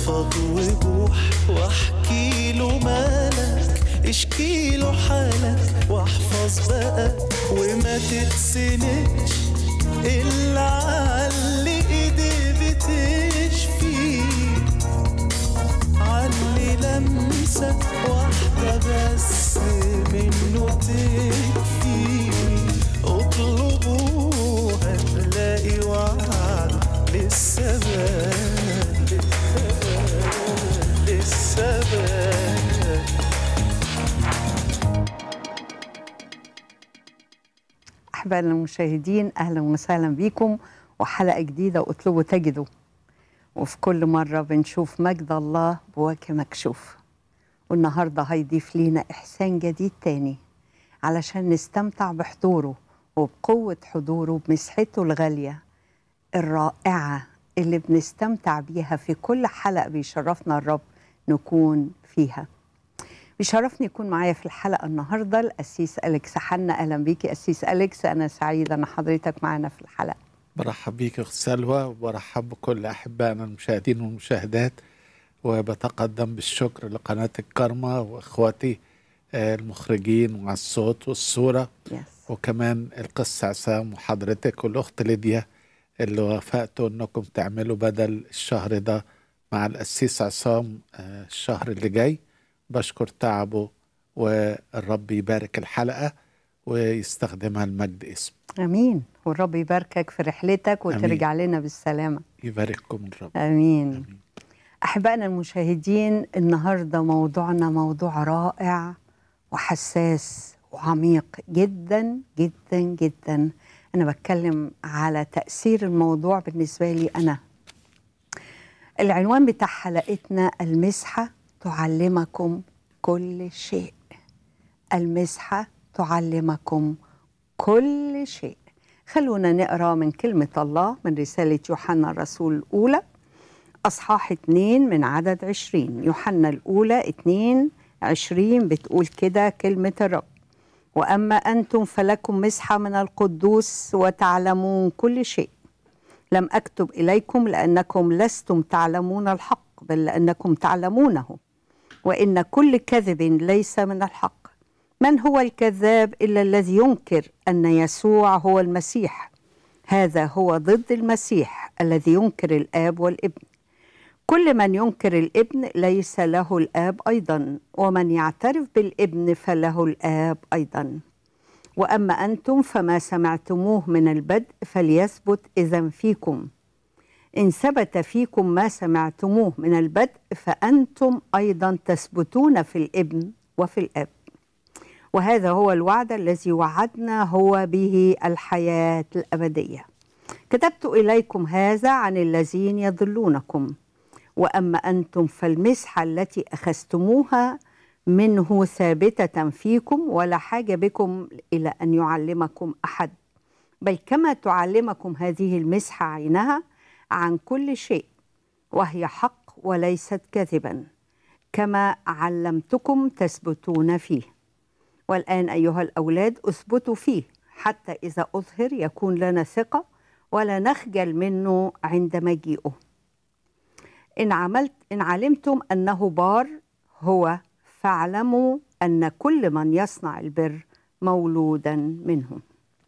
فضفض وبوح واحكي له مالك اشكي له حالك واحفظ بقى وما تتسندش الا على ايدي بتشفي علي لمسة واحدة بس منه تكفي اطلبوها تلاقي وعد لسه بال لسه بال أحبائنا المشاهدين أهلا وسهلا بكم وحلقة جديدة واطلبوا تجدوا وفي كل مرة بنشوف مجد الله بوجه مكشوف والنهاردة هيضيف لينا إحسان جديد تاني علشان نستمتع بحضوره وبقوة حضوره بمسحته الغالية الرائعة اللي بنستمتع بيها في كل حلقة بيشرفنا الرب نكون فيها بيشرفني يكون معايا في الحلقة النهاردة الأسيس أليكس حنا أهلا بيكي أسيس أليكس أنا سعيدة أن حضرتك معنا في الحلقة برحب بيك اخت سلوى وبرحب بكل احبائنا المشاهدين والمشاهدات وبتقدم بالشكر لقناه الكرمة واخواتي آه، المخرجين وعلى الصوت والصوره يس وكمان القس عصام وحضرتك والاخت ليديا اللي وافقتوا انكم تعملوا بدل الشهر ده مع القسيس عصام آه، الشهر اللي جاي بشكر تعبه والرب يبارك الحلقه ويستخدمها لمجد اسمه أمين والرب يباركك في رحلتك وترجع لنا بالسلامة يبارككم الرب أمين آمين. أحبائنا المشاهدين النهاردة موضوعنا موضوع رائع وحساس وعميق جدا جدا جدا أنا بتكلم على تأثير الموضوع بالنسبة لي أنا العنوان بتاع حلقتنا المسحة تعلمكم كل شيء المسحة تعلمكم كل شيء خلونا نقرا من كلمة الله من رسالة يوحنا الرسول الأولى أصحاح اتنين من عدد عشرين يوحنا الأولى اتنين عشرين بتقول كده كلمة الرب وأما أنتم فلكم مسحة من القدوس وتعلمون كل شيء لم أكتب إليكم لأنكم لستم تعلمون الحق بل لأنكم تعلمونه وإن كل كذب ليس من الحق من هو الكذاب إلا الذي ينكر أن يسوع هو المسيح هذا هو ضد المسيح الذي ينكر الآب والابن كل من ينكر الابن ليس له الآب أيضا ومن يعترف بالابن فله الآب أيضا وأما أنتم فما سمعتموه من البدء فليثبت إذا فيكم إن ثبت فيكم ما سمعتموه من البدء فأنتم أيضا تثبتون في الابن وفي الآب وهذا هو الوعد الذي وعدنا هو به الحياة الأبدية كتبت إليكم هذا عن الذين يضلونكم وأما أنتم فالمسحة التي أخذتموها منه ثابتة فيكم ولا حاجة بكم إلى أن يعلمكم أحد بل كما تعلمكم هذه المسحة عينها عن كل شيء وهي حق وليست كذبا كما علمتكم تثبتون فيه والآن أيها الأولاد أثبتوا فيه حتى إذا أظهر يكون لنا ثقة ولا نخجل منه عند مجيئه إن عملت إن علمتم أنه بار هو فاعلموا أن كل من يصنع البر مولودا منه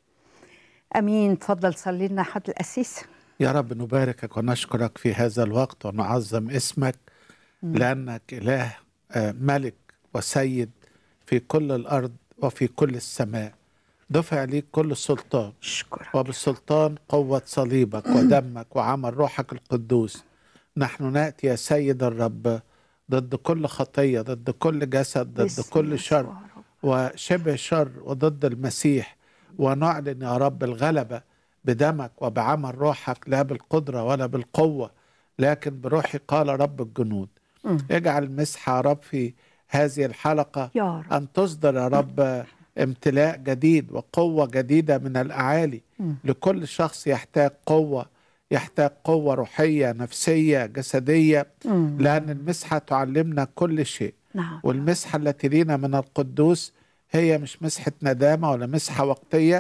أمين تفضل صلي لنا حد الأسيس يا رب نباركك ونشكرك في هذا الوقت ونعظم اسمك لأنك إله آه، ملك وسيد في كل الأرض وفي كل السماء دفع ليك كل سلطان أشكرك وبالسلطان قوة صليبك ودمك وعمل روحك القدوس نحن نأتي يا سيد الرب ضد كل خطية ضد كل جسد ضد باسم كل يسوع شر رب. وشبه شر وضد المسيح ونعلن يا رب الغلبة بدمك وبعمل روحك لا بالقدرة ولا بالقوة لكن بروحي قال رب الجنود مم. اجعل مسحة يا رب في هذه الحلقة يا رب أن تصدر يا رب امتلاء جديد وقوة جديدة من الأعالي مم. لكل شخص يحتاج قوة يحتاج قوة روحية نفسية جسدية مم. لأن المسحة تعلمنا كل شيء نعم والمسحة التي لينا من القدوس هي مش مسحة ندامة ولا مسحة وقتية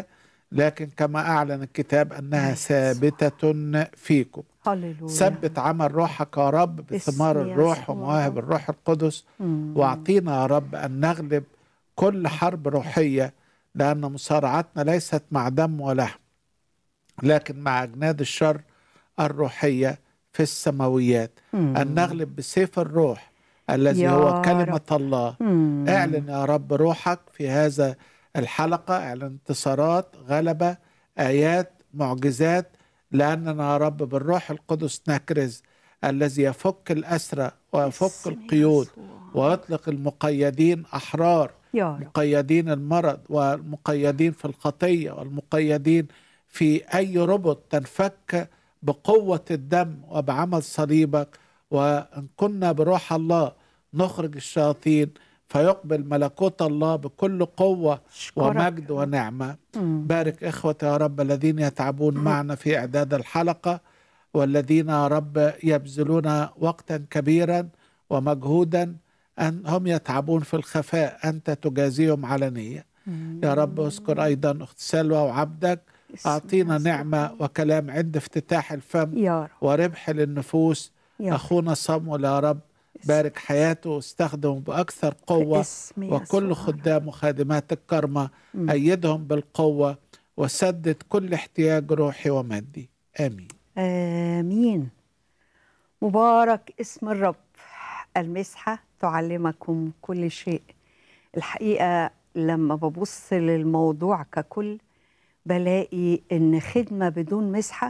لكن كما أعلن الكتاب أنها ثابتة فيكم هللويا ثبت عمل روحك يا رب بثمار باسم الروح يسوع. ومواهب الروح القدس مم. واعطينا يا رب ان نغلب كل حرب روحيه لان مصارعتنا ليست مع دم ولحم لكن مع اجناد الشر الروحيه في السماويات مم. ان نغلب بسيف الروح الذي يا هو كلمه رب. الله مم. اعلن يا رب روحك في هذا الحلقة اعلن انتصارات غلبة آيات معجزات لأننا يا رب بالروح القدس نكرز الذي يفك الأسرى ويفك باسم القيود يسوع. ويطلق المقيدين أحرار يا رب مقيدين المرض والمقيدين في الخطية والمقيدين في أي ربط تنفك بقوة الدم وبعمل صليبك وإن كنا بروح الله نخرج الشياطين فيقبل ملكوت الله بكل قوة أشكرك. ومجد ونعمة مم. بارك إخوة يا رب الذين يتعبون معنا في إعداد الحلقة والذين يا رب يبذلون وقتا كبيرا ومجهودا أن هم يتعبون في الخفاء أنت تجازيهم علنية مم. يا رب اذكر أيضا أخت سلوى وعبدك باسم أعطينا يسوع. نعمة وكلام عند افتتاح الفم يا رب وربح للنفوس يا رب أخونا صموel يا رب بارك حياته واستخدمه بأكثر قوة باسم وكل يسوع. خدام وخادمات الكرمة مم. أيدهم بالقوة وسدد كل احتياج روحي ومادي آمين آمين مبارك اسم الرب المسحة تعلمكم كل شيء الحقيقة لما ببص للموضوع ككل بلاقي إن خدمة بدون مسحة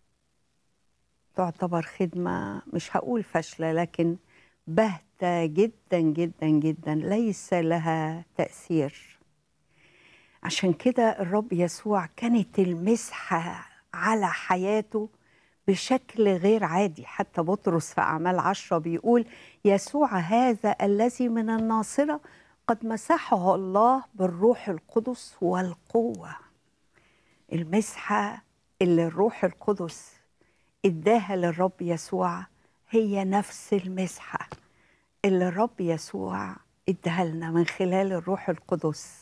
تعتبر خدمة مش هقول فاشلة لكن باهتة جدا جدا جدا ليس لها تأثير عشان كده الرب يسوع كانت المسحة على حياته بشكل غير عادي حتى بطرس في أعمال عشرة بيقول يسوع هذا الذي من الناصرة قد مسحه الله بالروح القدس والقوة المسحة اللي الروح القدس اداها للرب يسوع هي نفس المسحة اللي الرب يسوع اداها لنا من خلال الروح القدس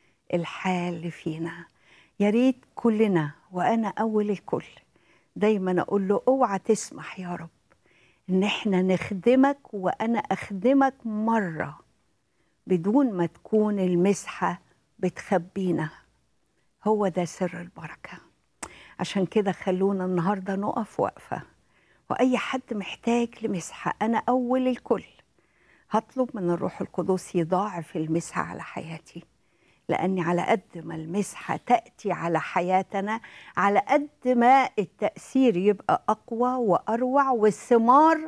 الحال فينا يا ريت كلنا وانا اول الكل دايما اقول له اوعى تسمح يا رب ان احنا نخدمك وانا اخدمك مره بدون ما تكون المسحه بتخبينا هو ده سر البركه عشان كده خلونا النهارده نقف وقفه واي حد محتاج لمسحه انا اول الكل هطلب من الروح القدس يضاعف المسحه على حياتي لاني على قد ما المسحه تاتي على حياتنا على قد ما التاثير يبقى اقوى واروع والثمار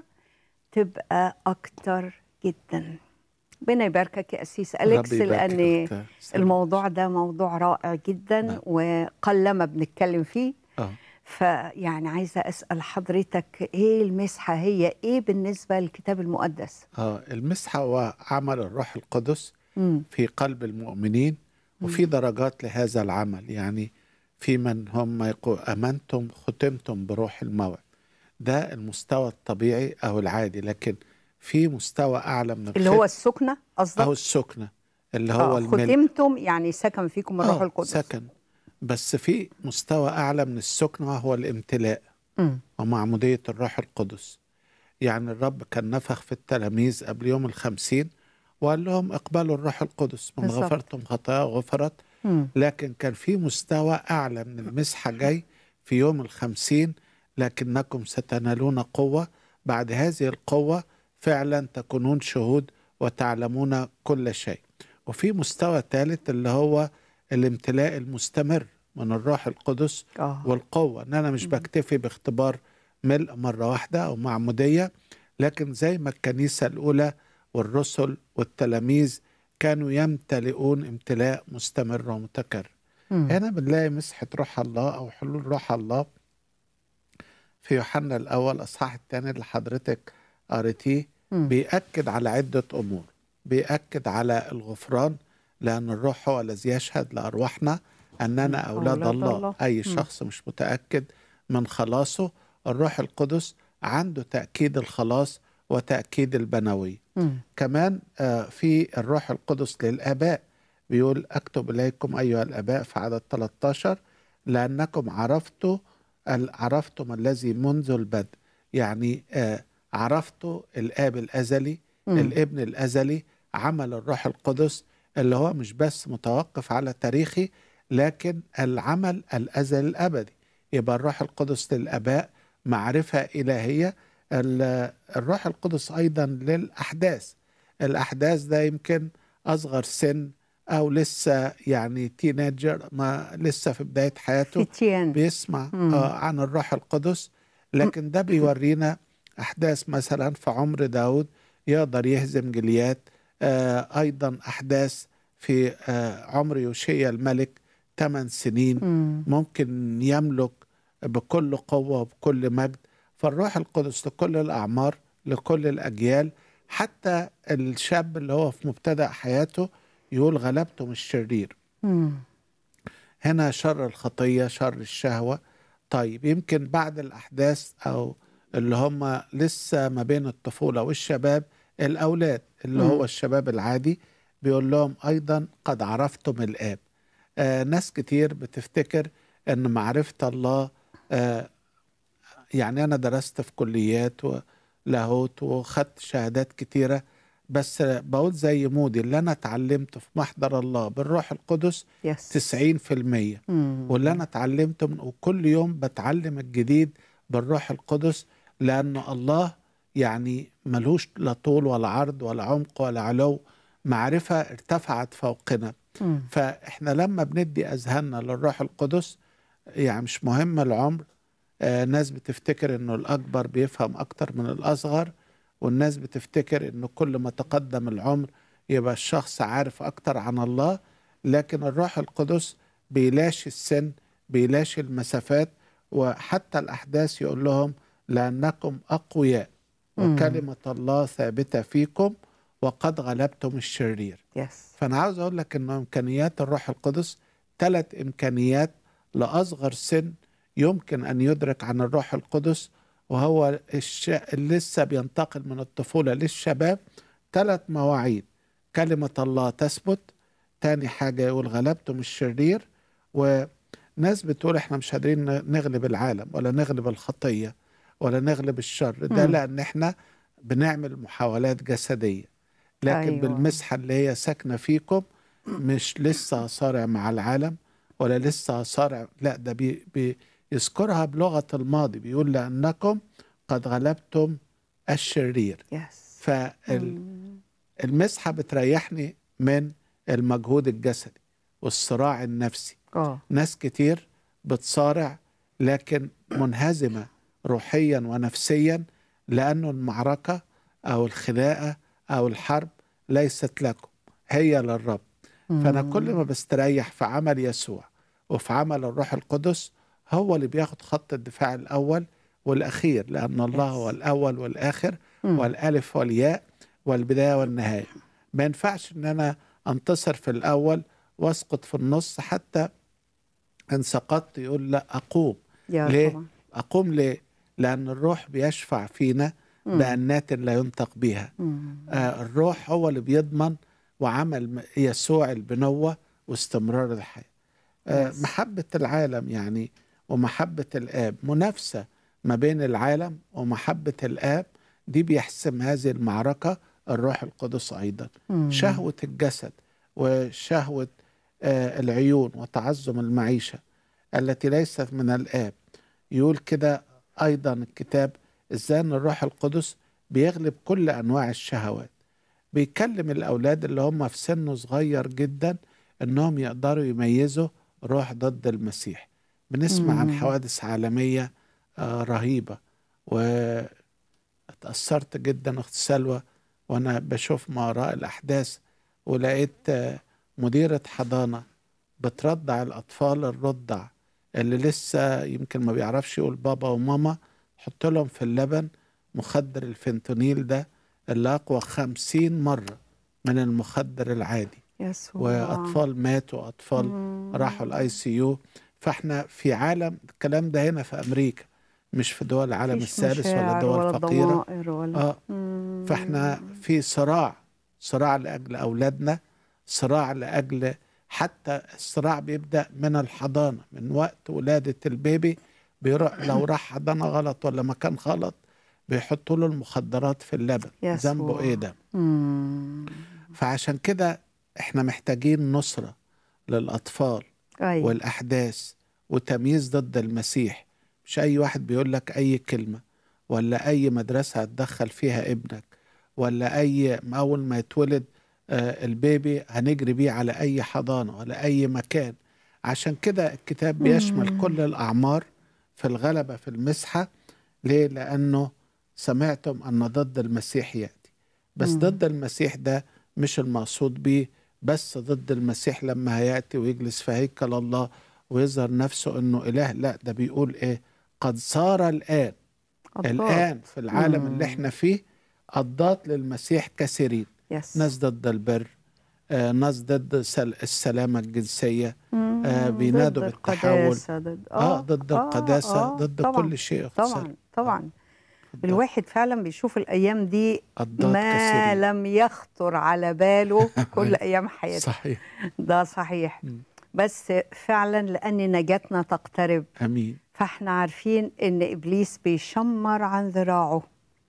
تبقى اكتر جدا ربنا يباركك يا اسيس اليكس ربي يباركك لان أختها سلمى. الموضوع ده موضوع رائع جدا نعم. وقلما بنتكلم فيه آه. فيعني عايزه اسال حضرتك ايه المسحه هي ايه بالنسبه للكتاب المقدس آه المسحة هو عمل الروح القدس امم في قلب المؤمنين وفي درجات لهذا العمل يعني في من هم يقول أمنتم ختمتم بروح الموعد ده المستوى الطبيعي أو العادي لكن في مستوى أعلى من اللي هو الختم السكنه أو قصدك السكنة اللي هو آه، الملك ختمتم يعني سكن فيكم الروح آه، القدس سكن بس في مستوى أعلى من السكنة وهو الامتلاء مم. ومعمودية الروح القدس يعني الرب كان نفخ في التلاميذ قبل يوم الخمسين وقال لهم اقبلوا الروح القدس من بالظبط. غفرتم خطايا غفرت مم. لكن كان في مستوى أعلى من المسحة جاي في يوم الخمسين لكنكم ستنالون قوة بعد هذه القوة فعلا تكونون شهود وتعلمون كل شيء وفي مستوى ثالث اللي هو الامتلاء المستمر من الروح القدس اه والقوة ان انا مش بكتفي باختبار ملء مرة واحدة او معمودية لكن زي ما الكنيسة الاولى والرسل والتلاميذ كانوا يمتلئون امتلاء مستمر ومتكرر مم. هنا بنلاقي مسحة روح الله او حلول روح الله في يوحنا الاول اصحاح الثاني اللي حضرتك قريتيه مم. بيأكد على عدة امور بيأكد على الغفران لأن الروح هو الذي يشهد لأرواحنا أننا أولاد, أولاد الله. الله. أي مم. شخص مش متأكد من خلاصه الروح القدس عنده تأكيد الخلاص وتأكيد البنوي مم. كمان آه، في الروح القدس للآباء بيقول أكتب إليكم أيها الآباء في عدد 13 لأنكم عرفتوا ال- عرفتم الذي منذ البدء يعني آه عرفتوا الآب الأزلي مم. الابن الأزلي عمل الروح القدس اللي هو مش بس متوقف على تاريخي لكن العمل الأزلي الأبدي يبقى الروح القدس للآباء معرفة إلهية ال- الروح القدس أيضا للأحداث الأحداث ده يمكن أصغر سن أو لسه يعني تينيجر ما لسه في بداية حياته فتيان بيسمع مم. آه عن الروح القدس لكن ده بيورينا أحداث مثلا في عمر داود يقدر يهزم جليات آه أيضا أحداث في آه عمر يوشيا الملك 8 سنين مم. ممكن يملك بكل قوة وبكل مجد فالروح القدس لكل الأعمار لكل الأجيال حتى الشاب اللي هو في مبتدأ حياته يقول غلبتم الشرير مم. هنا شر الخطية شر الشهوة طيب يمكن بعد الأحداث أو اللي هم لسه ما بين الطفولة والشباب الأولاد اللي مم. هو الشباب العادي بيقول لهم أيضا قد عرفتم الآب آه ناس كتير بتفتكر أن معرفة الله آه يعني أنا درست في كليات ولاهوت وخدت شهادات كتيرة بس بقول زي مودي اللي أنا اتعلمته في محضر الله بالروح القدس يس تسعين في المية مم. واللي أنا اتعلمته من وكل يوم بتعلم الجديد بالروح القدس لأن الله يعني ملوش لا طول ولا عرض ولا عمق ولا علو معرفة ارتفعت فوقنا مم. فإحنا لما بندي أذهاننا للروح القدس يعني مش مهم العمر آه ناس بتفتكر إنه الأكبر بيفهم أكتر من الأصغر والناس بتفتكر إنه كل ما تقدم العمر يبقى الشخص عارف أكتر عن الله لكن الروح القدس بيلاشي السن بيلاشي المسافات وحتى الأحداث يقول لهم لأنكم أقوياء مم. وكلمة الله ثابتة فيكم وقد غلبتم الشرير يس فأنا عاوز أقول لك إن إمكانيات الروح القدس ثلاث إمكانيات لأصغر سن يمكن أن يدرك عن الروح القدس وهو الش... اللي لسه بينتقل من الطفولة للشباب ثلاث مواعيد كلمة الله تثبت تاني حاجة يقول غلبتم الشرير وناس بتقول احنا مش قادرين نغلب العالم ولا نغلب الخطية ولا نغلب الشر ده مم. لأن احنا بنعمل محاولات جسدية لكن أيوة. أيوة. بالمسحة اللي هي ساكنة فيكم مش لسه صارع مع العالم ولا لسه صارع لا ده بي بيذكرها بلغة الماضي بيقول لأنكم قد غلبتم الشرير يس فالمسحة بتريحني من المجهود الجسدي والصراع النفسي اه ناس كتير بتصارع لكن منهزمة روحيا ونفسيا لأنه المعركة أو الخناقة أو الحرب ليست لكم هي للرب فأنا كل ما بستريح في عمل يسوع وفي عمل الروح القدس هو اللي بياخد خط الدفاع الأول والأخير لأن الله Yes. هو الأول والآخر مم. والألف والياء والبداية والنهاية ما ينفعش إن أنا أنتصر في الأول وأسقط في النص حتى إن سقطت يقول لا أقوم يا ليه؟ طبعا أقوم ليه؟ لأن الروح بيشفع فينا مم. بأنات لا ينطق بها مم. آه الروح هو اللي بيضمن وعمل م- يسوع البنوة واستمرار الحياة آه Yes. محبة العالم يعني ومحبة الآب منافسة ما بين العالم ومحبة الآب دي بيحسم هذه المعركة الروح القدس أيضا مم. شهوة الجسد وشهوة آه العيون وتعظم المعيشة التي ليست من الآب يقول كده أيضا الكتاب إزاي أن الروح القدس بيغلب كل أنواع الشهوات بيكلم الأولاد اللي هم في سن صغير جدا إنهم يقدروا يميزوا روح ضد المسيح بنسمع عن مم. حوادث عالمية آه رهيبة واتأثرت جدا أخت سلوى وأنا بشوف ما وراء الأحداث ولقيت آه مديرة حضانة بترضع الأطفال الرضع اللي لسه يمكن ما بيعرفش يقول بابا وماما حط لهم في اللبن مخدر الفنتونيل ده اللي أقوى خمسين مرة من المخدر العادي يسوع وأطفال ماتوا أطفال مم. راحوا الاي سي يو فاحنا في عالم الكلام ده هنا في أمريكا مش في دول العالم مفيش السادس ولا مشاعر دول ولا فقيرة ضمائر ولا آه مم. فاحنا في صراع صراع لأجل أولادنا صراع لأجل حتى الصراع بيبدا من الحضانه من وقت ولاده البيبي بيروح لو راح حضانه غلط ولا مكان غلط بيحطوا له المخدرات في اللبن يسوع. ذنبه ايه ده مم. فعشان كده احنا محتاجين نصره للاطفال أيوة. والاحداث وتمييز ضد المسيح مش اي واحد بيقول لك اي كلمه ولا اي مدرسه هتدخل فيها ابنك ولا اي اول ما يتولد آه، البيبي هنجري بيه على اي حضانه ولا اي مكان عشان كده الكتاب بيشمل كل الاعمار في الغلبه في المسحه ليه لانه سمعتم ان ضد المسيح ياتي بس ضد المسيح ده مش المقصود بيه بس ضد المسيح لما هياتي ويجلس في هيكل الله ويظهر نفسه انه اله لا ده بيقول ايه قد صار الان الله. الان في العالم اللي احنا فيه قضات للمسيح كثيرين يس. ناس ضد البر آه، ناس ضد سل- السلامة الجنسية آه، مم. بينادوا ضد بالتحول القداسة ضد اه ضد القداسة آه، ضد طبعاً. كل شيء يا أخت طبعا سلمى. طبعا ضد- الواحد فعلا بيشوف الايام دي قضات ما كثيرين لم يخطر على باله كل ايام حياته صحيح ده صحيح مم. بس فعلا لان نجاتنا تقترب امين فاحنا عارفين ان ابليس بيشمر عن ذراعه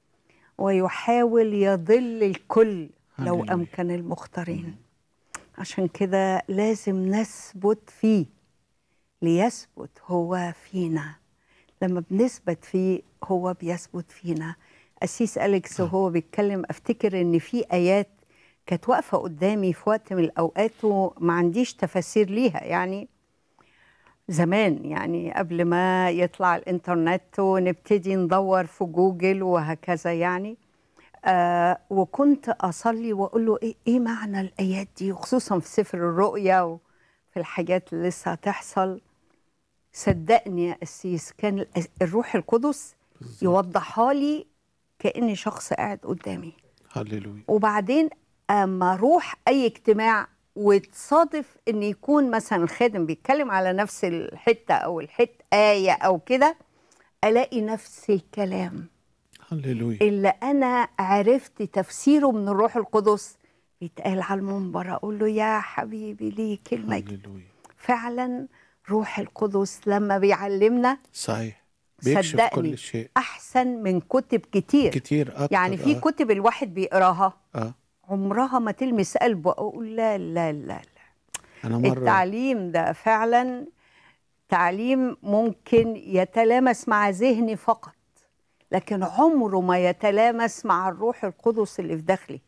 ويحاول يضل الكل لو هللويا. امكن المختارين عشان كده لازم نثبت فيه ليثبت هو فينا لما بنثبت فيه هو بيثبت فينا أسيس أليكس وهو بيتكلم أفتكر إن في آيات كانت واقفة قدامي في وقت من الأوقات وما عنديش تفاسير ليها يعني زمان يعني قبل ما يطلع الإنترنت ونبتدي ندور في جوجل وهكذا يعني آه وكنت أصلي وأقول له إيه, إيه معنى الآيات دي وخصوصا في سفر الرؤيا وفي الحاجات اللي لسه هتحصل صدقني يا قسيس كان الأس- الروح القدس يوضحها لي كأني شخص قاعد قدامي هللويا وبعدين اما اروح اي اجتماع وتصادف ان يكون مثلا الخادم بيتكلم على نفس الحته او الحته ايه او كده الاقي نفس الكلام هللويا اللي انا عرفت تفسيره من الروح القدس بيتقال على المنبر اقول له يا حبيبي ليه كلمه كده. هللويا فعلا روح القدس لما بيعلمنا صحيح بيكشف صدقني كل شيء احسن من كتب كتير كتير اكتر يعني في آه. كتب الواحد بيقراها اه عمرها ما تلمس قلبه اقول لا لا لا لا انا مره التعليم ده فعلا تعليم ممكن يتلامس مع ذهني فقط لكن عمره ما يتلامس مع الروح القدس اللي في داخلي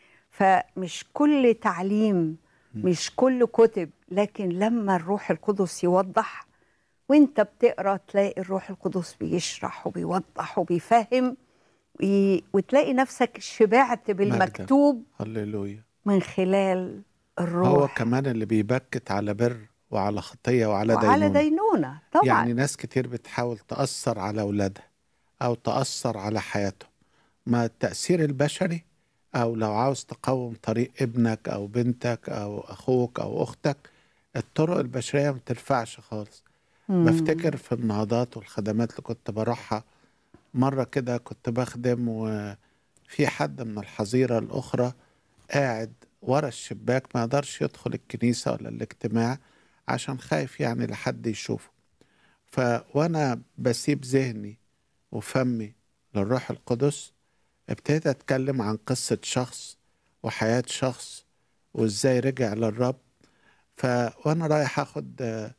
فمش كل تعليم مش كل كتب لكن لما الروح القدس يوضح وانت بتقرا تلاقي الروح القدس بيشرح وبيوضح وبيفهم وي- وتلاقي نفسك شبعت بالمكتوب هللويا من خلال الروح هو كمان اللي بيبكت على بر وعلى خطيه وعلى وعلى دينونه دينونة طبعا يعني ناس كتير بتحاول تأثر على أولادها أو تأثر على حياتهم ما التأثير البشري أو لو عاوز تقوم طريق ابنك أو بنتك أو أخوك أو أختك الطرق البشرية ما تنفعش خالص بفتكر في النهضات والخدمات اللي كنت بروحها مرة كده كنت بخدم وفي حد من الحظيرة الأخرى قاعد ورا الشباك ما يقدرش يدخل الكنيسة ولا الاجتماع عشان خايف يعني لحد يشوفه ف وانا بسيب ذهني وفمي للروح القدس ابتديت اتكلم عن قصة شخص وحياة شخص وازاي رجع للرب ف وانا رايح اخد آه،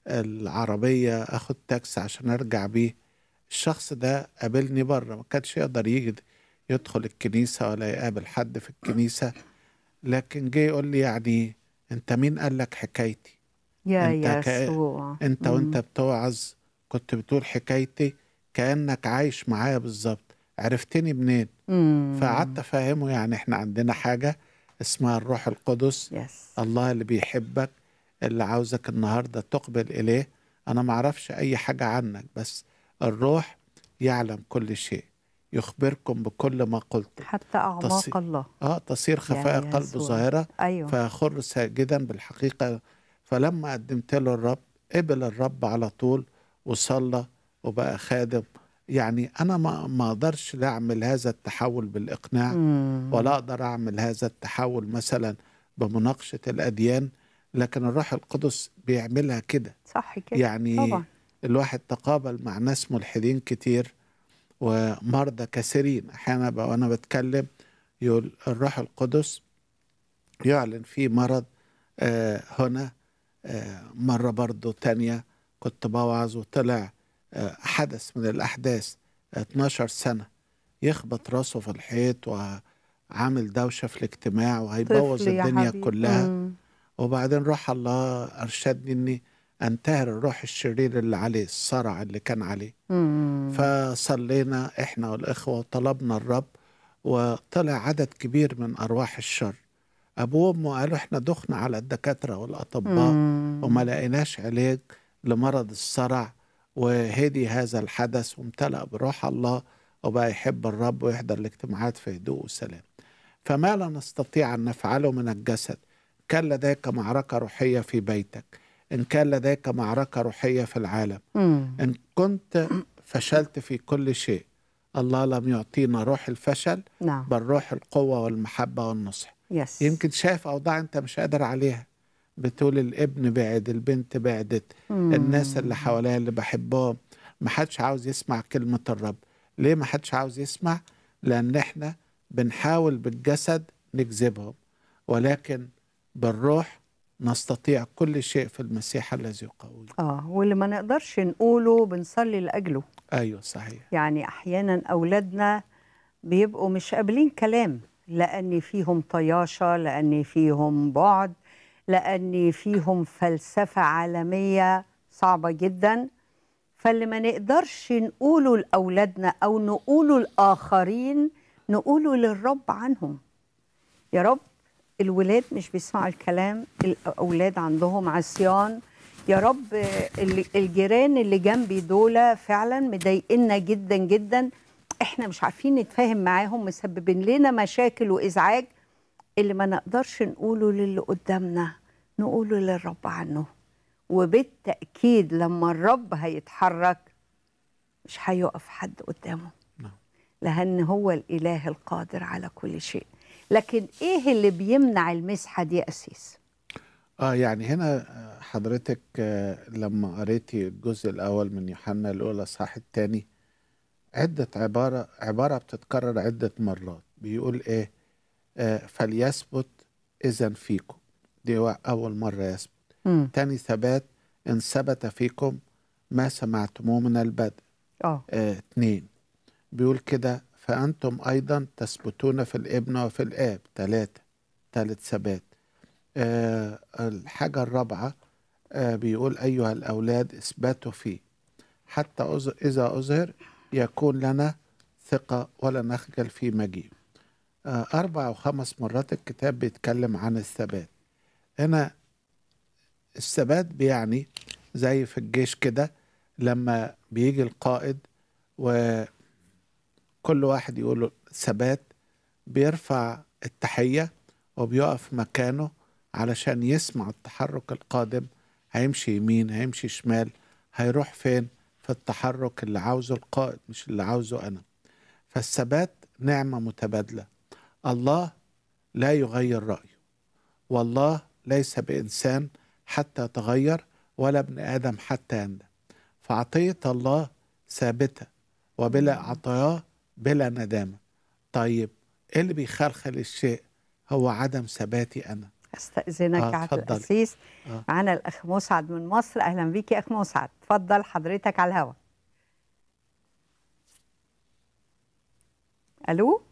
العربية اخد تاكسي عشان ارجع بيه الشخص ده قابلني بره ما كانش يقدر يجي يدخل الكنيسة ولا يقابل حد في الكنيسة لكن جه يقول لي يعني انت مين قال لك حكايتي يا أنت كا- يسوع انت وانت بتوعظ كنت بتقول حكايتي كانك عايش معايا بالظبط عرفتني منين مم. فقعدت افهمه يعني احنا عندنا حاجه اسمها الروح القدس يس الله اللي بيحبك اللي عاوزك النهارده تقبل اليه انا ما اعرفش اي حاجه عنك بس الروح يعلم كل شيء يخبركم بكل ما قلت حتى اعماق تصي- الله اه تصير خفاء يا قلبه يسوع. ظاهره ايوه فخر ساجدا بالحقيقة فلما قدمت له الرب قبل الرب على طول وصلى وبقى خادم يعني أنا ما ما أقدرش لا أعمل هذا التحول بالإقناع مم. ولا أقدر أعمل هذا التحول مثلا بمناقشة الأديان لكن الروح القدس بيعملها كده صح كده يعني طبعا الواحد تقابل مع ناس ملحدين كتير ومرضى كثيرين احيانا بقى وانا بتكلم يقول الروح القدس يعلن في مرض آه هنا آه مرة برضو تانية كنت بوعظ وطلع آه حدث من الأحداث 12 سنة يخبط راسه في الحيط وعامل دوشة في الاجتماع وهيبوظ طفل يا الدنيا حبيبي. كلها مم. وبعدين روح الله أرشدني إني أنتهر الروح الشرير اللي عليه الصرع اللي كان عليه مم. فصلينا إحنا والإخوة وطلبنا الرب وطلع عدد كبير من أرواح الشر أبوه وأمه قالوا إحنا دخنا على الدكاترة والأطباء مم. وما لقيناش علاج لمرض الصرع وهدي هذا الحدث وامتلأ بروح الله وبقى يحب الرب ويحضر الاجتماعات في هدوء وسلام فما لا نستطيع أن نفعله من الجسد كان لديك معركة روحية في بيتك إن كان لديك معركة روحية في العالم مم. إن كنت فشلت في كل شيء الله لم يعطينا روح الفشل نعم بل روح القوة والمحبة والنصح يس يمكن شايف أوضاع أنت مش قادر عليها بتقول الابن بعد البنت بعدت مم. الناس اللي حواليا اللي بحبهم محدش عاوز يسمع كلمة الرب ليه محدش عاوز يسمع لأن احنا بنحاول بالجسد نجذبهم ولكن بالروح نستطيع كل شيء في المسيح الذي يقوي اه واللي ما نقدرش نقوله بنصلي لاجله أيوة صحيح يعني احيانا اولادنا بيبقوا مش قابلين كلام لان فيهم طياشه لان فيهم بعد لان فيهم فلسفه عالميه صعبه جدا فاللي ما نقدرش نقوله لاولادنا او نقوله لاخرين نقوله للرب عنهم يا رب الولاد مش بيسمعوا الكلام الاولاد عندهم عصيان يا رب ال- الجيران اللي جنبي دول فعلا مضايقنا جدا جدا احنا مش عارفين نتفاهم معاهم مسببين لنا مشاكل وازعاج اللي ما نقدرش نقوله للي قدامنا نقوله للرب عنه وبالتاكيد لما الرب هيتحرك مش هيقف حد قدامه نعم. لأن هو الإله القادر على كل شيء لكن إيه اللي بيمنع المسحة دي أسيس اه يعني هنا آه، حضرتك آه، لما قريتي الجزء الأول من يوحنا الأولى صح الثاني عدة عبارة عبارة بتتكرر عدة مرات بيقول إيه آه فليثبت إذا فيكم دي وا- أول مرة يثبت مم. تاني ثبات إن ثبت فيكم ما سمعتموه من البدء اه آه، اتنين بيقول كده فأنتم أيضا تثبتون في الابن وفي الآب تلاتة تالت ثبات آه الحاجة الرابعة آه بيقول أيها الأولاد اثبتوا فيه حتى أظ- إذا أظهر يكون لنا ثقة ولا نخجل في مجيء آه أربع أو خمس مرات الكتاب بيتكلم عن الثبات هنا الثبات بيعني زي في الجيش كده لما بيجي القائد وكل واحد يقول له ثبات بيرفع التحية وبيقف مكانه علشان يسمع التحرك القادم هيمشي يمين هيمشي شمال هيروح فين في التحرك اللي عاوزه القائد مش اللي عاوزه أنا فالثبات نعمة متبادلة الله لا يغير رأيه والله ليس بإنسان حتى يتغير ولا ابن آدم حتى يندم فعطية الله ثابتة وبلا عطاياه بلا ندامة طيب ايه اللي بيخلخل الشيء هو عدم ثباتي انا استأذنك آه، يا عبد اتفضلي. الأسيس آه. معانا الأخ مسعد من مصر أهلا بيك يا أخ مسعد اتفضل حضرتك على الهوا ألو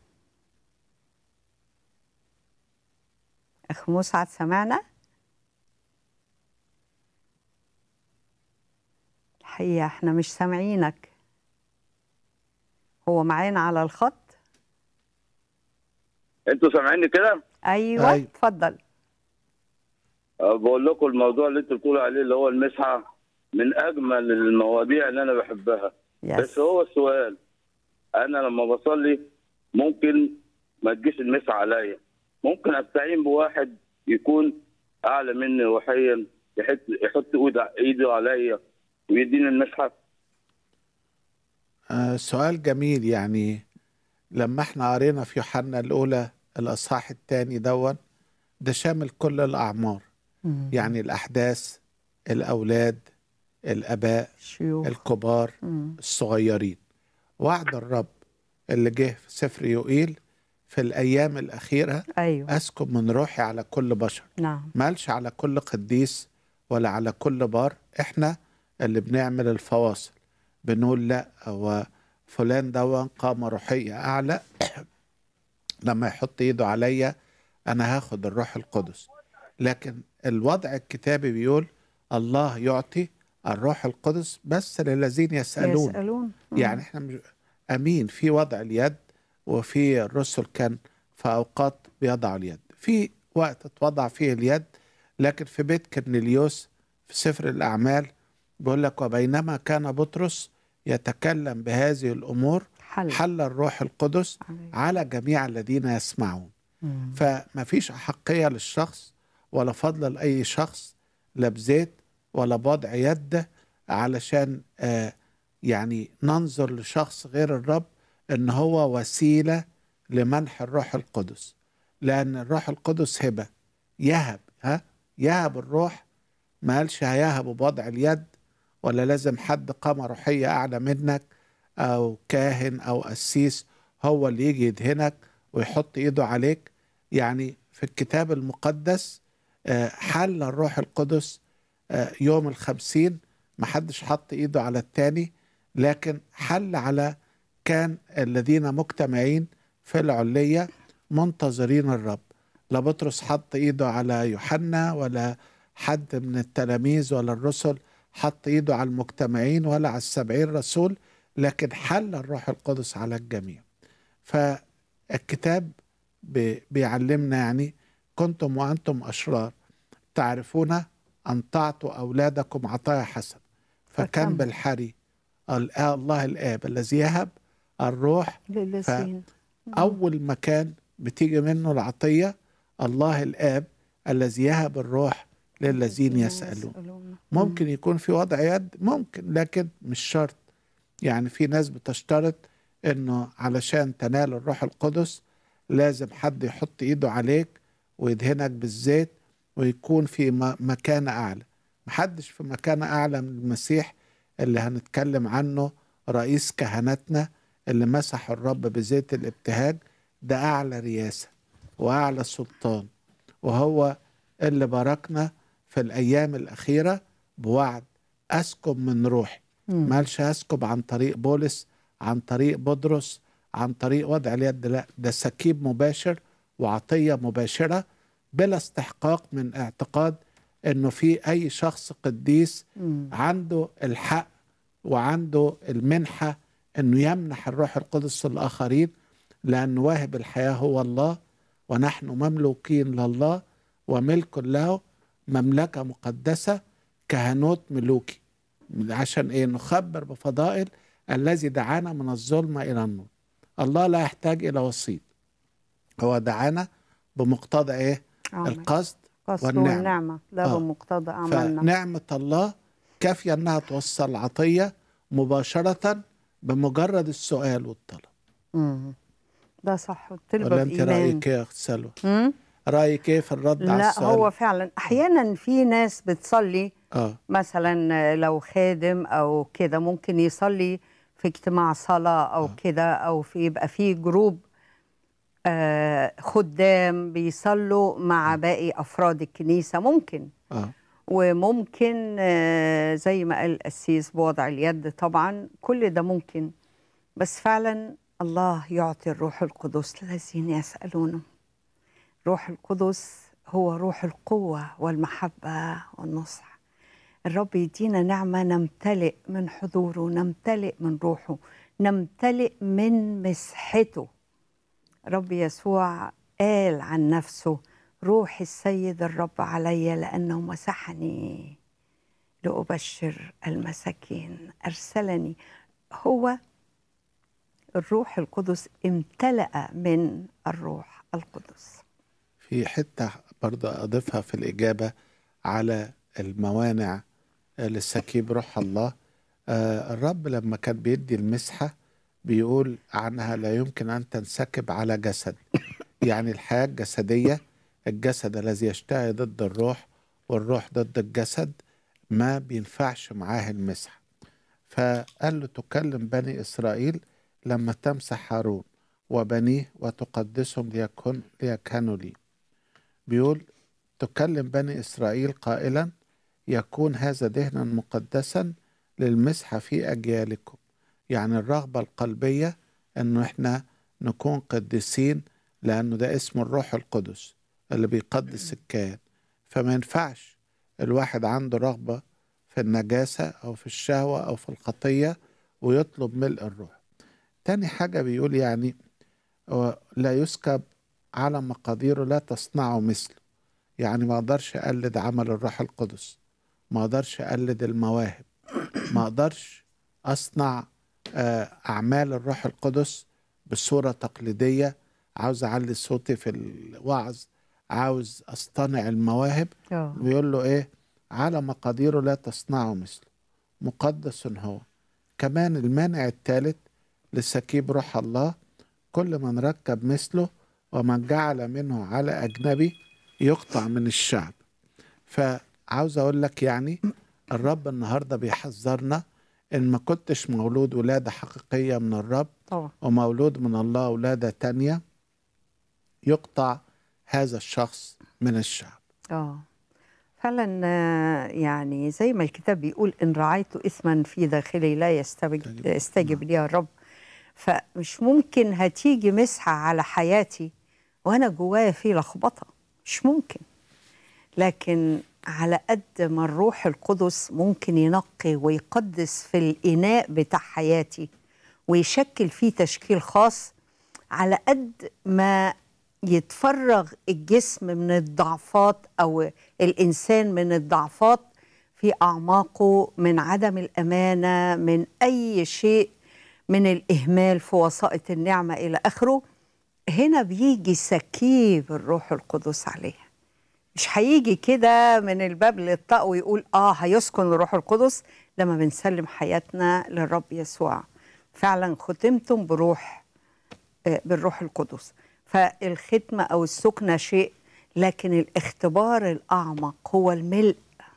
أخ مسعد سمعنا الحقيقة احنا مش سامعينك هو معانا على الخط انتوا سامعيني كده أيوة أيوة. اتفضل أه، بقول لكم الموضوع اللي انتوا بتقولوا عليه اللي هو المسحه من اجمل المواضيع اللي انا بحبها يس بس هو السؤال انا لما بصلي ممكن ما تجيش المسحه عليا ممكن استعين بواحد يكون اعلى مني روحيا يحط يحط إيده- ايده عليا ويديني المسحه آه سؤال جميل يعني لما احنا قرينا في يوحنا الأولى الأصحاح الثاني دون ده شامل كل الأعمار مم. يعني الأحداث الأولاد الآباء شيوخ الكبار مم. الصغيرين وعد الرب اللي جه في سفر يوئيل في الأيام الأخيرة ايوه أسكب من روحي على كل بشر نعم ما قالش على كل قديس ولا على كل بار احنا اللي بنعمل الفواصل بنقول لا هو فلان ده قامة روحية أعلى لما يحط إيده عليا أنا هاخد الروح القدس لكن الوضع الكتابي بيقول الله يعطي الروح القدس بس للذين يسألون يسالون مم. يعني احنا مش امين في وضع اليد وفي الرسل كان في اوقات بيضع اليد في وقت اتوضع فيه اليد لكن في بيت كرنيليوس في سفر الاعمال بيقول لك وبينما كان بطرس يتكلم بهذه الامور حل, حل الروح القدس عليه. على جميع الذين يسمعون مم. فما فيش أحقية للشخص ولا فضل لأي شخص لا بزيت ولا بوضع يد علشان آه يعني ننظر لشخص غير الرب ان هو وسيلة لمنح الروح القدس لأن الروح القدس هبة يهب ها يهب الروح ما قالش هيهب بوضع اليد ولا لازم حد قامة روحية أعلى منك أو كاهن أو قسيس هو اللي يجي يدهنك ويحط إيده عليك يعني في الكتاب المقدس آه، حل الروح القدس آه، يوم الخمسين محدش حط إيده على التاني لكن حل على كان الذين مجتمعين في العلية منتظرين الرب لا بطرس حط ايده على يوحنا ولا حد من التلاميذ ولا الرسل حط ايده على المجتمعين ولا على السبعين رسول لكن حل الروح القدس على الجميع فالكتاب بي- بيعلمنا يعني كنتم وانتم اشرار تعرفون ان تعطوا اولادكم عطايا حسن فكم فكم. بالحري ال- الله الاب الذي يهب الروح للذين أول مكان بتيجي منه العطية الله الآب الذي يهب الروح للذين يسألون ممكن يكون في وضع يد ممكن لكن مش شرط يعني في ناس بتشترط انه علشان تنال الروح القدس لازم حد يحط ايده عليك ويدهنك بالزيت ويكون في م- مكانة أعلى محدش في مكانة أعلى من المسيح اللي هنتكلم عنه رئيس كهنتنا اللي مسح الرب بزيت الابتهاج ده أعلى رياسة وأعلى سلطان وهو اللي باركنا في الأيام الأخيرة بوعد أسكب من روحي مم. مالش أسكب عن طريق بولس عن طريق بطرس عن طريق وضع اليد لا ده سكيب مباشر وعطية مباشرة بلا استحقاق من اعتقاد انه في اي شخص قديس مم. عنده الحق وعنده المنحة انه يمنح الروح القدس للاخرين لان واهب الحياة هو الله ونحن مملوكين لله وملك له مملكة مقدسة كهنوت ملوكي عشان ايه نخبر بفضائل الذي دعانا من الظلمة الى النور الله لا يحتاج الى وسيط هو دعانا بمقتضى ايه آمين. القصد قصد والنعمة. والنعمة لا آه. بمقتضى أعمالنا فنعمة الله كافية انها توصل العطية مباشرة بمجرد السؤال والطلب مم. ده صح والطلبة ولا انت بإيمان رايك ايه يا اخت سلوى؟ مم؟ رايك ايه في الرد على لا السؤال؟ هو فعلا أحيانا في ناس بتصلي اه مثلا لو خادم أو كده ممكن يصلي في اجتماع صلاة أو كده أو في يبقى في جروب آه خدام بيصلوا مع باقي أفراد الكنيسة ممكن اه وممكن آه، زي ما قال القسيس بوضع اليد طبعا كل ده ممكن بس فعلا الله يعطي الروح القدس للذين يسألونه روح القدس هو روح القوة والمحبة والنصح الرب يدينا نعمة نمتلئ من حضوره نمتلئ من روحه نمتلئ من مسحته رب يسوع قال عن نفسه روح السيد الرب علي لأنه مسحني لأبشر المساكين أرسلني هو الروح القدس امتلأ من الروح القدس في حتة برضه أضيفها في الإجابة على الموانع للسكيب روح الله آه الرب لما كان بيدي المسحة بيقول عنها لا يمكن أن تنسكب على جسد يعني الحياة الجسدية الجسد الذي يشتهي ضد الروح والروح ضد الجسد ما بينفعش معاه المسح فقال له تكلم بني إسرائيل لما تمسح هارون وبنيه وتقدسهم ليكن ليكهنوا لي بيقول تكلم بني إسرائيل قائلا يكون هذا دهنا مقدسا للمسحة في أجيالكم يعني الرغبة القلبية أنه إحنا نكون قديسين لأنه ده اسم الروح القدس اللي بيقدس الكيان فما ينفعش الواحد عنده رغبة في النجاسة أو في الشهوة أو في الخطية ويطلب ملء الروح تاني حاجة بيقول يعني هو لا يسكب على مقاديره لا تصنعه مثله يعني ما اقدرش اقلد عمل الروح القدس ما اقدرش اقلد المواهب ما اقدرش اصنع آه، اعمال الروح القدس بصوره تقليديه عاوز اعلي صوتي في الوعظ عاوز اصطنع المواهب اه بيقول له ايه على مقاديره لا تصنعه مثله مقدس هو كمان المانع الثالث لسكيب روح الله كل من ركب مثله ومن جعل منه على أجنبي يقطع من الشعب فعاوز أقول لك يعني الرب النهاردة بيحذرنا إن ما كنتش مولود ولادة حقيقية من الرب طبعا ومولود من الله ولادة تانية يقطع هذا الشخص من الشعب اه فعلا آه، يعني زي ما الكتاب بيقول ان رعيت اثما في داخلي لا يستجب يستجب لي الرب فمش ممكن هتيجي مسحه على حياتي وانا جوايا في لخبطه مش ممكن لكن على قد ما الروح القدس ممكن ينقي ويقدس في الاناء بتاع حياتي ويشكل فيه تشكيل خاص على قد ما يتفرغ الجسم من الضعفات او الانسان من الضعفات في اعماقه من عدم الامانه من اي شيء من الاهمال في وسائط النعمه الى اخره هنا بيجي سكيب الروح القدس عليه مش هيجي كده من الباب للطاق ويقول اه هيسكن الروح القدس لما بنسلم حياتنا للرب يسوع فعلا ختمتم بروح آه، بالروح القدس فالختمة أو السكنة شيء لكن الاختبار الأعمق هو الملء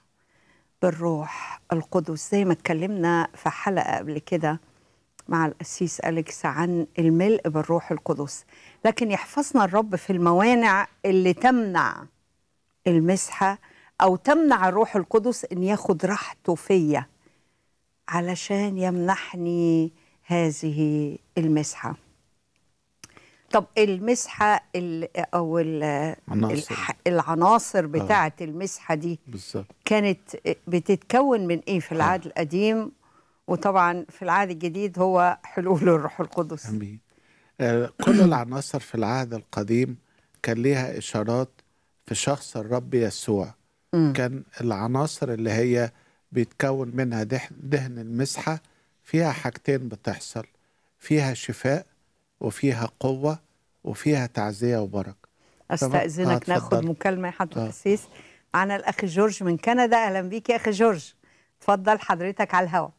بالروح القدس زي ما اتكلمنا في حلقة قبل كده مع القسيس أليكس عن الملء بالروح القدس لكن يحفظنا الرب في الموانع اللي تمنع المسحة أو تمنع الروح القدس إن ياخد راحته فيا علشان يمنحني هذه المسحة طب المسحة ال- أو ال- عناصر. الح- العناصر بتاعة المسحة دي بالظبط كانت بتتكون من ايه في العهد القديم وطبعا في العهد الجديد هو حلول الروح القدس امين آه، كل العناصر في العهد القديم كان ليها اشارات في شخص الرب يسوع مم. كان العناصر اللي هي بيتكون منها دهن, دهن المسحه فيها حاجتين بتحصل فيها شفاء وفيها قوه وفيها تعزيه وبركه آه، استاذنك ناخد اتفضل. مكالمه يا حضره آه. القسيس معانا الاخ جورج من كندا اهلا بيك يا اخ جورج اتفضل حضرتك على الهواء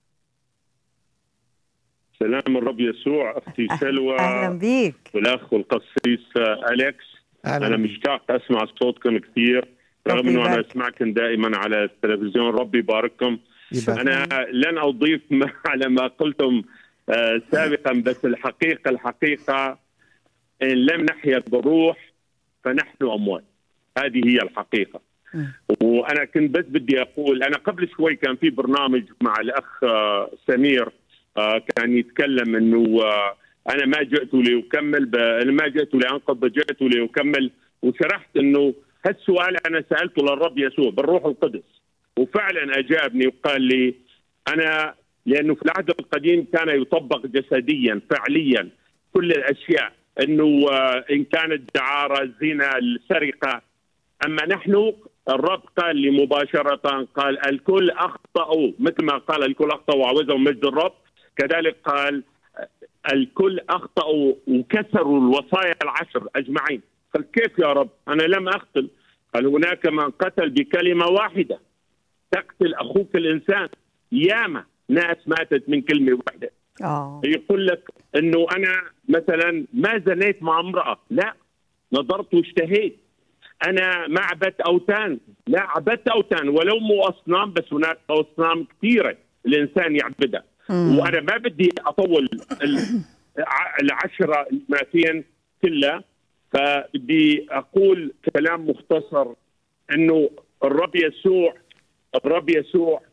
سلام الرب يسوع اختي سلوى اهلا بيك والاخ والقسيس اليكس أهلاً انا بيك. مشتاق اسمع صوتكم كثير رغم ربي انه انا يبارك. اسمعكم دائما على التلفزيون ربي يبارككم يبقى انا لن اضيف ما على ما قلتم آه، سابقا بس الحقيقه الحقيقه ان لم نحيا بالروح فنحن اموات هذه هي الحقيقه مم. وانا كنت بس بدي اقول انا قبل شوي كان في برنامج مع الاخ آه، سمير آه، كان يتكلم انه آه، انا ما جئت لاكمل ب... انا ما جئت لانقض بل جئت لاكمل وشرحت انه هالسؤال انا سالته للرب يسوع بالروح القدس وفعلا اجابني وقال لي انا لانه في العهد القديم كان يطبق جسديا فعليا كل الاشياء انه آه، ان كانت دعاره الزنا السرقه اما نحن الرب قال لي مباشره قال الكل اخطاوا مثل ما قال الكل اخطاوا وعوزهم مجد الرب كذلك قال الكل اخطاوا وكسروا الوصايا العشر اجمعين قال كيف يا رب انا لم اقتل قال هناك من قتل بكلمه واحده تقتل اخوك الانسان ياما ناس ماتت من كلمه واحده اه يقول لك انه انا مثلا ما زنيت مع امراه لا نظرت واشتهيت انا معبد اوثان لا عبدت اوثان ولو مو اصنام بس هناك اصنام كثيره الانسان يعبدها وانا ما بدي اطول ال- ع- العشره المائتين كلها فبدي اقول كلام مختصر انه الرب يسوع الرب يسوع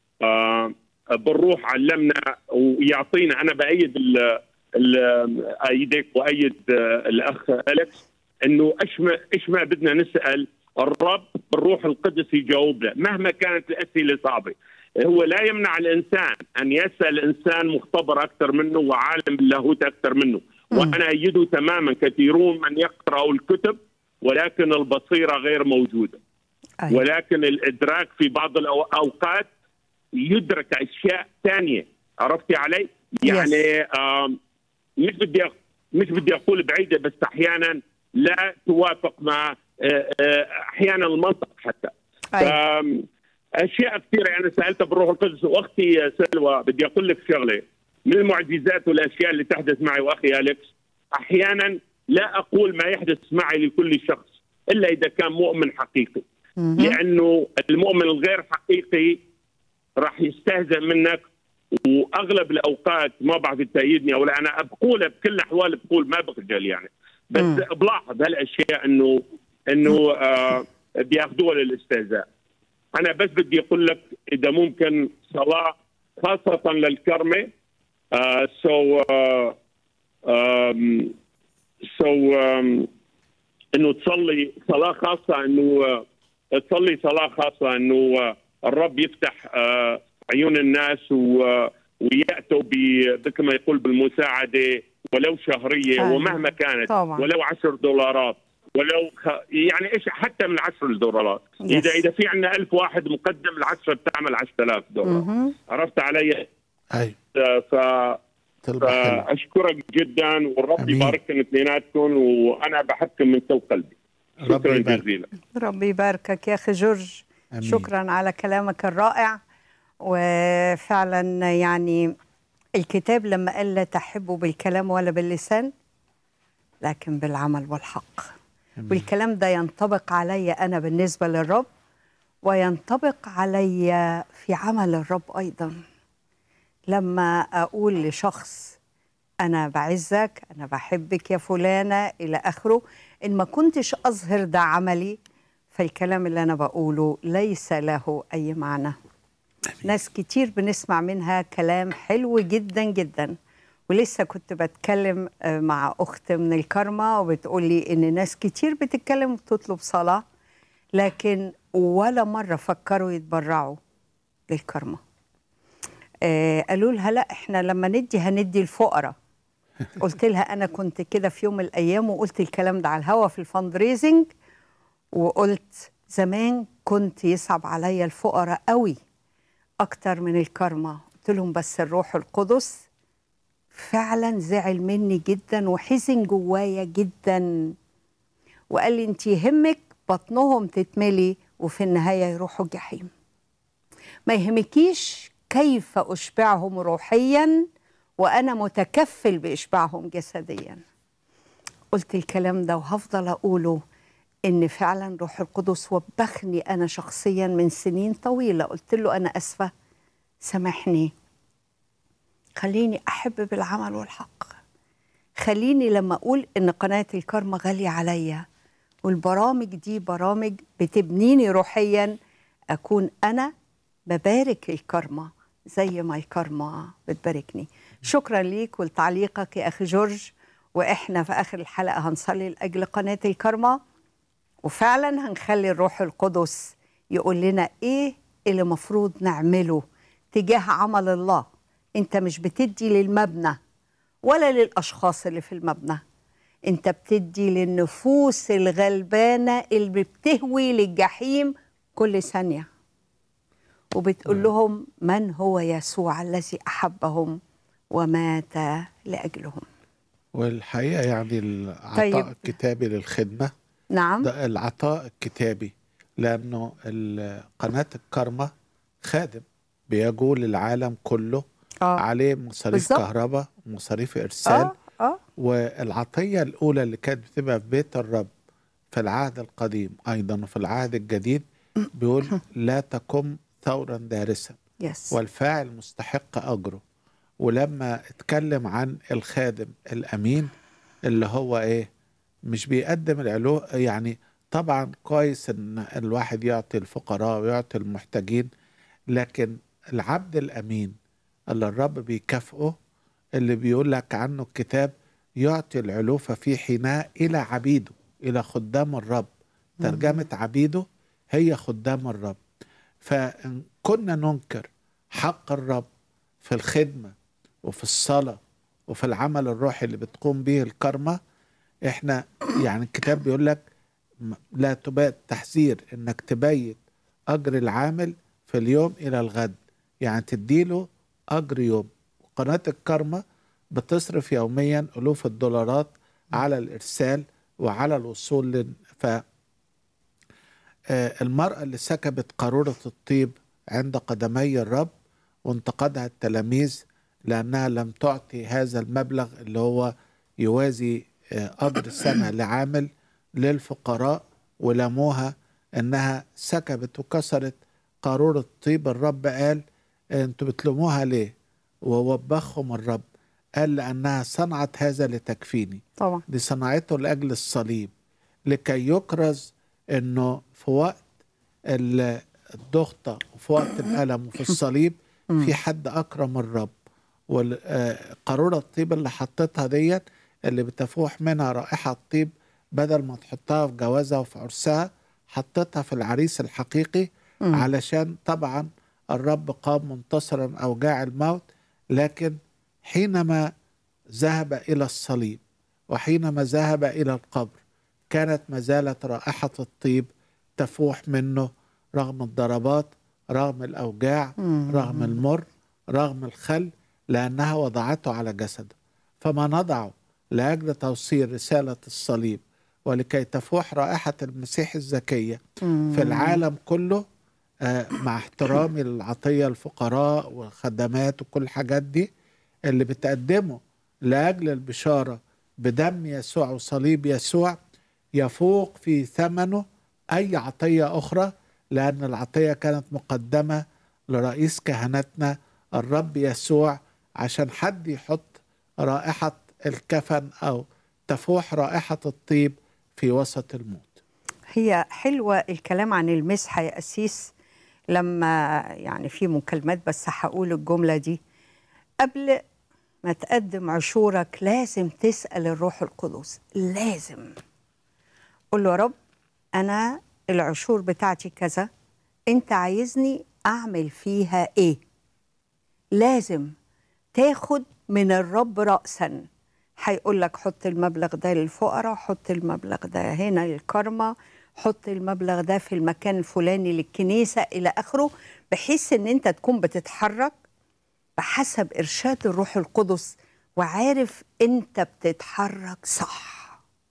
آه بالروح علمنا ويعطينا انا بايد ال- ال- ايدك وايد آه، الاخ اليكس انه ايش ما ايش ما بدنا نسال الرب بالروح القدس يجاوبنا مهما كانت الاسئله صعبه هو لا يمنع الانسان ان يسال انسان مختبر اكثر منه وعالم باللاهوت اكثر منه وانا ايده تماما كثيرون من يقرأوا الكتب ولكن البصيره غير موجوده أي. ولكن الادراك في بعض الاوقات يدرك اشياء ثانيه عرفتي علي؟ يعني آم، مش بدي أق- مش بدي اقول بعيده بس احيانا لا توافق مع آه، آه، احيانا المنطق حتى أي. آم، اشياء كثيره انا سالتها بالروح القدس واختي سلوى بدي اقول لك شغله من المعجزات والاشياء اللي تحدث معي واخي اليكس احيانا لا اقول ما يحدث معي لكل شخص الا اذا كان مؤمن حقيقي لانه المؤمن الغير حقيقي راح يستهزئ منك واغلب الاوقات ما بعرف تأيدني او لا انا بقولها بكل الاحوال بقول ما بخجل يعني بس مم. بلاحظ هالاشياء انه انه آه بياخذوها للاستهزاء انا بس بدي اقول لك اذا ممكن صلاه خاصه للكرمه آه سو آه آم، سو آم، انه تصلي صلاه خاصه انه آه، تصلي صلاه خاصه انه آه، الرب يفتح آه، عيون الناس و- وياتوا ب- كما يقول بالمساعده ولو شهريه أيوة. ومهما كانت طبعاً. ولو عشر دولارات ولو خ... يعني ايش حتى من عشر دولارات Yes. اذا اذا في عندنا ألف واحد مقدم العشرة بتعمل 10000 دولار مهم. عرفت علي ايوه ف طلبة حلوة فاشكرك جدا والرب أمين. يبارككم اثنيناتكم وانا بحبكم من كل قلبي رب شكرا يبارك. جزيلا ربي يباركك يا اخي جورج أمين. شكرا على كلامك الرائع وفعلا يعني الكتاب لما قال لا تحبوا بالكلام ولا باللسان لكن بالعمل والحق والكلام ده ينطبق علي انا بالنسبه للرب وينطبق علي في عمل الرب ايضا لما اقول لشخص انا بعزك انا بحبك يا فلانه الى اخره ان ما كنتش اظهر ده عملي فالكلام اللي انا بقوله ليس له اي معنى ناس كتير بنسمع منها كلام حلو جدا جدا ولسه كنت بتكلم آه، مع اخت من الكرمة وبتقول لي ان ناس كتير بتتكلم وبتطلب صلاة لكن ولا مرة فكروا يتبرعوا للكرمة آه قالوا لها لا احنا لما ندي هندي الفقراء قلت لها انا كنت كده في يوم من الايام وقلت الكلام ده على الهوا في الفند ريزنج وقلت زمان كنت يصعب عليا الفقراء قوي اكتر من الكرمة قلت لهم بس الروح القدس فعلا زعل مني جدا وحزن جوايا جدا وقال لي انت يهمك بطنهم تتملي وفي النهايه يروحوا الجحيم ما يهمكيش كيف اشبعهم روحيا وانا متكفل باشباعهم جسديا قلت الكلام ده وهفضل اقوله ان فعلا روح القدس وبخني انا شخصيا من سنين طويله قلت له انا اسفه سامحني خليني احب بالعمل والحق خليني لما اقول ان قناه الكرمة غاليه عليا والبرامج دي برامج بتبنيني روحيا اكون انا ببارك الكرمة زي ما الكرمة بتباركني شكرا ليك ولتعليقك يا اخي جورج واحنا في اخر الحلقه هنصلي لاجل قناه الكرمة وفعلا هنخلي الروح القدس يقول لنا ايه اللي مفروض نعمله تجاه عمل الله انت مش بتدي للمبنى ولا للاشخاص اللي في المبنى انت بتدي للنفوس الغلبانه اللي بتهوي للجحيم كل ثانيه وبتقول لهم من هو يسوع الذي احبهم ومات لاجلهم والحقيقة يعني العطاء طيب. الكتابي للخدمة نعم ده العطاء الكتابي لأنه ال- قناة الكرمة خادم بيجول العالم كله اه عليه مصاريف بالظبط. كهرباء ومصاريف إرسال اه اه والعطية الأولى اللي كانت بتبقى في بيت الرب في العهد القديم أيضا وفي العهد الجديد بيقول لا تقم ثورا دارسا يس والفاعل مستحق أجره ولما اتكلم عن الخادم الأمين اللي هو إيه مش بيقدم العلو يعني طبعا كويس إن الواحد يعطي الفقراء ويعطي المحتاجين لكن العبد الأمين اللي الرب بيكافئه اللي بيقول لك عنه الكتاب يعطي العلوفة في حينها إلى عبيده إلى خدام الرب ترجمة عبيده هي خدام الرب فإن كنا ننكر حق الرب في الخدمة وفي الصلاة وفي العمل الروحي اللي بتقوم به الكرمة احنا يعني الكتاب بيقول لك م- لا تبات تحذير انك تبيت اجر العامل في اليوم الى الغد يعني تديله اجر يوم قناة الكرمة بتصرف يوميا الوف الدولارات على الارسال وعلى الوصول لل... ف آه، المرأة اللي سكبت قارورة الطيب عند قدمي الرب وانتقدها التلاميذ لأنها لم تعطي هذا المبلغ اللي هو يوازي آه، أجر سنة لعامل للفقراء ولاموها أنها سكبت وكسرت قارورة طيب الرب قال أنتوا بتلوموها ليه ووبخهم الرب قال لأنها صنعت هذا لتكفيني طبعا دي صنعته لأجل الصليب لكي يكرز انه في وقت ال- الضغطة وفي وقت الألم وفي الصليب في حد أكرم الرب والقارورة الطيب اللي حطيتها ديت اللي بتفوح منها رائحة طيب بدل ما تحطها في جوازها وفي عرسها حطيتها في العريس الحقيقي علشان طبعا الرب قام منتصرا أوجاع الموت لكن حينما ذهب إلى الصليب وحينما ذهب إلى القبر كانت ما زالت رائحة الطيب تفوح منه رغم الضربات رغم الأوجاع رغم المر رغم الخل لأنها وضعته على جسده فما نضعه لأجل توصيل رسالة الصليب ولكي تفوح رائحة المسيح الزكية في العالم كله آه، مع احترامي للعطية الفقراء والخدمات وكل الحاجات دي اللي بتقدمه لأجل البشارة بدم يسوع وصليب يسوع يفوق في ثمنه أي عطية أخرى لأن العطية كانت مقدمة لرئيس كهنتنا الرب يسوع عشان حد يحط رائحة الكفن أو تفوح رائحة الطيب في وسط الموت هي حلوة الكلام عن المسحة يا أسيس لما يعني في مكالمات بس هقول الجملة دي قبل ما تقدم عشورك لازم تسأل الروح القدس لازم قول له يا رب أنا العشور بتاعتي كذا أنت عايزني أعمل فيها إيه لازم تاخد من الرب رأسا هيقول لك حط المبلغ ده للفقراء حط المبلغ ده هنا للكرمة حط المبلغ ده في المكان الفلاني للكنيسة إلى آخره بحيث إن أنت تكون بتتحرك بحسب إرشاد الروح القدس وعارف أنت بتتحرك صح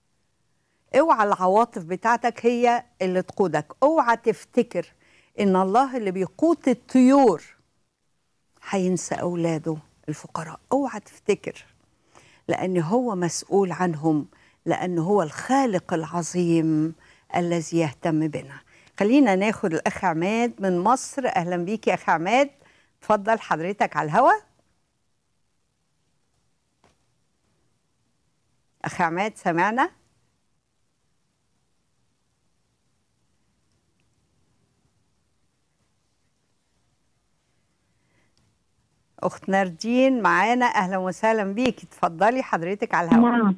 اوعى العواطف بتاعتك هي اللي تقودك اوعى تفتكر ان الله اللي بيقود الطيور هينسى اولاده الفقراء اوعى تفتكر لان هو مسؤول عنهم لان هو الخالق العظيم الذي يهتم بنا خلينا ناخد الاخ عماد من مصر اهلا بيك يا اخ عماد اتفضل حضرتك على الهوا اخ عماد سمعنا اخت ناردين معانا اهلا وسهلا بيكي اتفضلي حضرتك على الهواء نعم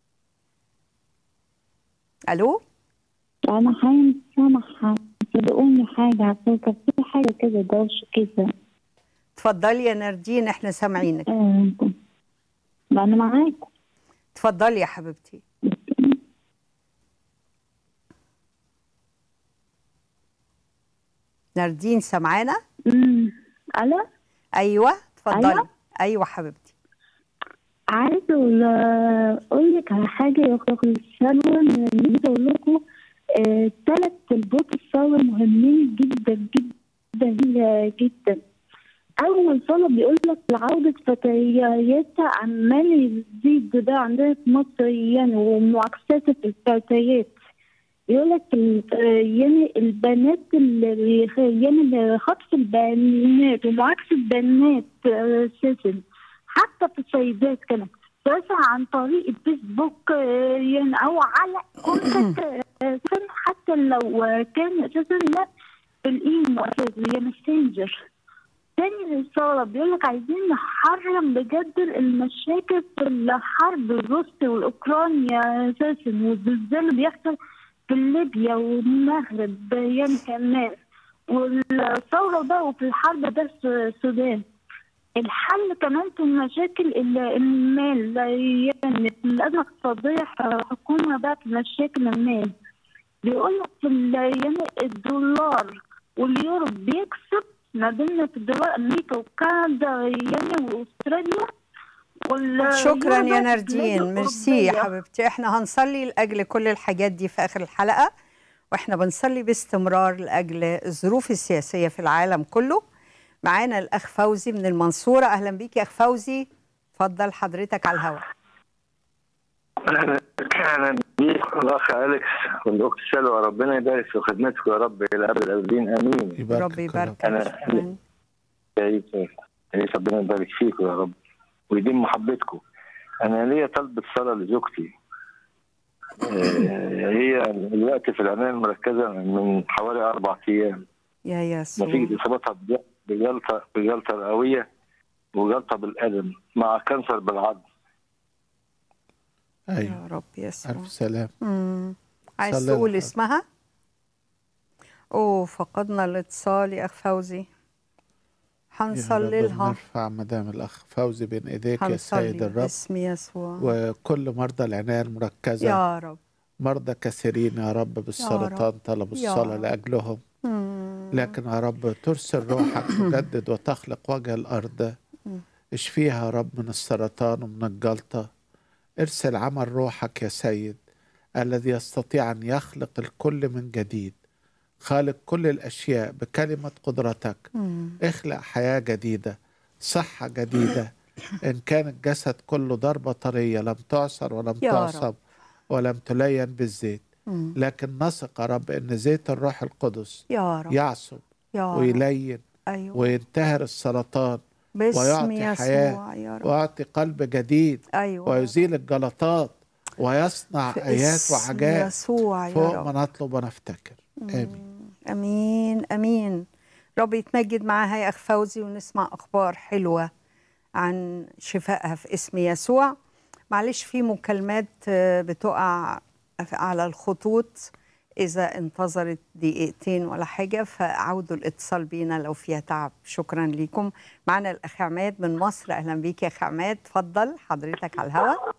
الو أنا حاليا سامحة صدقوني حاجة عشان كان في حاجة كده دوشة كده اتفضلي يا ناردين احنا سامعينك آه، ما أنا معاكم اتفضلي يا حبيبتي ناردين سامعانا أمم، ألا ايوه اتفضلي أيوة. ايوه حبيبتي عايزة أقول أقول لك على حاجة يا أخت سلوى عايزة أقول لكم آه، تلات طلبات الصلاة مهمين جدا جدا جدا أول صلاة بيقول لك لعودة فتياتها عمال يزيد ده عندنا في مصر يعني ومعاكسات الفتيات يقول لك ال- آه، يعني البنات اللي يعني خطف البنات ومعاكسة البنات آه، اساسا حتى في السيدات كمان اساسا عن طريق الفيسبوك آه، يعني او على كونتاكت آه، أساساً حتى لو آه، كان اساسا لا بالايمو اساسا هي ماسنجر تاني رسالة بيقول لك عايزين نحرم بجد المشاكل في الحرب الروسي والأوكرانيا أساسا والزلزال اللي بيحصل في ليبيا والمغرب يعني كمان والثورة بقى وفي الحرب ده في السودان الحل كمان في مشاكل ال- المال يعني في الأزمة الاقتصادية حكومة بقى في مشاكل المال بيقول لك في ال- يعني الدولار واليورو بيكسب ما بين في دول امريكا وكندا يعني واستراليا وال- شكرا اليورو يا بقى في البلاد ناردين ميرسي يا الأوروبية. حبيبتي احنا هنصلي لاجل كل الحاجات دي في اخر الحلقه واحنا بنصلي باستمرار لاجل الظروف السياسيه في العالم كله معانا الاخ فوزي من المنصوره اهلا بيك يا اخ فوزي اتفضل حضرتك على الهواء اهلا اهلا بيك الاخ اليكس والاخت سلوى ربنا يبارك في خدمتكم يا رب الى ابد الابدين امين يباركك ربي يا رب. يبارك أنا- شكراً. يا ريت يا ريت ربنا يبارك فيكم يا رب ويديم محبتكم انا ليا طلبة صلاة لزوجتي آه، هي الوقت في العناية المركزة من حوالي أربع أيام يا يسوع نتيجة إصابتها بج- بجلطة بجلطة رئوية وجلطة بالقدم مع كانسر بالعظم ايوه يا رب يسوع الف سلام مم. عايز صلي تقول لها. اسمها اوه فقدنا الاتصال يا اخ فوزي يا هنصلي رب لها نرفع مدام الاخ فوزي بين ايديك يا سيد هنصلي الرب باسم يسوع وكل مرضى العنايه المركزه يا رب مرضى كثيرين يا رب بالسرطان طلبوا يا الصلاه رب. لاجلهم مم. لكن يا رب ترسل روحك تجدد وتخلق وجه الارض اشفيها يا رب من السرطان ومن الجلطه ارسل عمل روحك يا سيد الذي يستطيع ان يخلق الكل من جديد خالق كل الاشياء بكلمه قدرتك مم. اخلق حياه جديده صحه جديده ان كان الجسد كله ضربه طريه لم تعصر ولم يا رب. تعصب ولم تلين بالزيت مم. لكن نثق يا رب ان زيت الروح القدس يا رب يعصب يا رب ويلين ايوه وينتهر السرطان باسم ويعطي يسوع حياة يا رب ويعطي قلب جديد ايوه ويزيل الجلطات ويصنع في ايات اسم وحاجات يسوع يا فوق رب ما نطلب ونفتكر امين امين امين رب يتمجد معاها يا اخ فوزي ونسمع اخبار حلوه عن شفائها في اسم يسوع معلش في مكالمات آه، بتقع على الخطوط اذا انتظرت دقيقتين ولا حاجه فعودوا الاتصال بينا لو فيها تعب شكرا لكم معنا الاخ عماد من مصر اهلا بيك يا اخ عماد اتفضل حضرتك على الهواء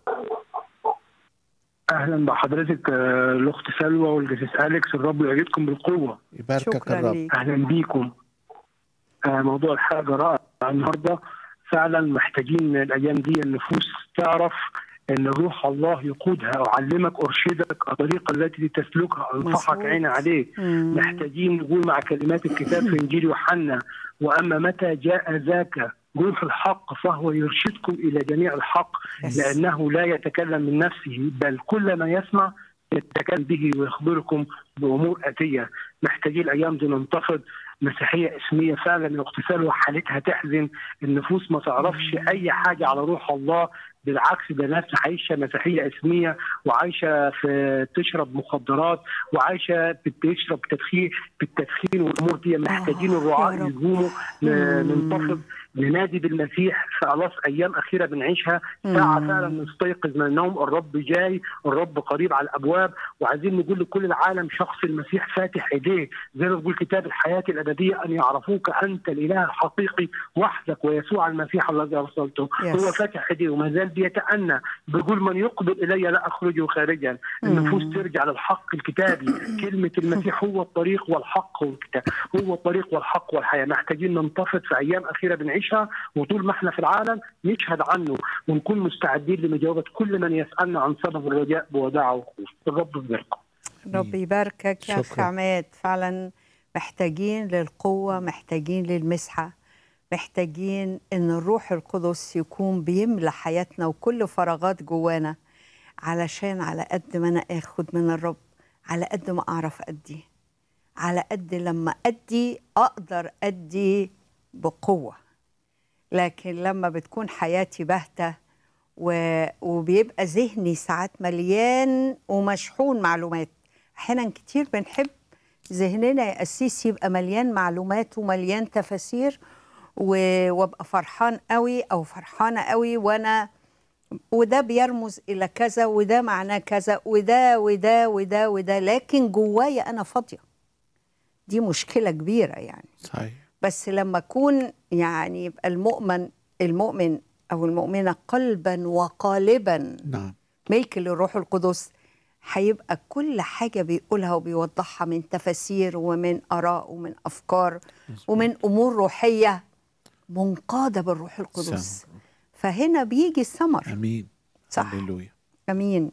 اهلا بحضرتك آه، الاخت سلوى والجسيس اليكس الرب يعيدكم بالقوه يباركك شكرا الرب ليك اهلا بيكم آه، موضوع الحلقه رائع النهارده فعلا محتاجين الايام دي النفوس تعرف ان روح الله يقودها اعلمك ارشدك الطريقه التي تسلكها انصحك مظبوط. عين عليك مم. محتاجين نقول مع كلمات الكتاب في انجيل يوحنا واما متى جاء ذاك روح الحق فهو يرشدكم الى جميع الحق يس. لانه لا يتكلم من نفسه بل كل ما يسمع يتكلم به ويخبركم بامور اتيه محتاجين الايام دي ننتفض مسيحيه اسميه فعلا الاغتسال وحالتها تحزن النفوس ما تعرفش اي حاجه على روح الله بالعكس ده ناس عايشه مسيحيه اسميه وعايشه في تشرب مخدرات وعايشه بتشرب تدخين بالتدخين والامور دي محتاجين آه، الرعاة يا رب. يقوموا مم. ننتفض ننادي بالمسيح خلاص ايام اخيره بنعيشها ساعه مم. فعلا نستيقظ من النوم الرب جاي الرب قريب على الابواب وعايزين نقول لكل العالم شخص المسيح فاتح ايديه زي ما بيقول كتاب الحياه الابديه ان يعرفوك انت الاله الحقيقي وحدك ويسوع المسيح الذي ارسلته Yes. هو فاتح ايديه وما زال بيتأنى بيقول من يقبل الي لا اخرجه خارجا النفوس ترجع للحق الكتابي كلمه المسيح هو الطريق والحق والكتاب هو الطريق والحق والحياه محتاجين ننتفض في ايام اخيره بنعيشها وطول ما احنا في العالم نشهد عنه ونكون مستعدين لمجاوبه كل من يسالنا عن سبب الرجاء بوداع وخوف الرب يباركم رب يباركك يا اخ شكراً. عماد فعلا محتاجين للقوه محتاجين للمسحه محتاجين ان الروح القدس يكون بيملى حياتنا وكل فراغات جوانا علشان على قد ما انا اخد من الرب على قد ما اعرف ادي على قد لما ادي اقدر ادي بقوه لكن لما بتكون حياتي باهته و... وبيبقى ذهني ساعات مليان ومشحون معلومات احيانا كتير بنحب ذهننا يا قسيس يبقى مليان معلومات ومليان تفاسير و... وابقى فرحان قوي او فرحانه قوي وانا وده بيرمز الى كذا وده معناه كذا وده وده وده وده لكن جوايا انا فاضيه دي مشكله كبيره يعني صحيح بس لما اكون يعني يبقى المؤمن المؤمن او المؤمنه قلبا وقالبا نعم ملك للروح القدس هيبقى كل حاجه بيقولها وبيوضحها من تفاسير ومن اراء ومن افكار ومن امور روحيه منقاده بالروح القدس سلام. فهنا بيجي الثمر امين صح. هللويا امين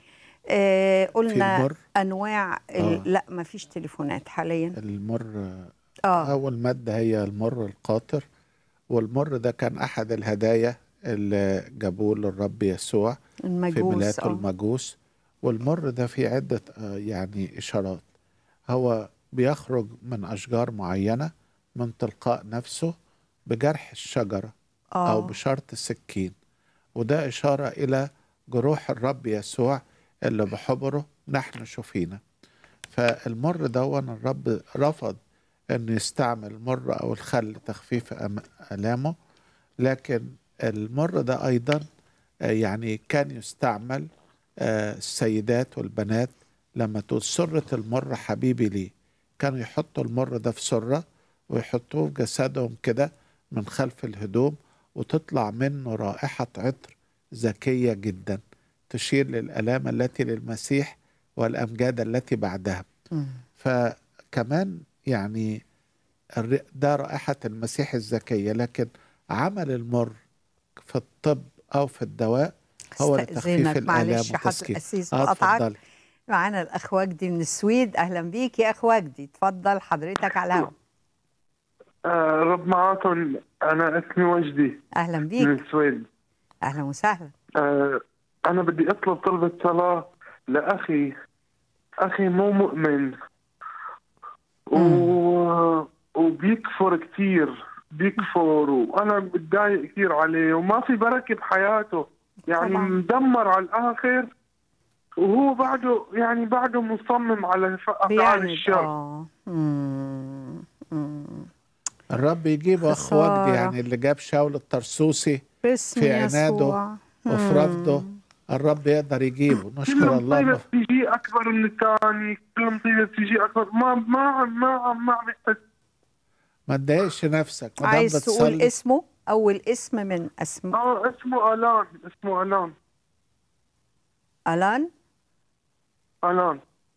آه قلنا المر؟ انواع آه. ال... لا ما فيش تليفونات حاليا المر اه أول مادة هي المر القاطر والمر ده كان أحد الهدايا اللي جابوه للرب يسوع في المجوس ميلاده آه. المجوس والمر ده فيه عدة آه، يعني إشارات هو بيخرج من أشجار معينة من تلقاء نفسه بجرح الشجرة أو آه. بشرط السكين وده إشارة إلى جروح الرب يسوع اللي بحبره نحن شفينا فالمر دون الرب رفض أن يستعمل المر أو الخل لتخفيف أم- آلامه لكن المر ده أيضا آه، يعني كان يستعمل آه، السيدات والبنات لما تقول سرة المر حبيبي لي كانوا يحطوا المر ده في سرة ويحطوه في جسدهم كده من خلف الهدوم وتطلع منه رائحة عطر ذكية جدا تشير للآلام التي للمسيح والأمجاد التي بعدها مم. فكمان يعني الر- ده رائحة المسيح الذكية لكن عمل المر في الطب أو في الدواء هو لتخفيف استأذنك الآلام معلش حضر وتسكين القسيس اه بقطعك اتفضلي معانا الاخ وجدي من السويد اهلا بيك يا اخ وجدي اتفضل حضرتك على الهواء آه رب معاكم أنا اسمي وجدي اهلا من بيك السويد اهلا وسهلا آه أنا بدي أطلب طلبة صلاة لأخي أخي مو مؤمن و... وبيكفر كثير بيكفر وأنا بتضايق كثير عليه وما في بركة بحياته يعني طبعاً. مدمر على الآخر وهو بعده يعني بعده مصمم على ف- أفعال بيعند الشر اه مم. مم. الرب يجيب أخ خسارة. وجدي يعني اللي جاب شاول الطرسوسي باسم في عناده يسوع وفي رفضه الرب يقدر يجيبه نشكر كل الله مصيبة ما- بتيجي أكبر من الثاني كل مصيبة بتيجي أكبر ما ما عم ما عم ما عم يحس ما تضايقش نفسك ما دام عايز تقول بتصلي اسمه اول اسم من اسم اه اسمه الان اسمه الان الان الان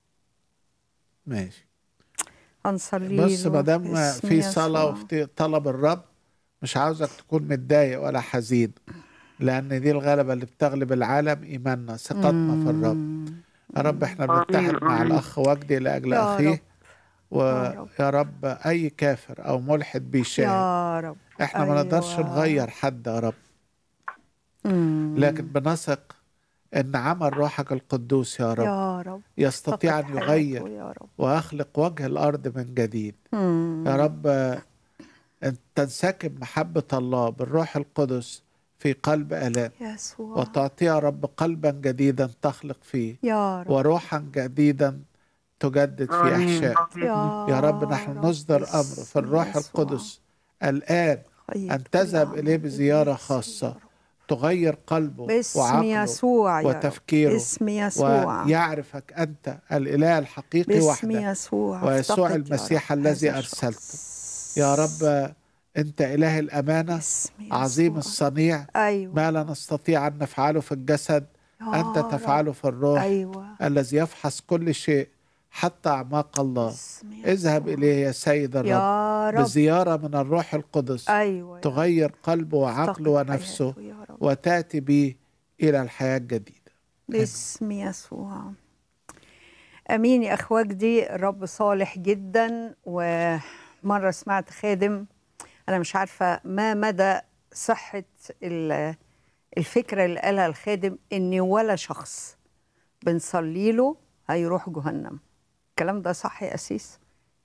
ماشي هنصلي بص له ما دام باسم في صلاة يسوع. وفي طلب الرب مش عاوزك تكون متضايق ولا حزين لأن دي الغلبة اللي بتغلب العالم إيماننا ثقتنا في الرب مم. يا رب احنا آمين، بنتحد مع آمين. الأخ وجدي لأجل يا رب. أخيه يا رب. ويا رب أي كافر أو ملحد بيشاهد يا رب احنا ما نقدرش أيوة. نغير حد يا رب مم. لكن بنثق ان عمل روحك القدوس يا رب يا رب يستطيع فقد ان يغير حياته يا رب ويخلق وجه الارض من جديد مم. يا رب ان تنسكب محبه الله بالروح القدس في قلب الام يسوع وتعطي يا رب قلبا جديدا تخلق فيه يا رب وروحا جديدا تجدد في آمين. احشاء يا, يا رب نحن نصدر امر في الروح باسم يسوع. القدس الان خير أن تذهب كل إليه عمل بزيارة باسم خاصة يا رب. تغير قلبه باسم وعقله يسوع يا رب. وتفكيره باسم يسوع ويعرفك أنت الإله الحقيقي باسم وحدك يسوع ويسوع افتقد يا المسيح رب الذي هذا أرسلته. الشخص. يا رب أنت إله الأمانة باسم عظيم يسوع. الصنيع ايوه ما لا نستطيع أن نفعله في الجسد يا أنت رب. تفعله في الروح ايوه الذي يفحص كل شيء حتى أعماق الله باسم يسوع. اذهب إليه يا سيد الرب يا رب بزيارة من الروح القدس ايوه يا تغير قلبه وعقله افتقد ونفسه حياته يا رب. وتأتي به إلى الحياة الجديدة باسم يسوع امين يا اخ وجدي الرب صالح جدا ومره سمعت خادم انا مش عارفه ما مدى صحه ال- الفكره اللي قالها الخادم ان ولا شخص بنصلي له هيروح جهنم الكلام ده صح يا أسيس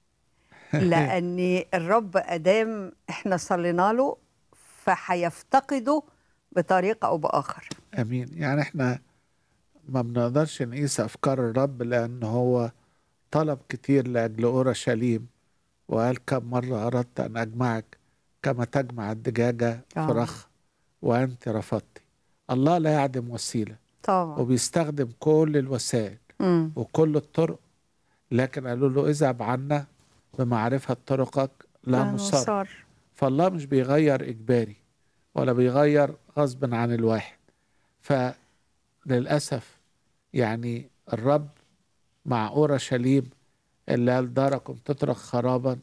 لأن الرب أدام إحنا صلينا له فهيفتقده بطريقة أو بآخر امين يعني احنا ما بنقدرش نقيس افكار الرب لان هو طلب كتير لاجل اورشليم وقال كم مره اردت ان اجمعك كما تجمع الدجاجه آه. فراخ وانت رفضتي الله لا يعدم وسيله طبعا وبيستخدم كل الوسائل مم. وكل الطرق لكن قالوا له اذهب عنا بمعرفه طرقك لا نصر نصر فالله مش بيغير إجباري ولا بيغير غصب عن الواحد فللأسف يعني الرب مع أورشليم اللي قال داركم تترك خرابا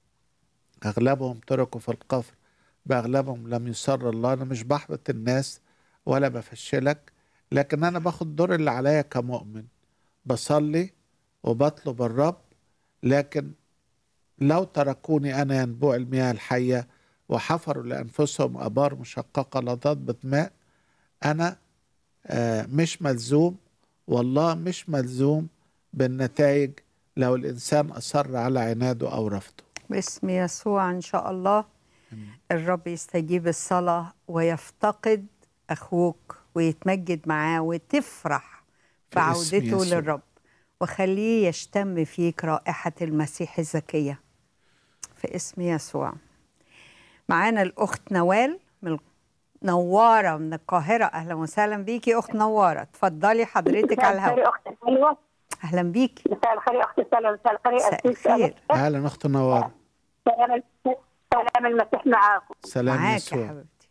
أغلبهم تركوا في القفر بأغلبهم لم يسر الله أنا مش بحبط الناس ولا بفشلك لكن أنا باخد الدور اللي عليا كمؤمن بصلي وبطلب الرب لكن لو تركوني أنا ينبوع المياه الحية وحفروا لأنفسهم أبار مشققة لا تضبط ماء أنا آه، مش ملزوم والله مش ملزوم بالنتائج لو الإنسان أصر على عناده أو رفضه باسم يسوع إن شاء الله الرب يستجيب الصلاة ويفتقد أخوك ويتمجد معاه وتفرح في اسم بعودته يسوع. للرب وخليه يشتم فيك رائحة المسيح الزكية في اسم يسوع معانا الأخت نوال من نوارة من القاهرة أهلا وسهلا بيكي أخت نوارة اتفضلي حضرتك على مساء الهواء الخير اختي سلوى أهلا بيكي مساء الخير يا اختي سلوى مساء الخير يا مساء أسيس الخير أهلا أخت نوار سلام سلام المسيح معاكم سلام معاك يا يسوع حبيبتي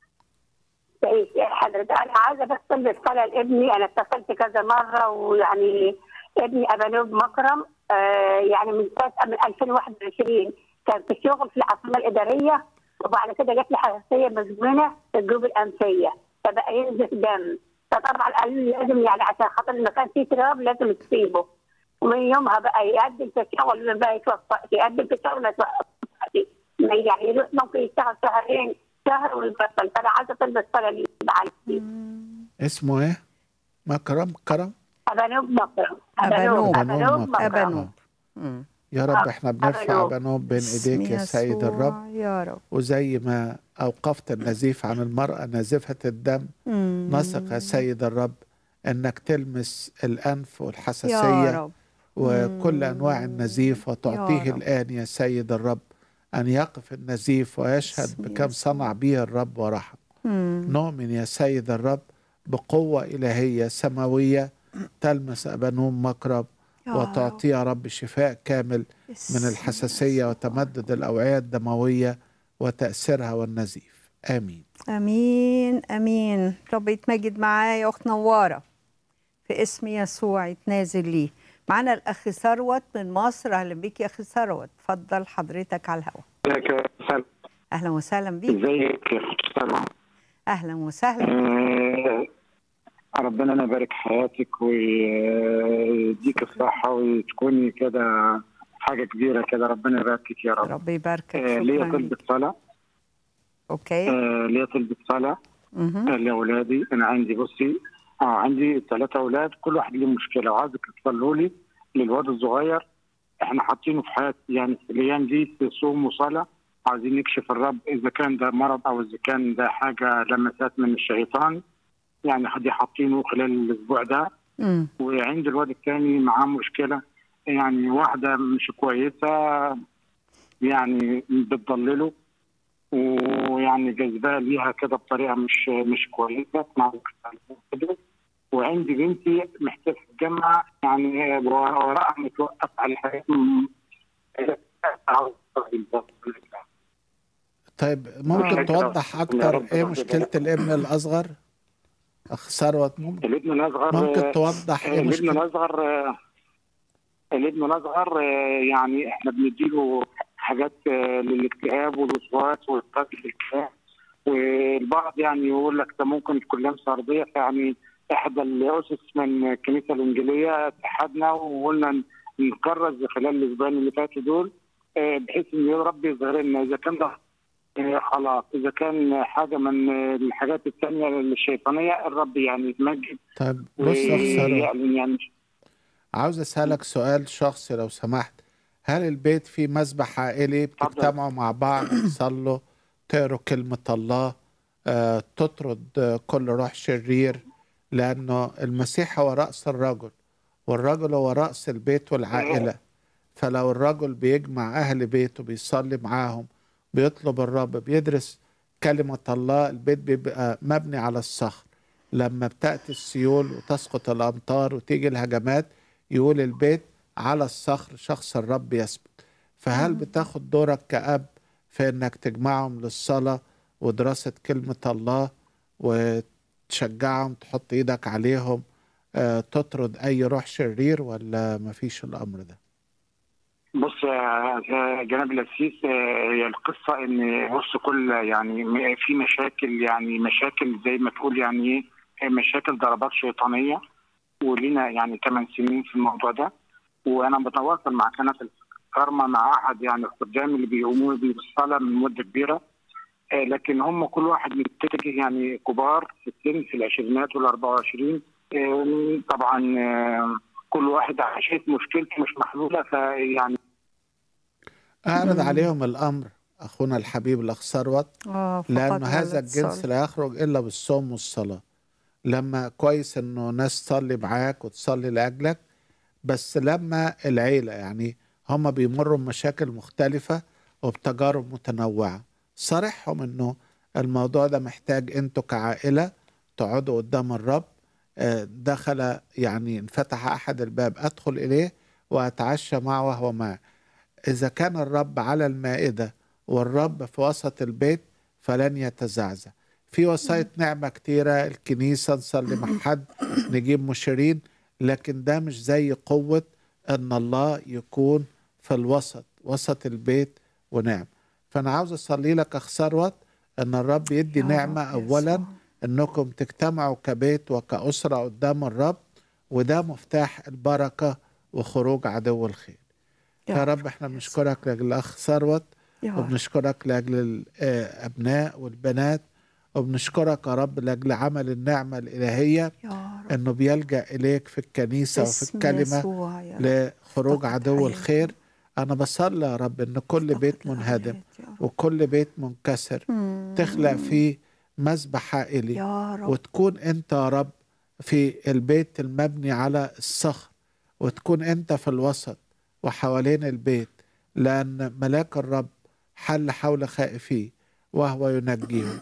تعيش يا حضرتك انا عايزه بس طلب صلاه لابني انا اتصلت كذا مره ويعني ابني ابانوب مكرم آه يعني من سنه من 2021 كان في الشغل في العاصمه الاداريه وبعد كده جات لي حساسيه مزمنه في الجيوب الانفيه فبقى ينزف دم فطبعا قالوا لي لازم يعني عشان خاطر المكان فيه تراب لازم تسيبه ومن يومها بقى يقدم في الشغل بقى يتوفى يقدم في الشغل ما يتوفى ما يعني يروح ممكن يشتغل شهرين شهر ويبطل فانا عايزه اطلب الصلاه اللي عليكي اسمه إيه؟ مكرم كرم ابانوب مكرم أبانوب. ابانوب مكرم أبانوب مم. يا رب احنا بنرفع أبانوب. بنوب بين باسم ايديك يا سيد يسوع الرب يا رب وزي ما اوقفت النزيف عن المراه نازفه الدم مم. نثق يا سيد الرب انك تلمس الانف يا والحساسيه رب وكل انواع النزيف وتعطيه يا رب. الان يا سيد الرب ان يقف النزيف ويشهد باسم بكم يسوع. صنع به الرب ورحم مم. نؤمن يا سيد الرب بقوه الهيه سماويه تلمس ابانوم مكرب يا وتعطيه يا رب شفاء كامل من الحساسيه وتمدد الاوعيه الدمويه وتاثيرها والنزيف امين امين امين رب يتمجد معاه يا اخت نواره في اسم يسوع يتنازل ليه معانا الاخ ثروت من مصر اهلا بيك يا اخي ثروت اتفضل حضرتك على الهواء ازيك يا سلمى اهلا وسهلا بيك ازيك يا اخت سلمى اهلا وسهلا آه، ربنا انا يبارك حياتك ويديك الصحة وتكوني كده حاجة كبيرة كده ربنا يباركك يا رب رب يباركك آه، ليا شكرا طلبة ليك صلاة اوكي آه، ليا طلبة صلاة مهم. آه، لأولادي أنا عندي بصي اه عندي ثلاثة أولاد كل واحد له مشكلة وعايزك تصلوا لي للواد الصغير احنا حاطينه في حياة يعني في الأيام دي في صوم وصلاة عايزين نكشف الرب إذا كان ده مرض أو إذا كان ده حاجة لمسات من الشيطان يعني حد حاطينه خلال الأسبوع ده مم. وعند الواد الثاني معاه مشكلة يعني واحدة مش كويسة يعني بتضلله ويعني جاذباه ليها كده بطريقة مش مش كويسة مع كده وعندي بنتي محتاجة تتجمع يعني وراءها متوقف على حاجات م- طيب ممكن آه. توضح يا اكتر رب ايه رب مشكله الابن الاصغر اخ ثروت ممكن الابن الأصغر ممكن توضح ايه الابن مشكله الاصغر آه، الابن الاصغر آه، يعني احنا بنديله حاجات آه، للاكتئاب والوسواس والقتل الاكتئاب والبعض يعني يقول لك ده ممكن تكون لمسه ارضيه فيعني احدى الاسس من الكنيسه الانجيليه اتحدنا وقلنا نكرز خلال الاسبوعين اللي فاتوا دول آه، بحيث ان يا رب يظهر لنا اذا كان ده آه، خلاص اذا كان حاجه من آه، الحاجات الثانيه الشيطانيه الرب يعني يتمجد طيب بص يا اخ ثروت ويعلن يعني عاوز اسالك سؤال شخصي لو سمحت هل البيت فيه مسبح عائلي بتجتمعوا مع بعض تصلوا تقروا كلمة الله آه، تطرد آه، كل روح شرير لأنه المسيح هو رأس الرجل والرجل هو رأس البيت والعائلة فلو الرجل بيجمع أهل بيته بيصلي معاهم بيطلب الرب بيدرس كلمة الله البيت بيبقى مبني على الصخر لما بتأتي السيول وتسقط الأمطار وتيجي الهجمات يقول البيت على الصخر شخص الرب يثبت فهل بتاخد دورك كأب في إنك تجمعهم للصلاة ودراسة كلمة الله وتشجعهم تحط إيدك عليهم آه، تطرد أي روح شرير ولا مفيش الأمر ده؟ بص يا يا جناب الأسيس آه، هي القصة إن بص كل يعني م- في مشاكل يعني مشاكل زي ما تقول يعني إيه هي مشاكل ضربات شيطانية ولينا يعني 8 سنين في الموضوع ده وأنا بتواصل مع قناة الكارما مع أحد يعني الخدام اللي بيقوموا بيه بالصلاة من مدة كبيرة آه، لكن هم كل واحد متجه يعني كبار في السن في العشرينات وال 24 آه، طبعا آه، كل واحد شايف مشكلته مش محلولة فيعني أعرض عليهم الأمر أخونا الحبيب الأخ ثروت آه فقط لأن هذا على الجنس الاتصال. لا يخرج إلا بالصوم والصلاة لما كويس إنه ناس تصلي معاك وتصلي لأجلك بس لما العيلة يعني هم بيمروا بمشاكل مختلفة وبتجارب متنوعة صارحهم إنه الموضوع ده محتاج أنتوا كعائلة تقعدوا قدام الرب آه، دخل يعني انفتح أحد الباب أدخل إليه وأتعشى معه وهو معه إذا كان الرب على المائدة والرب في وسط البيت فلن يتزعزع في وسائط نعمة كتيرة الكنيسة نصلي مع حد نجيب مشيرين لكن ده مش زي قوة أن الله يكون في الوسط وسط البيت ونعم فأنا عاوز أصلي لك أخ ثروت أن الرب يدي يا نعمة رب أولا يسوع. أنكم تجتمعوا كبيت وكأسرة قدام الرب وده مفتاح البركة وخروج عدو الخير يا رب احنا بنشكرك لاجل الاخ ثروت يا رب. وبنشكرك لاجل الابناء والبنات وبنشكرك يا رب لاجل عمل النعمه الالهيه يا رب انه بيلجا اليك في الكنيسه وفي باسم الكلمه يسوع يا رب. لخروج فقط عدو حياة. الخير انا بصلي يا رب ان كل بيت منهدم يا رب. وكل بيت منكسر مم. تخلق فيه مسبح عائلي يا رب وتكون انت يا رب في البيت المبني على الصخر وتكون انت في الوسط وحوالين البيت لان ملاك الرب حل حول خائفيه وهو ينجيهم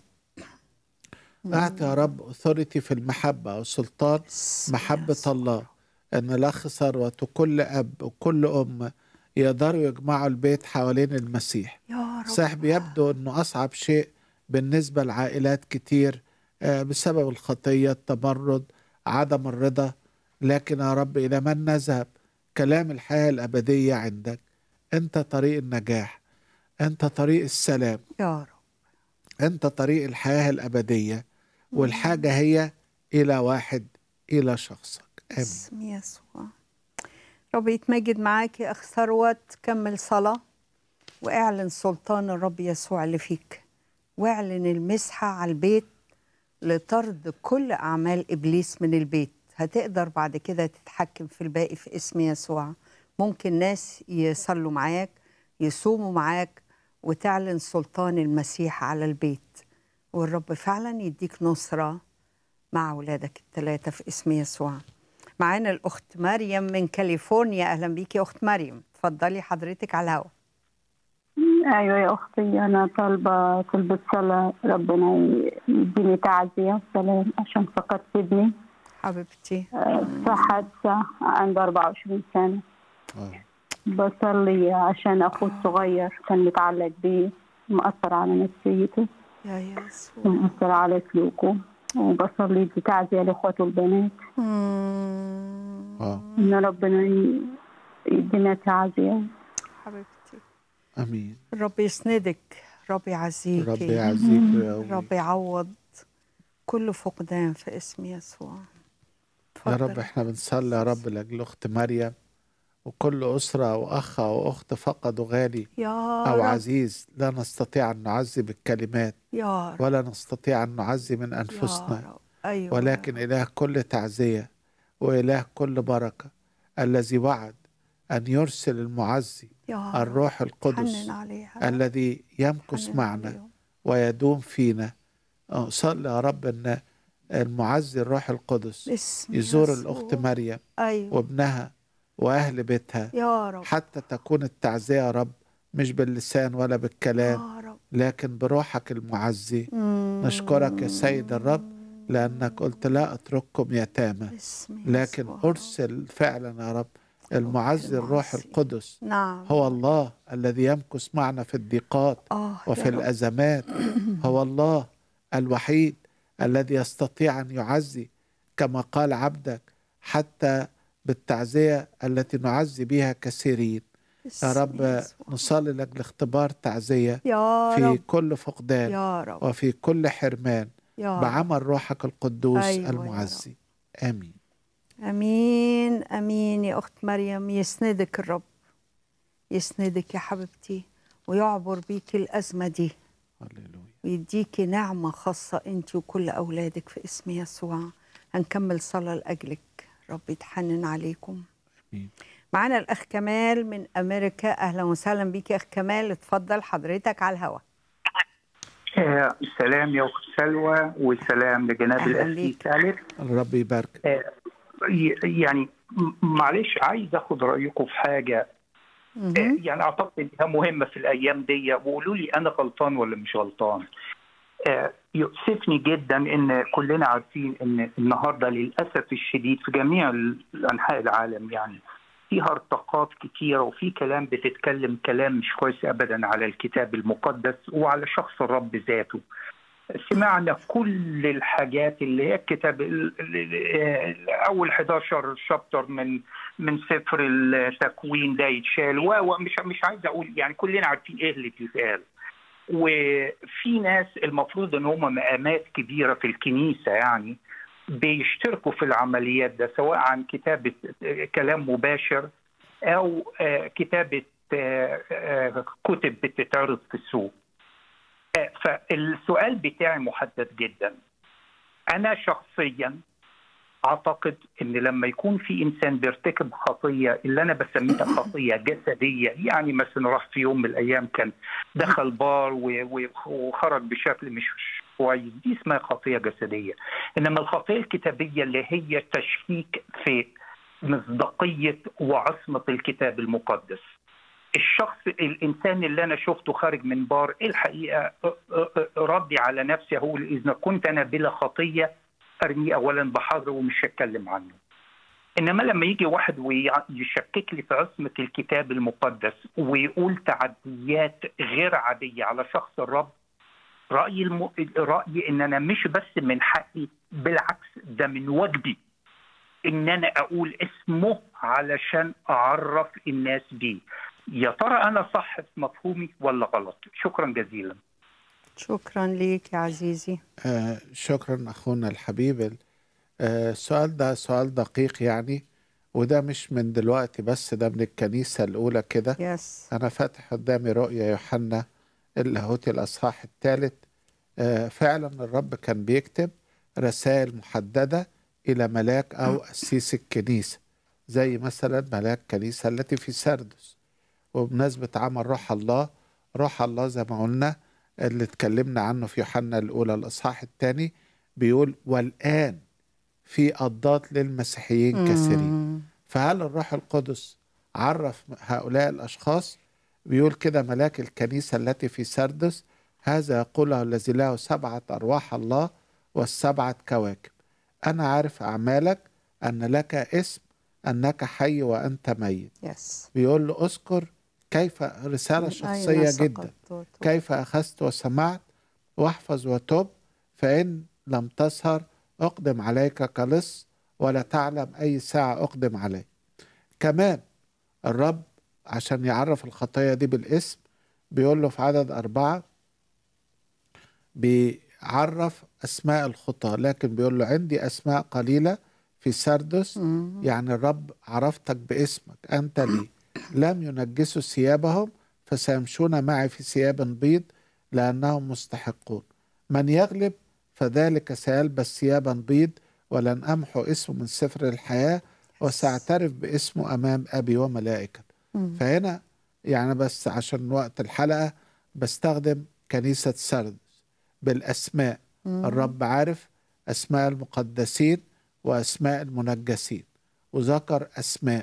اعطي يا رب اثوريتي في المحبه او سلطان باسم محبه يسوع. الله ان الاخ ثروت وكل اب وكل ام يقدروا يجمعوا البيت حوالين المسيح يا رب صحيح بيبدو انه اصعب شيء بالنسبه لعائلات كتير آه، بسبب الخطيه التمرد عدم الرضا لكن يا رب الى من نذهب كلام الحياه الابديه عندك انت طريق النجاح انت طريق السلام يا رب انت طريق الحياه الابديه والحاجه هي الى واحد الى شخصك امين باسم يسوع رب يتمجد معاك يا اخ ثروت كمل صلاه واعلن سلطان الرب يسوع اللي فيك واعلن المسحه على البيت لطرد كل اعمال ابليس من البيت هتقدر بعد كده تتحكم في الباقي في اسم يسوع ممكن ناس يصلوا معاك يصوموا معاك وتعلن سلطان المسيح على البيت والرب فعلا يديك نصره مع اولادك الثلاثه في اسم يسوع معانا الاخت مريم من كاليفورنيا اهلا بيكي يا اخت مريم اتفضلي حضرتك على الهواء ايوه يا اختي انا طالبه طلبة صلاة ربنا يديني تعزية وسلام عشان فقدت ابني حبيبتي آه، في حادثة عنده 24 سنة آه. بصلي عشان اخوه الصغير كان متعلق بيه مأثر على نفسيته يا يسوع ومأثر على سلوكه وبصلي بتعزية لاخواته البنات مم. آه. ان ربنا ي- يدينا تعزية حبيبتي امين الرب يسندك رب يعزيكي رب يعزيك ويقويك. رب يعوض كل فقدان في اسم يسوع يا اتفضل. رب احنا بنصلي يا رب لاجل اخت مريم وكل اسره واخ او اخت فقدوا غالي يا او رب عزيز لا نستطيع ان نعزي بالكلمات يا رب ولا نستطيع ان نعزي من يا انفسنا رب ايوه ولكن اله كل تعزيه واله كل بركه الذي وعد أن يرسل المعزي يا رب الروح القدس حنن عليها الذي يمكث حنن معنا عليهم. ويدوم فينا صلي يا رب أن المعزي الروح القدس باسم يزور يسوع. الأخت مريم ايوه وابنها وأهل بيتها يا رب حتى تكون التعزية يا رب مش باللسان ولا بالكلام يا رب لكن بروحك المعزي مم. نشكرك يا سيد الرب لأنك قلت لا أترككم يتامى باسم لكن يسوع. أرسل فعلا يا رب المعزي الروح المعزي. القدس نعم هو الله الذي يمكث معنا في الضيقات اه وفي يا رب. الأزمات هو الله الوحيد الذي يستطيع أن يعزي كما قال عبدك حتى بالتعزية التي نعزي بها كثيرين يا باسم رب يسوع. نصلي لك لاختبار تعزية يا في رب كل فقدان يا رب وفي كل حرمان يا رب بعمل روحك القدوس أيوة يا المعزي آمين امين امين يا اخت مريم يسندك الرب يسندك يا حبيبتي ويعبر بيك الازمه دي هللويا ويديكي نعمه خاصه انت وكل اولادك في اسم يسوع هنكمل صلاه لاجلك رب يتحنن عليكم آمين. معانا الاخ كمال من امريكا اهلا وسهلا بيك يا اخ كمال اتفضل حضرتك على الهواء آه، سلام يا اخت سلوى وسلام لجناب أهلاً الاسيس بيك. الف الرب يبارك آه، ي- يعني م- معلش عايز اخد رايكم في حاجه آه، مهم. يعني اعتقد انها مهمه في الايام دي وقولوا لي انا غلطان ولا مش غلطان آه، يؤسفني جدا ان كلنا عارفين ان النهارده للاسف الشديد في جميع ال- انحاء العالم يعني في هرطقات كتيره وفي كلام بتتكلم كلام مش كويس ابدا على الكتاب المقدس وعلى شخص الرب ذاته سمعنا كل الحاجات اللي هي الكتاب ال- ال- ال- اول 11 شابتر من من سفر التكوين ده يتشال و- ومش مش عايز اقول يعني كلنا عارفين ايه اللي بيتقال وفي ناس المفروض ان هم مقامات كبيره في الكنيسه يعني بيشتركوا في العمليات ده سواء عن كتابه آه، كلام مباشر او آه، كتابه آه، آه، كتب بتتعرض في السوق آه، فالسؤال بتاعي محدد جدا انا شخصيا اعتقد ان لما يكون في انسان بيرتكب خطيه اللي انا بسميها خطيه جسديه يعني مثلا راح في يوم من الايام كان دخل بار و- و- وخرج بشكل مش كويس دي اسمها خطيه جسديه انما الخطيه الكتابيه اللي هي تشكيك في مصداقيه وعصمه الكتاب المقدس الشخص الانسان اللي انا شفته خارج من بار الحقيقه أ- أ- أ- ردي على نفسي اقول اذا كنت انا بلا خطيه ارمي اولا بحر ومش هتكلم عنه انما لما يجي واحد ويشكك لي في عصمه الكتاب المقدس ويقول تعديات غير عاديه على شخص الرب رايي الم... رايي ان انا مش بس من حقي بالعكس ده من واجبي ان انا اقول اسمه علشان اعرف الناس بيه يا ترى انا صح في مفهومي ولا غلط شكرا جزيلا شكرا ليك يا عزيزي آه شكرا أخونا الحبيب آه السؤال ده سؤال دقيق يعني وده مش من دلوقتي بس ده من الكنيسة الأولى كده يس أنا فاتح قدامي رؤيا يوحنا اللاهوتي الأصحاح الثالث آه فعلا الرب كان بيكتب رسائل محددة إلى ملاك أو أسيس الكنيسة زي مثلا ملاك كنيسة التي في سردس وبمناسبة عمل روح الله روح الله زي ما قلنا اللي اتكلمنا عنه في يوحنا الأولى الإصحاح الثاني بيقول والآن في قضات للمسيحيين كثيرين مم. فهل الروح القدس عرف هؤلاء الأشخاص بيقول كده ملاك الكنيسة التي في سردس هذا يقوله الذي له سبعة أرواح الله والسبعة كواكب أنا عارف أعمالك أن لك اسم أنك حي وأنت ميت يس بيقول له أذكر كيف رسالة أين شخصية سقطت جدا وتوب. كيف أخذت وسمعت واحفظ وتب فإن لم تسهر أقدم عليك كلص ولا تعلم أي ساعة أقدم عليك كمان الرب عشان يعرف الخطية دي بالاسم بيقول له في عدد أربعة بيعرف أسماء الخطاة لكن بيقول له عندي أسماء قليلة في سردس مم. يعني الرب عرفتك باسمك أنت لي لم ينجسوا ثيابهم فسيمشون معي في ثياب بيض لأنهم مستحقون من يغلب فذلك سيلبس ثيابا بيض ولن أمحو اسمه من سفر الحياة وسأعترف باسمه أمام أبي وملائكته مم. فهنا يعني بس عشان وقت الحلقة بستخدم كنيسة سردس بالأسماء مم. الرب عارف أسماء المقدسين وأسماء المنجسين وذكر أسماء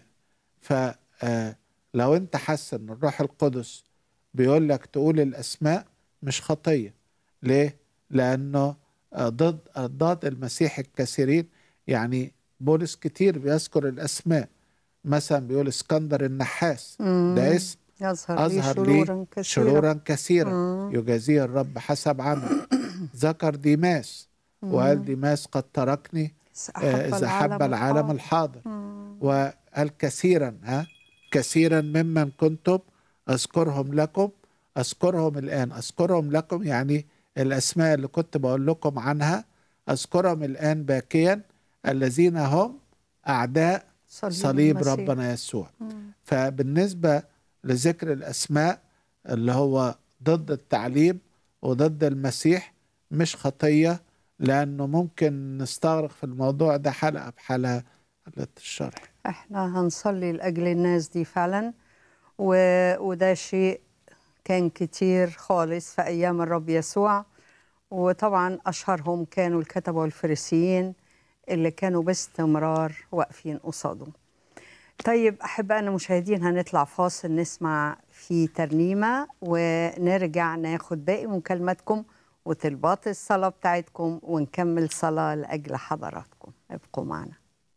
فلو أنت حاسس أن الروح القدس بيقول لك تقول الأسماء مش خطية ليه؟ لأنه آه، ضد ضد المسيح الكثيرين يعني بولس كتير بيذكر الأسماء مثلا بيقول اسكندر النحاس مم. ده اسم يظهر لي أظهر شرورا لي كثيرا شرورا كثيرا مم. يجازيه الرب حسب عمل ذكر ديماس وقال مم. ديماس قد تركني أحب آه، إذا حب العالم العالم الحاضر. الحاضر وقال كثيرا ها كثيرا ممن كنتم أذكرهم لكم أذكرهم الآن أذكرهم لكم يعني الأسماء اللي كنت بقول لكم عنها أذكرهم الآن باكيا الذين هم أعداء صليب صليب المسيح. ربنا يسوع مم. فبالنسبة لذكر الأسماء اللي هو ضد التعليم وضد المسيح مش خطية لأنه ممكن نستغرق في الموضوع ده حلقة بحلقة للشرح احنا هنصلي لاجل الناس دي فعلا و... وده شيء كان كتير خالص في ايام الرب يسوع وطبعا اشهرهم كانوا الكتبه والفريسيين اللي كانوا باستمرار واقفين قصاده طيب احبائنا المشاهدين هنطلع فاصل نسمع في ترنيمه ونرجع ناخد باقي مكالماتكم وطلبات الصلاه بتاعتكم ونكمل صلاه لاجل حضراتكم ابقوا معنا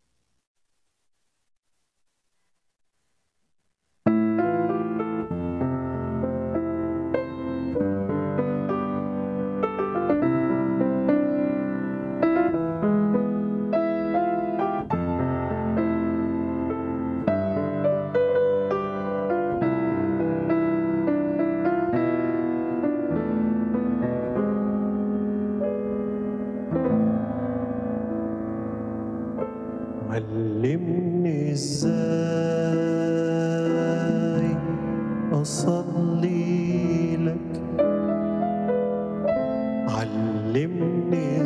علمني ازاي اصلي لك علمني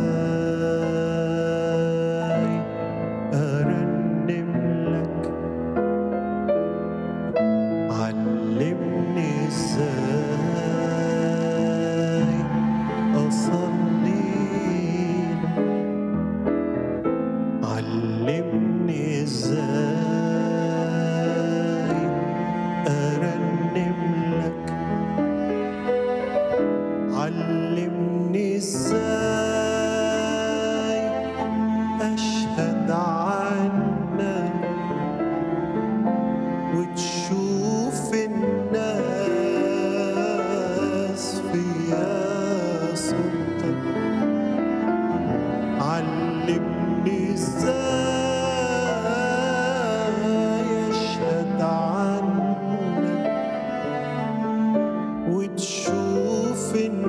ازاي ارنم لك علمني ازاي اصلي لك علمني ازاي ارنم لك علمني ازاي اشهد عنك وتشوف الناس فيا صورتك علمني ازاي اشهد عنك وتشوف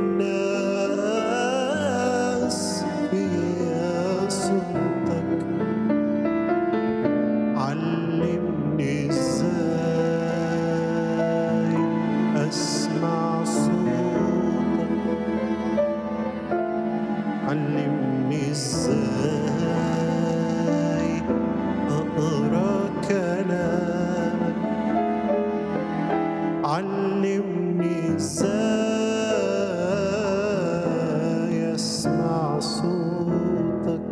الناس فيا صورتك علمني ازاي اسمع صوتك علمني ازاي اقرا كلامك علمني ازاي اسمع صوتك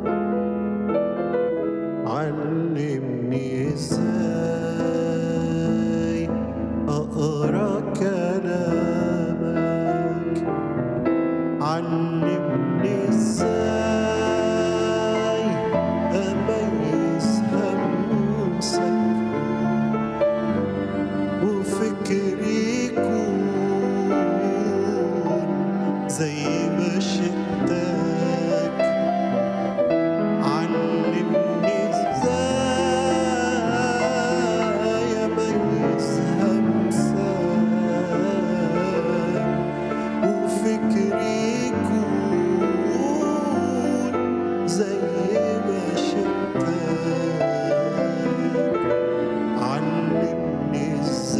علمني ازاي اقرا كلامك علمني ازاي اميز همسك وفكري يكون زي ما شئتك علمني ازاي اميز همسك وفكري يكون زي ما شئتك علمني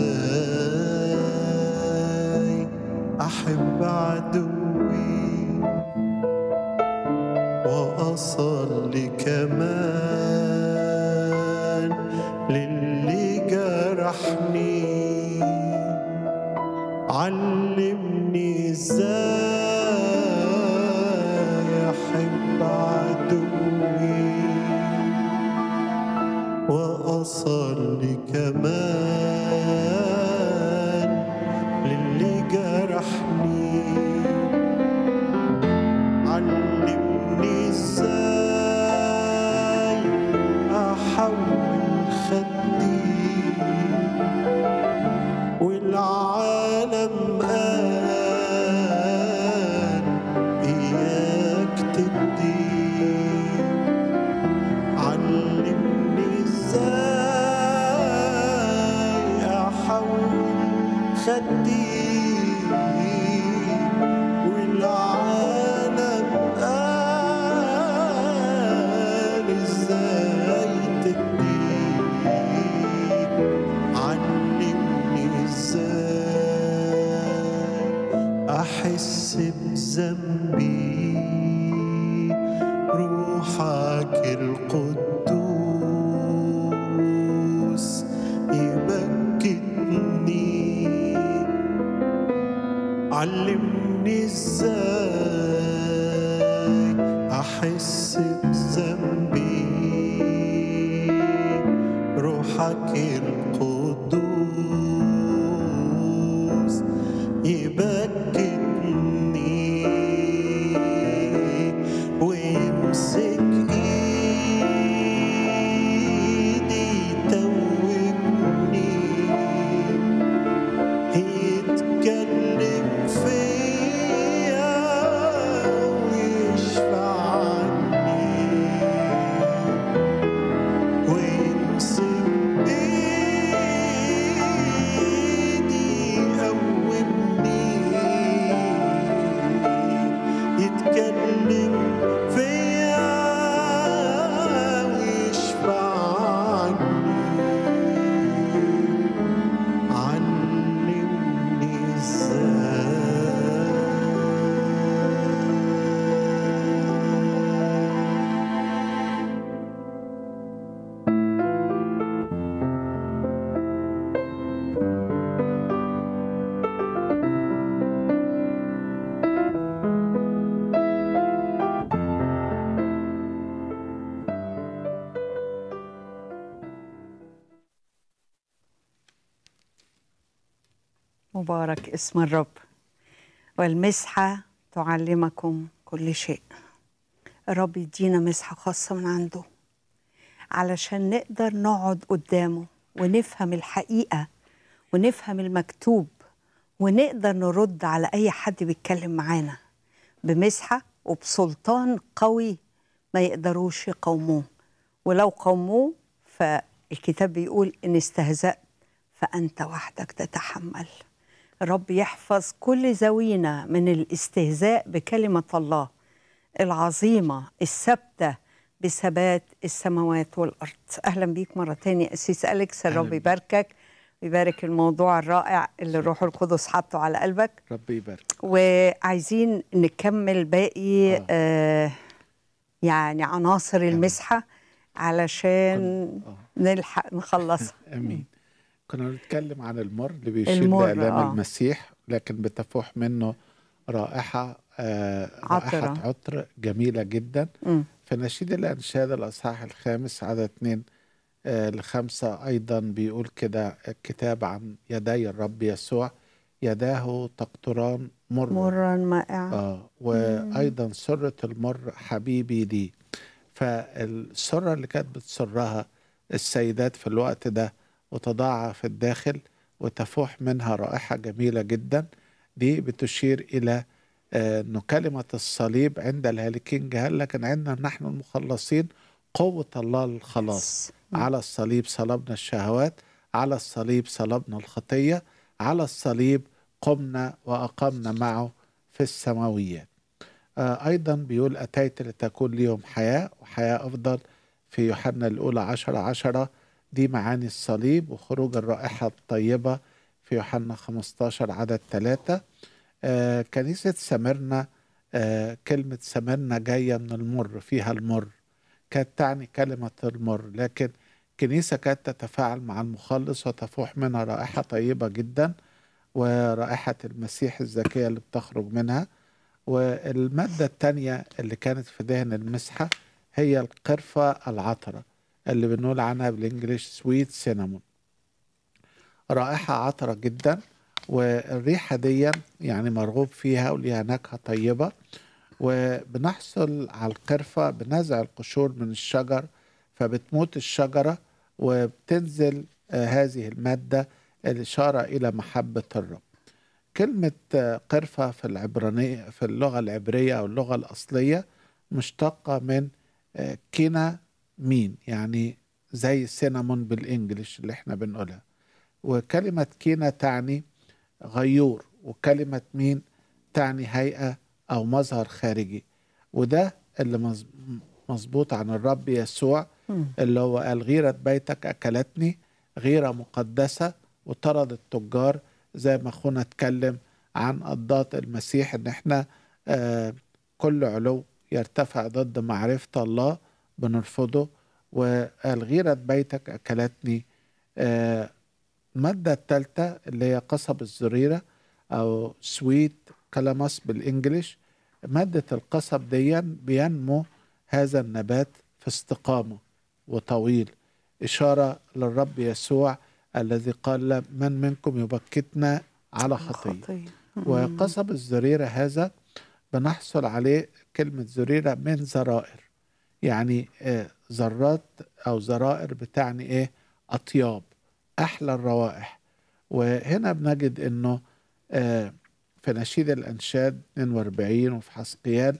ازاي احب عدوي واصلي كمان علمني ازاي احب عدوي واصلي كمان للي جرحني علمني ازاي احول خدي والعالم قال إياك تدي علمني إزاي أحول خدي والعالم قال إزاي تدي علمني ازاي احس بذنبي روحك القدوس يبكتني علمني ازاي احس بذنبي روحك القدوس يبكتني ويمسك ايدي يتوبني يتكلم فيا ويشفع عني ويمسك ايدي يقومني يتكلم فيا ويشفع عني علمني ازاي مبارك اسم الرب والمسحة تعلمكم كل شيء الرب يدينا مسحة خاصة من عنده علشان نقدر نقعد قدامه ونفهم الحقيقة ونفهم المكتوب ونقدر نرد على أي حد بيتكلم معانا بمسحة وبسلطان قوي ما يقدروش يقاوموه ولو قاوموه فالكتاب بيقول إن استهزأت فأنت وحدك تتحمل الرب يحفظ كل زوينا من الاستهزاء بكلمة الله العظيمة الثابتة بثبات السماوات والأرض أهلا بيك مرة تانية أسيس أليكس الرب أهلاً. يباركك ويبارك الموضوع الرائع اللي الروح القدس حاطه على قلبك ربي يبارك وعايزين نكمل باقي آه. آه يعني عناصر المسحة علشان نلحق نخلصها امين كنا بنتكلم عن المر اللي بيشير المر، لآلام آه. المسيح لكن بتفوح منه رائحة آه عطرة. رائحة عطر جميلة جدا مم. في نشيد الأنشاد الأصحاح الخامس عدد اتنين آه لخمسة أيضا بيقول كده الكتاب عن يدي الرب يسوع يداه تقطران مر مرا مائعا آه وأيضا سرة المر حبيبي لي فالسرة اللي كانت بتسرها السيدات في الوقت ده وتضعها في الداخل وتفوح منها رائحة جميلة جدا دي بتشير إلى آه، أنه كلمة الصليب عند الهالكين جهل لكن عندنا نحن المخلصين قوة الله للخلاص على الصليب صلبنا الشهوات على الصليب صلبنا الخطية على الصليب قمنا وأقمنا معه في السماويات آه، أيضا بيقول أتيت لتكون ليهم حياة وحياة أفضل في يوحنا الأولى عشرة عشرة دي معاني الصليب وخروج الرائحة الطيبة في يوحنا 15 عدد ثلاثة آه كنيسة سمرنا آه كلمة سمرنا جاية من المر فيها المر كانت تعني كلمة المر لكن كنيسة كانت تتفاعل مع المخلص وتفوح منها رائحة طيبة جدا ورائحة المسيح الزكية اللي بتخرج منها والمادة التانية اللي كانت في دهن المسحة هي القرفة العطرة اللي بنقول عنها بالانجليش سويت سينامون رائحة عطرة جدا والريحة دي يعني مرغوب فيها وليها نكهة طيبة وبنحصل على القرفة بنزع القشور من الشجر فبتموت الشجرة وبتنزل آه، هذه المادة الإشارة إلى محبة الرب كلمة آه، قرفة في العبرانية في اللغة العبرية أو اللغة الأصلية مشتقة من آه، كينا مين يعني زي سينامون بالإنجليش اللي احنا بنقولها وكلمة كينا تعني غيور وكلمة مين تعني هيئة أو مظهر خارجي وده اللي مظ- مظبوط عن الرب يسوع مم. اللي هو قال غيرة بيتك أكلتني غيرة مقدسة وطرد التجار زي ما أخونا اتكلم عن أضداد المسيح إن إحنا آه كل علو يرتفع ضد معرفة الله بنرفضه وقال غيرة بيتك أكلتني آه المادة الثالثة اللي هي قصب الزريرة أو سويت كلاماس بالإنجليش مادة القصب دي بينمو هذا النبات في استقامة وطويل إشارة للرب يسوع الذي قال من منكم يبكتنا على خطية وقصب الزريرة هذا بنحصل عليه كلمة زريرة من زرائر يعني آه، ذرات أو زرائر بتعني إيه أطياب أحلى الروائح وهنا بنجد إنه آه، في نشيد الأنشاد 42 وفي حسقيال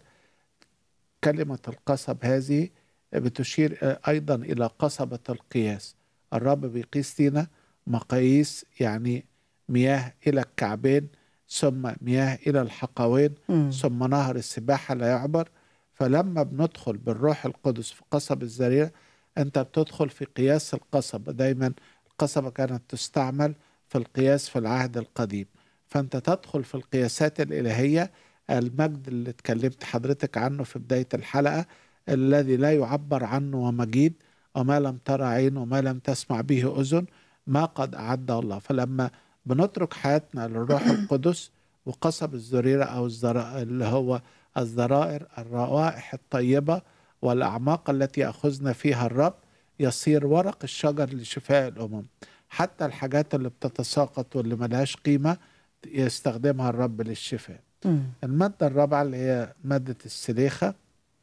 كلمة القصب هذه بتشير آه، أيضا إلى قصبة القياس الرب بيقيس لنا مقاييس يعني مياه إلى الكعبين ثم مياه إلى الحقوين مم. ثم نهر السباحة لا يعبر فلما بندخل بالروح القدس في قصب الزريرة أنت بتدخل في قياس القصبة دايما القصبة كانت تستعمل في القياس في العهد القديم فأنت تدخل في القياسات الإلهية المجد اللي اتكلمت حضرتك عنه في بداية الحلقة الذي لا يعبر عنه ومجيد وما لم ترى عين وما لم تسمع به أذن ما قد أعده الله فلما بنترك حياتنا للروح القدس وقصب الزريرة أو الزرا اللي هو الزرائر الروائح الطيبة والأعماق التي يأخذنا فيها الرب يصير ورق الشجر لشفاء الأمم حتى الحاجات اللي بتتساقط واللي ملهاش قيمة يستخدمها الرب للشفاء مم. المادة الرابعة اللي هي مادة السليخة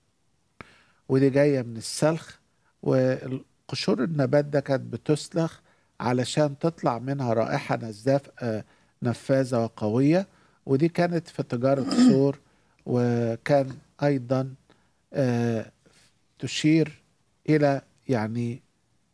ودي جاية من السلخ وقشور النبات ده كانت بتسلخ علشان تطلع منها رائحة نزاف آه، نفاذة وقوية ودي كانت في تجارة سور وكان أيضا آه، تشير إلى يعني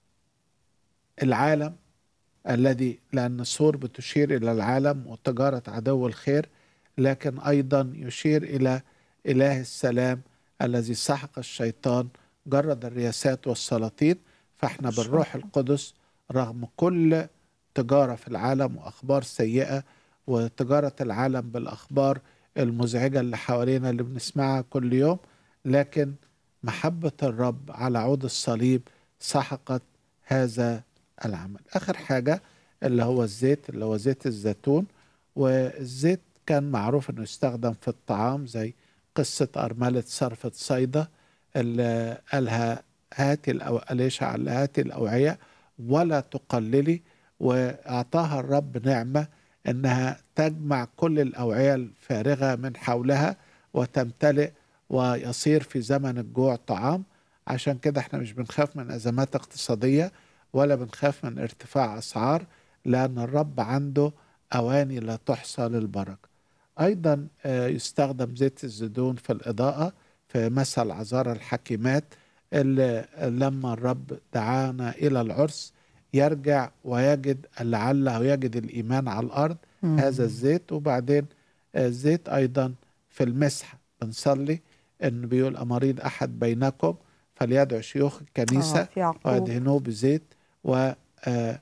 العالم الذي لأن السور بتشير إلى العالم وتجارة عدو الخير لكن أيضا يشير إلى إله السلام الذي سحق الشيطان جرد الرياسات والسلاطين فاحنا بالروح القدس رغم كل تجارة في العالم وأخبار سيئة وتجارة العالم بالأخبار المزعجة اللي حوالينا اللي بنسمعها كل يوم لكن محبة الرب على عود الصليب سحقت هذا العمل آخر حاجة اللي هو الزيت اللي هو زيت الزيتون والزيت كان معروف انه يستخدم في الطعام زي قصة أرملة صرفة صيدا اللي قالها هاتي الأو... أليشع قال لها هاتي الأوعية ولا تقللي وأعطاها الرب نعمة أنها تجمع كل الأوعية الفارغة من حولها وتمتلئ ويصير في زمن الجوع طعام عشان كده احنا مش بنخاف من أزمات اقتصادية ولا بنخاف من ارتفاع أسعار لأن الرب عنده أواني لا تحصى للبركة أيضا آه، يستخدم زيت الزيتون في الإضاءة في مثل عذارى الحكيمات اللي لما الرب دعانا إلى العرس يرجع ويجد لعله يجد الإيمان على الأرض مم. هذا الزيت وبعدين آه، الزيت أيضا في المسحة بنصلي إن بيقول أمريض أحد بينكم فليدعو شيوخ الكنيسة آه، في يعقوب. ويدهنوه بزيت و آه،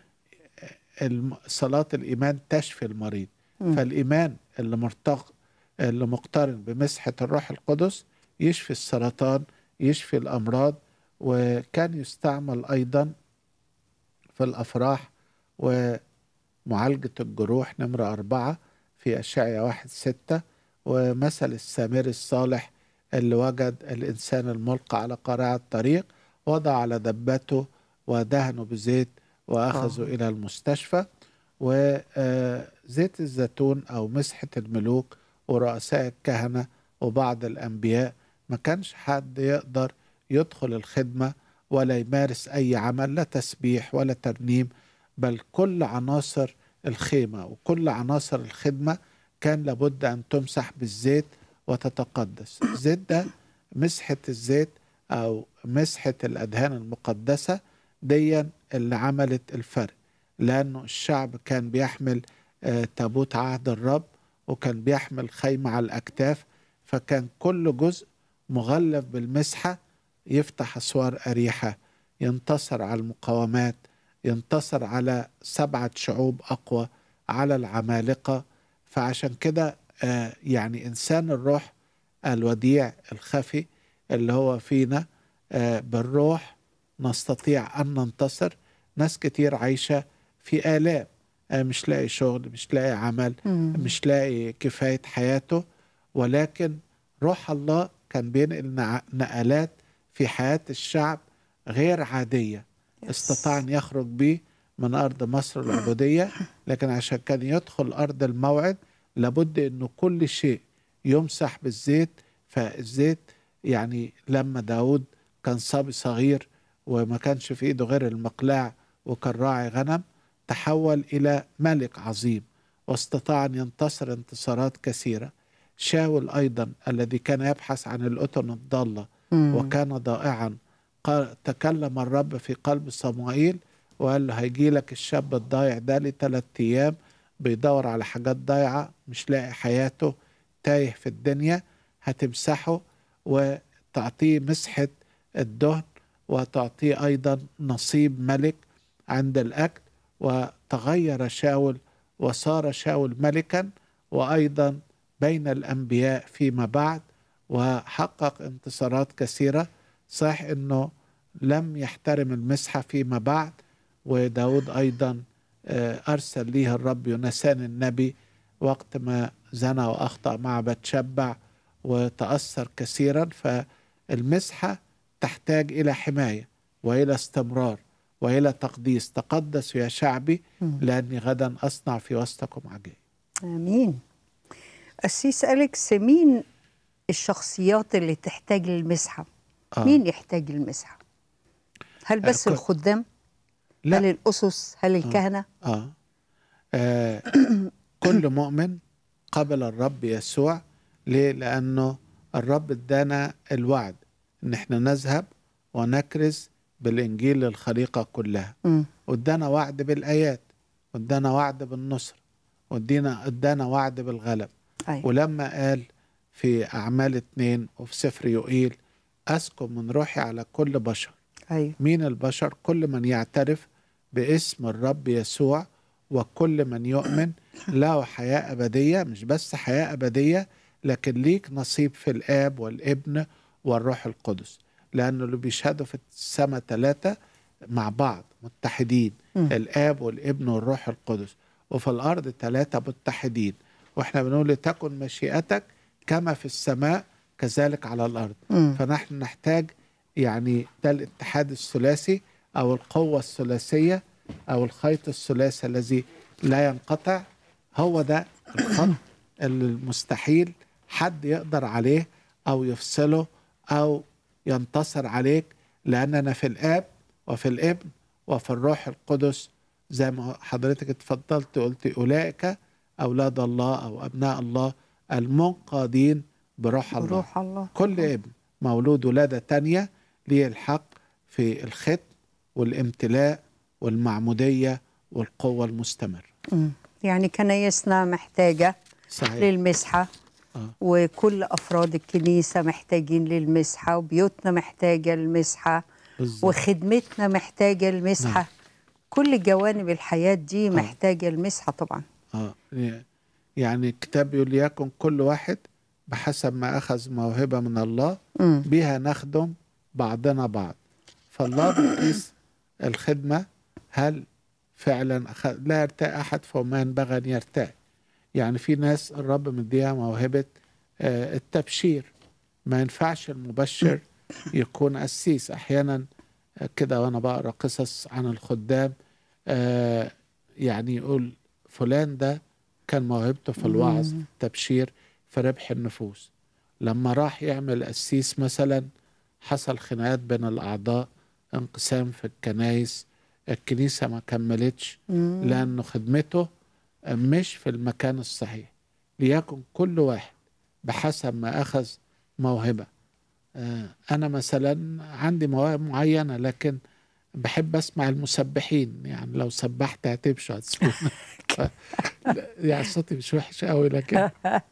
الم- صلاة الإيمان تشفي المريض مم. فالإيمان اللي مرتق اللي مقترن بمسحة الروح القدس يشفي السرطان يشفي الأمراض وكان يستعمل أيضا في الأفراح معالجة الجروح نمرة أربعة في أشعيا واحد ستة ومثل السامري الصالح اللي وجد الإنسان الملقى على قارعة الطريق وضع على دبته ودهنه بزيت وأخذه آه. إلى المستشفى وزيت الزيتون أو مسحة الملوك ورؤساء الكهنة وبعض الأنبياء ما كانش حد يقدر يدخل الخدمة ولا يمارس أي عمل لا تسبيح ولا ترنيم بل كل عناصر الخيمة وكل عناصر الخدمة كان لابد أن تمسح بالزيت وتتقدس الزيت ده مسحة الزيت أو مسحة الأدهان المقدسة ديا اللي عملت الفرق لأنه الشعب كان بيحمل آه، تابوت عهد الرب وكان بيحمل خيمة على الأكتاف فكان كل جزء مغلف بالمسحة يفتح أسوار أريحة ينتصر على المقاومات ينتصر على سبعة شعوب أقوى على العمالقة فعشان كده آه، يعني إنسان الروح الوديع الخفي اللي هو فينا آه، بالروح نستطيع أن ننتصر ناس كتير عايشة في آلام آه، مش لاقي شغل مش لاقي عمل مم. مش لاقي كفاية حياته ولكن روح الله كان بينقل نع- نقلات في حياة الشعب غير عادية استطاع أن يخرج بيه من أرض مصر العبودية لكن عشان كان يدخل أرض الموعد لابد أنه كل شيء يمسح بالزيت فالزيت يعني لما داود كان صبي صغير وما كانش في ايده غير المقلاع وكان راعي غنم تحول إلى ملك عظيم واستطاع أن ينتصر انتصارات كثيرة شاول أيضا الذي كان يبحث عن الأتن الضالة مم. وكان ضائعا قال تكلم الرب في قلب صموئيل وقال له هيجي لك الشاب الضايع ده لثلاث أيام بيدور على حاجات ضايعة مش لاقي حياته تايه في الدنيا هتمسحه وتعطيه مسحة الدهن وتعطيه أيضا نصيب ملك عند الأكل وتغير شاول وصار شاول ملكا وأيضا بين الأنبياء فيما بعد وحقق انتصارات كثيرة صح أنه لم يحترم المسحة فيما بعد وداود أيضا آه، أرسل ليه الرب يونسان النبي وقت ما زنى وأخطأ مع بتشبع وتأثر كثيرا فالمسحة تحتاج إلى حماية وإلى استمرار وإلى تقديس تقدس يا شعبي مم. لأني غدا أصنع في وسطكم عجائب امين السيس أليكس مين الشخصيات اللي تحتاج للمسحه آه. مين يحتاج المسحه هل بس كل- الخدام لا. هل الاسس هل الكهنه آه. آه. كل مؤمن قبل الرب يسوع ليه؟ لأنه الرب ادانا الوعد إن احنا نذهب ونكرز بالإنجيل للخليقة كلها مم. وادانا وعد بالآيات وادانا وعد بالنصر وادينا ادانا وعد بالغلب أيوة. ولما قال في أعمال اتنين وفي سفر يوئيل أسكن من روحي على كل بشر ايوه مين البشر كل من يعترف باسم الرب يسوع وكل من يؤمن له حياة أبدية مش بس حياة أبدية لكن ليك نصيب في الآب والابن والروح القدس لأنه اللي بيشهدوا في السماء ثلاثة مع بعض متحدين مم. الآب والابن والروح القدس وفي الأرض ثلاثة متحدين وإحنا بنقول لتكن مشيئتك كما في السماء كذلك على الأرض مم. فنحن نحتاج يعني ده الاتحاد الثلاثي أو القوة الثلاثية أو الخيط الثلاثي الذي لا ينقطع هو ده الخط اللي المستحيل حد يقدر عليه أو يفصله أو ينتصر عليك لأننا في الآب وفي الابن وفي الروح القدس زي ما حضرتك اتفضلت قلت أولئك أولاد الله أو أبناء الله المنقادين بروح الله بروح الله كل ابن مولود ولادة تانية ليه الحق في الختم والامتلاء والمعمودية والقوة المستمرة مم. يعني كنايسنا محتاجه صحيح للمسحه آه. وكل افراد الكنيسه محتاجين للمسحه وبيوتنا محتاجه المسحه بالظبط. وخدمتنا محتاجه المسحه نعم. كل جوانب الحياه دي محتاجه المسحه طبعا آه. يعني الكتاب بيقول يكن كل واحد بحسب ما أخذ موهبة من الله مم. بها نخدم بعضنا بعض فالله بيقيس الخدمة هل فعلا أخ... لا يرتاء أحد فما ينبغي أن يرتاء يعني في ناس الرب مديها موهبة آه، التبشير ما ينفعش المبشر يكون قسيس أحيانا آه، كده وأنا بقرأ قصص عن الخدام آه، يعني يقول فلان ده كان موهبته في الوعظ في مم. التبشير في ربح النفوس لما راح يعمل قسيس مثلا حصل خناقات بين الأعضاء انقسام في الكنايس الكنيسة ما كملتش مم. لأنه خدمته مش في المكان الصحيح ليكن كل واحد بحسب ما أخذ موهبة آه، أنا مثلا عندي مواهب معينة لكن بحب أسمع المسبحين يعني لو سبحت هتمشوا هتسمعوني ف- يعني صوتي مش وحش قوي لكن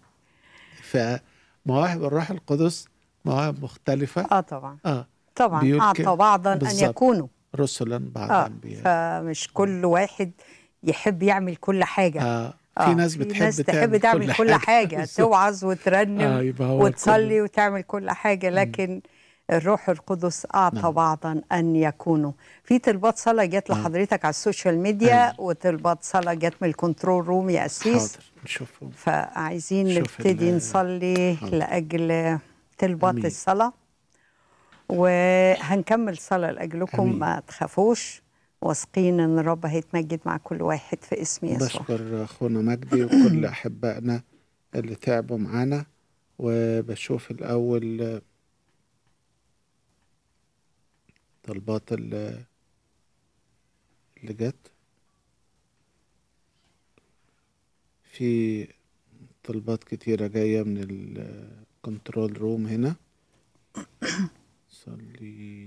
فمواهب الروح القدس مواهب مختلفة اه طبعا اه طبعا بيقول اعطى كده. بعضا ان بالظبط. يكونوا رسلا بعد اه أنبياء فمش كل واحد يحب يعمل كل حاجه آه. في ناس بتحب ناس تحب تعمل تعمل كل كل حاجة. حاجه بالظبط. توعظ وترنم آه، يبقى هو وتصلي وتعمل كل حاجه لكن الروح القدس اعطى نعم. بعضا ان يكونوا في طلبات صلاه جت لحضرتك على السوشيال ميديا وطلبات صلاه جت من الكنترول روم يا اسيس حاضر نشوفهم فعايزين شوف نبتدي ال- نصلي حاضر. لاجل طلبات أمين. الصلاه وهنكمل صلاه لاجلكم أمين. ما تخافوش واثقين ان الرب هيتمجد مع كل واحد في اسم يسوع بشكر اخونا مجدي وكل احبائنا اللي تعبوا معانا وبشوف الاول طلبات ال- اللي جت في طلبات كتيرة جاية من الكنترول روم هنا صلي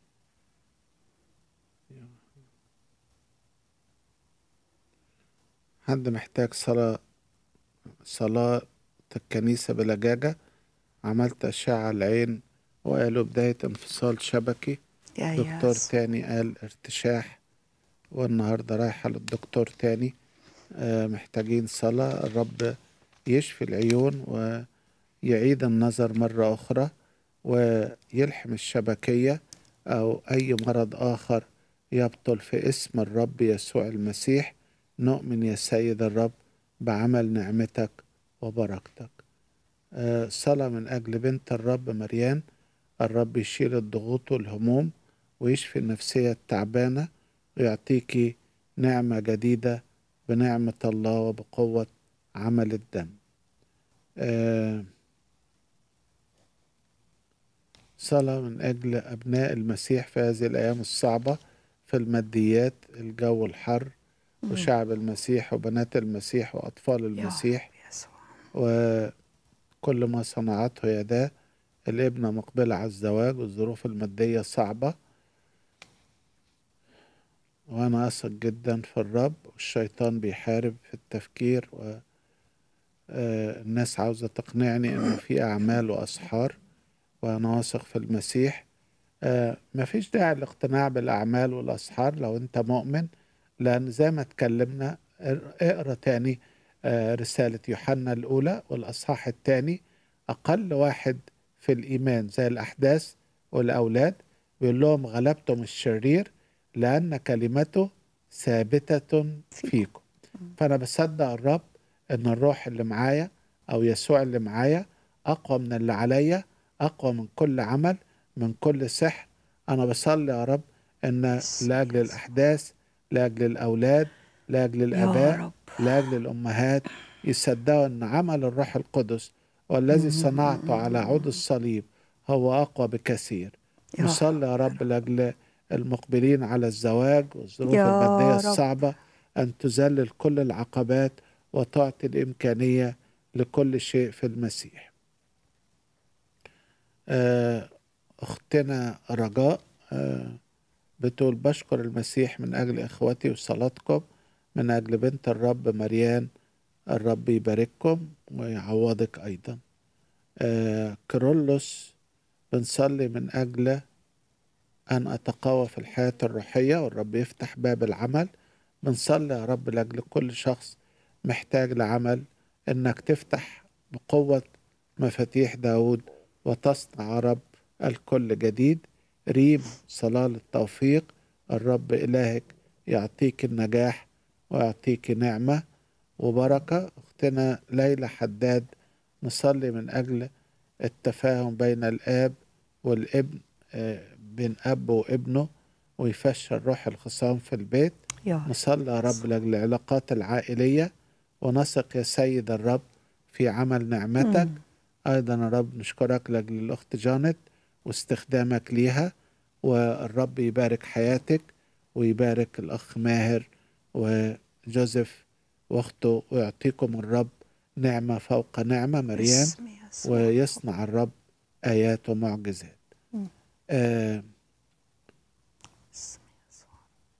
حد محتاج صلاة صلاة الكنيسة بلجاجة عملت أشعة العين وقالوا بداية انفصال شبكي يا دكتور ياس. تاني قال ارتشاح والنهاردة رايحة للدكتور تاني آه، محتاجين صلاة الرب يشفي العيون ويعيد النظر مرة أخرى ويلحم الشبكية أو أي مرض آخر يبطل في اسم الرب يسوع المسيح نؤمن يا سيد الرب بعمل نعمتك وبركتك آه، صلاة من أجل بنت الرب مريان الرب يشيل الضغوط والهموم ويشفي النفسية التعبانة ويعطيكي نعمة جديدة بنعمة الله وبقوة عمل الدم آه، صلاة من أجل أبناء المسيح في هذه الأيام الصعبة في الماديات الجو الحر مم. وشعب المسيح وبنات المسيح وأطفال المسيح يسوع. وكل ما صنعته يداه الابنة مقبلة على الزواج والظروف المادية صعبة وأنا أثق جدا في الرب والشيطان بيحارب في التفكير و آه، الناس عاوزة تقنعني إنه في أعمال وأسحار وأنا واثق في المسيح آه، مفيش داعي للاقتناع بالأعمال والأسحار لو أنت مؤمن لأن زي ما اتكلمنا ار- اقرا تاني آه، رسالة يوحنا الأولى والأصحاح الثاني أقل واحد في الإيمان زي الأحداث والأولاد بيقول لهم غلبتم الشرير لأن كلمته ثابتة فيكم فأنا بصدق الرب إن الروح اللي معايا أو يسوع اللي معايا أقوى من اللي عليا أقوى من كل عمل من كل سحر أنا بصلي يا رب إن لأجل الأحداث لأجل الأولاد لأجل الآباء رب. لأجل الأمهات يصدقوا أن عمل الروح القدس والذي صنعته على عود الصليب هو أقوى بكثير يا نصلي يا رب لأجل المقبلين على الزواج والظروف يا المادية رب. الصعبة أن تذلل كل العقبات وتعطي الإمكانية لكل شيء في المسيح آه، أختنا رجاء آه، بتقول بشكر المسيح من أجل إخوتي وصلاتكم من أجل بنت الرب مريان الرب يبارككم ويعوضك أيضا آه، كرولوس بنصلي من أجل أن أتقوى في الحياة الروحية والرب يفتح باب العمل بنصلي يا رب لأجل كل شخص محتاج لعمل إنك تفتح بقوة مفاتيح داود وتصنع يا رب الكل جديد ريم صلاة للتوفيق الرب إلهك يعطيك النجاح ويعطيك نعمة وبركة أختنا ليلى حداد نصلي من أجل التفاهم بين الآب والابن آه، بين أب وابنه ويفشل روح الخصام في البيت يا رب. نصلي يا رب لأجل العلاقات العائلية ونثق يا سيد الرب في عمل نعمتك مم. أيضا يا رب نشكرك لأجل الأخت جانت واستخدامك ليها والرب يبارك حياتك ويبارك الأخ ماهر وجوزيف واخته ويعطيكم الرب نعمة فوق نعمة مريم باسم يسوع. ويصنع الرب آيات ومعجزات مم. آه باسم يسوع.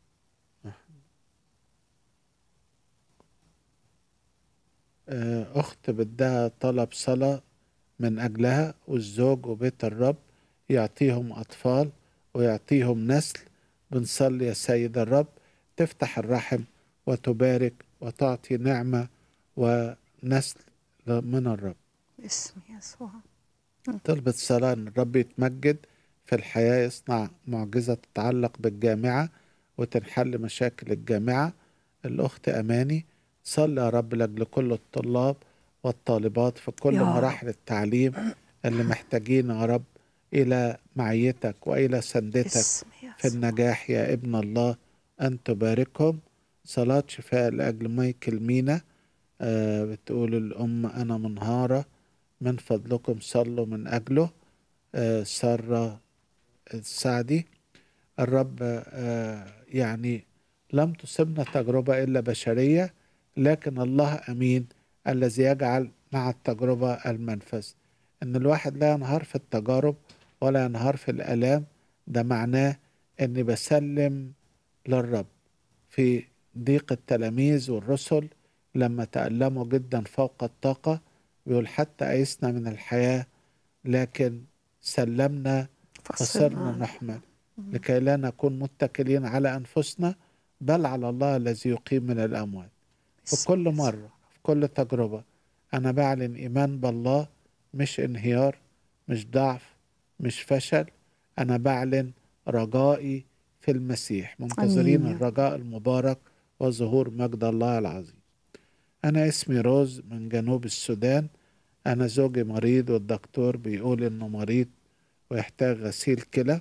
آه، أخت بدها طلب صلاة من أجلها والزوج وبيت الرب يعطيهم أطفال ويعطيهم نسل بنصلي يا سيد الرب تفتح الرحم وتبارك وتعطي نعمة ونسل من الرب باسم يسوع طلبت صلاة أن الرب يتمجد في الحياة يصنع معجزة تتعلق بالجامعة وتنحل مشاكل الجامعة الأخت أماني صلي يا رب لأجل كل الطلاب والطالبات في كل يا رب. مراحل التعليم اللي محتاجين يا رب إلى معيتك وإلى سندتك باسم في يسوع. النجاح يا ابن الله أن تباركهم صلاة شفاء لأجل مايكل مينا آه بتقول الأم أنا منهارة من فضلكم صلوا من أجله آه سارة السعدي الرب آه يعني لم تصبنا تجربة إلا بشرية لكن الله أمين الذي يجعل مع التجربة المنفذ إن الواحد لا ينهار في التجارب ولا ينهار في الآلام ده معناه إني بسلم للرب في ضيق التلاميذ والرسل لما تألموا جدا فوق الطاقة بيقول حتى أيسنا من الحياة لكن سلمنا فصرنا نحمل لكي لا نكون متكلين على أنفسنا بل على الله الذي يقيم من الأموات في كل مرة في كل تجربة أنا بعلن إيمان بالله مش انهيار مش ضعف مش فشل أنا بعلن رجائي في المسيح منتظرين آمين يا رب. الرجاء المبارك وظهور مجد الله العظيم أنا اسمي روز من جنوب السودان أنا زوجي مريض والدكتور بيقول إنه مريض ويحتاج غسيل كلى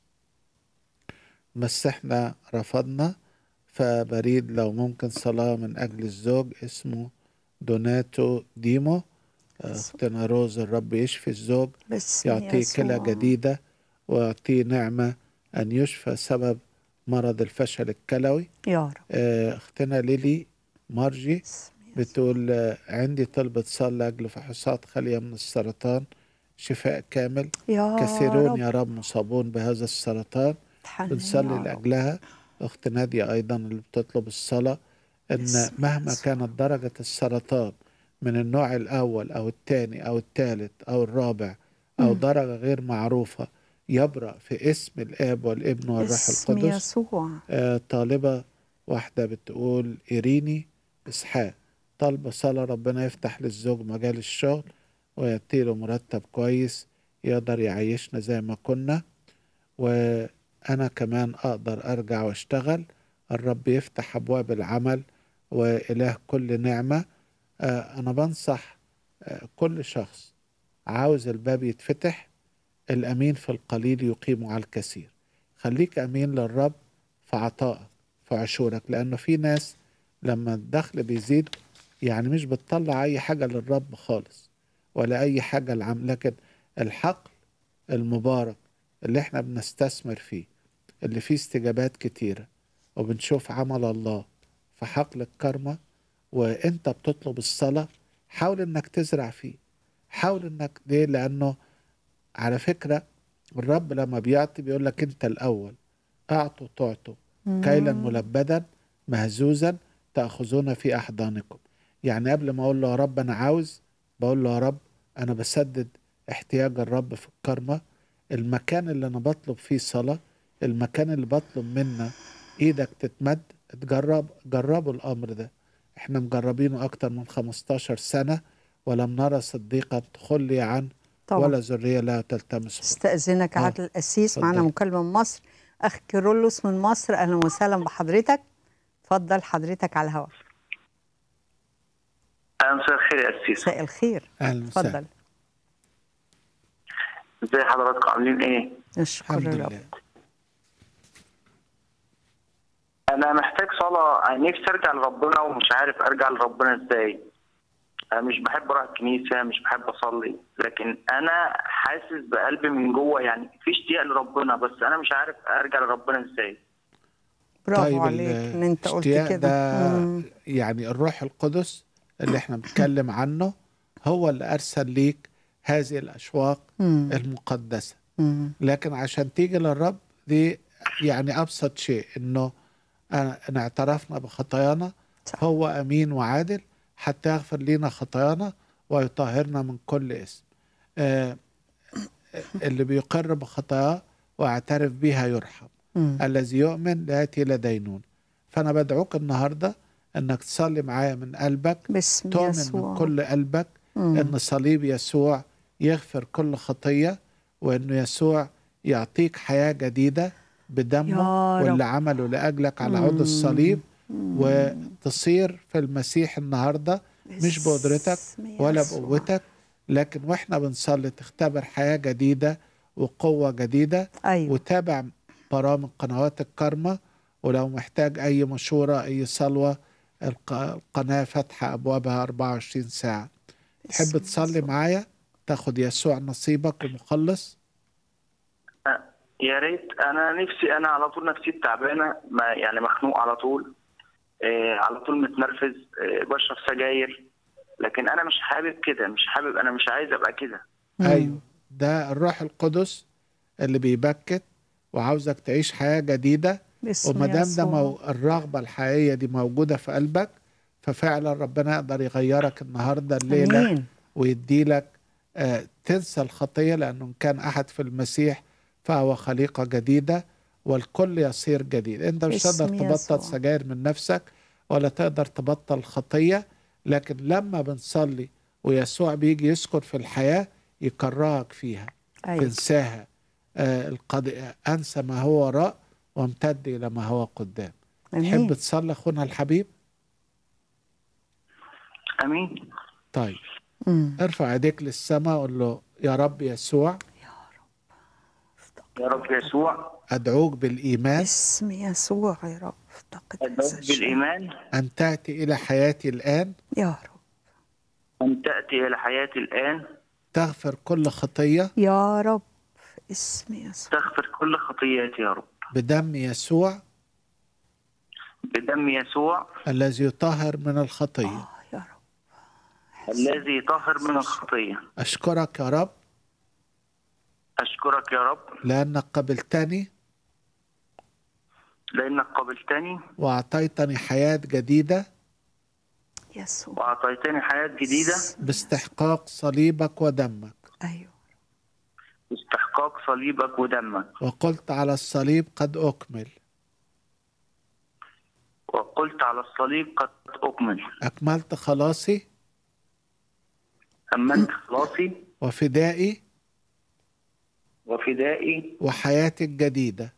بس احنا رفضنا فبريد لو ممكن صلاة من أجل الزوج اسمه دوناتو ديمو أختنا روز الرب يشفي الزوج باسم يعطيه كلى يسوع. جديدة ويعطيه نعمة أن يشفى سبب مرض الفشل الكلوي يا رب آه، أختنا ليلي مارجي بتقول آه، عندي طلبة صلاة لأجل فحوصات خالية من السرطان شفاء كامل يا كثيرون رب. يا رب مصابون بهذا السرطان تحنن بنصلي يا رب. لأجلها أخت نادية أيضا اللي بتطلب الصلاة إن باسم مهما يسوع. كانت درجة السرطان من النوع الأول أو الثاني أو الثالث أو الرابع أو مم. درجة غير معروفة يبرأ في اسم الآب والابن والروح باسم القدس يسوع آه طالبة واحدة بتقول إيريني إسحاق طالبة صلاة ربنا يفتح للزوج مجال الشغل ويعطيله مرتب كويس يقدر يعيشنا زي ما كنا وأنا كمان أقدر أرجع وأشتغل الرب يفتح أبواب العمل وإله كل نعمة آه أنا بنصح آه كل شخص عاوز الباب يتفتح الأمين في القليل يقيم على الكثير خليك أمين للرب في عطائك في عشورك لأنه في ناس لما الدخل بيزيد يعني مش بتطلع أي حاجة للرب خالص ولا أي حاجة العام لكن الحقل المبارك اللي احنا بنستثمر فيه اللي فيه استجابات كتيرة وبنشوف عمل الله في حقل الكرمة وانت بتطلب الصلاة حاول انك تزرع فيه حاول انك ليه لانه على فكرة الرب لما بيعطي بيقول لك انت الاول اعطوا تعطوا كيلا مم. ملبدا مهزوزا تأخذون في أحضانكم يعني قبل ما أقول له يا رب أنا عاوز بقول له يا رب أنا بسدد احتياج الرب في الكرمة المكان اللي أنا بطلب فيه صلاة المكان اللي بطلب منا إيدك تتمد تجرب جربوا الأمر ده احنا مجربينه أكتر من 15 سنة ولم نرى صديقا تخلي عن طبعا. ولا ذرية لا تلتمس خلق. استأذنك آه. عادل القسيس معانا اتفضل. مكالمة من مصر أخ كيرلس من مصر أهلا وسهلا بحضرتك اتفضل حضرتك على الهواء مساء الخير يا أسيس مساء الخير اهلا وسهلا اتفضل ازي حضراتكم عاملين ايه؟ نشكر الحمد الرب لله انا محتاج صلاة أنا نفسي ارجع لربنا ومش عارف ارجع لربنا ازاي انا مش بحب اروح الكنيسة مش بحب اصلي لكن انا حاسس بقلبي من جوه يعني في اشتياق لربنا بس انا مش عارف ارجع لربنا ازاي برافو طيب عليك ان انت قلت الاشتياق كده ده مم. يعني الروح القدس اللي احنا بنتكلم عنه هو اللي ارسل ليك هذه الاشواق مم. المقدسه مم. لكن عشان تيجي للرب دي يعني ابسط شيء انه أنا- ان اعترفنا بخطايانا صح. هو امين وعادل حتى يغفر لنا خطايانا ويطهرنا من كل اسم آه اللي بيقر بخطاياه واعترف بها يرحم مم. الذي يؤمن لا ياتي الى دينون فانا بدعوك النهارده انك تصلي معايا من قلبك باسم تؤمن يسوع من كل قلبك مم. ان صليب يسوع يغفر كل خطيه وانه يسوع يعطيك حياه جديده بدمه يا رب. واللي عمله لاجلك على عود الصليب وتصير في المسيح النهارده مش بقدرتك باسم ولا يسوع. بقوتك لكن واحنا بنصلي تختبر حياه جديده وقوه جديده ايوه وتابع برامج قنوات الكرمة ولو محتاج أي مشورة أي صلوة الق- القناة فاتحة أبوابها 24 ساعة تحب باسم تصلي يسوع. معايا تاخد يسوع نصيبك ومخلص أه، يا ريت انا نفسي انا على طول نفسيتي تعبانه ما يعني مخنوق على طول إيه على طول متنرفز إيه بشرب سجاير لكن انا مش حابب كده مش حابب انا مش عايز ابقى كده مم. أيوه ده الروح القدس اللي بيبكت وعاوزك تعيش حياة جديدة باسم وما دام ده يسوع. مو... الرغبة الحقيقية دي موجودة في قلبك ففعلا ربنا يقدر يغيرك النهاردة الليلة امين ويديلك آه، تنسى الخطية لأنه إن كان أحد في المسيح فهو خليقة جديدة والكل يصير جديد أنت مش باسم تقدر تبطل يسوع. سجاير من نفسك ولا تقدر تبطل خطية لكن لما بنصلي ويسوع بيجي يسكن في الحياة يكرهك فيها ايوه تنساها آه القد... أنسى ما هو وراء وامتد إلى ما هو قدام تحب امين تصلي أخونا الحبيب امين طيب مم. ارفع ايديك للسماء وقول له يا رب يسوع يا رب يسوع أدعوك بالإيمان باسم يسوع يا رب افتقد هذا ادعوك الشيء. بالايمان أن تأتي إلى حياتي الآن يا رب ان تاتي الى حياتي الان تغفر كل خطية يا رب اسم يسوع تغفر كل خطياتي يا رب بدم يسوع بدم يسوع الذي يطهر من الخطية آه يا رب الذي طهر من الخطيه أشكرك يا رب اشكرك يا رب لأنك قبلتني لانك قبلتني وأعطيتني حياة جديدة يسوع واعطيتني حياه جديده باستحقاق صليبك ودمك ايوه باستحقاق صليبك ودمك وقلت على الصليب قد أكمل وقلت على الصليب قد اكمل أكملت خلاصي امنت خلاصي وفدائي وفدائي وحياتي الجديدة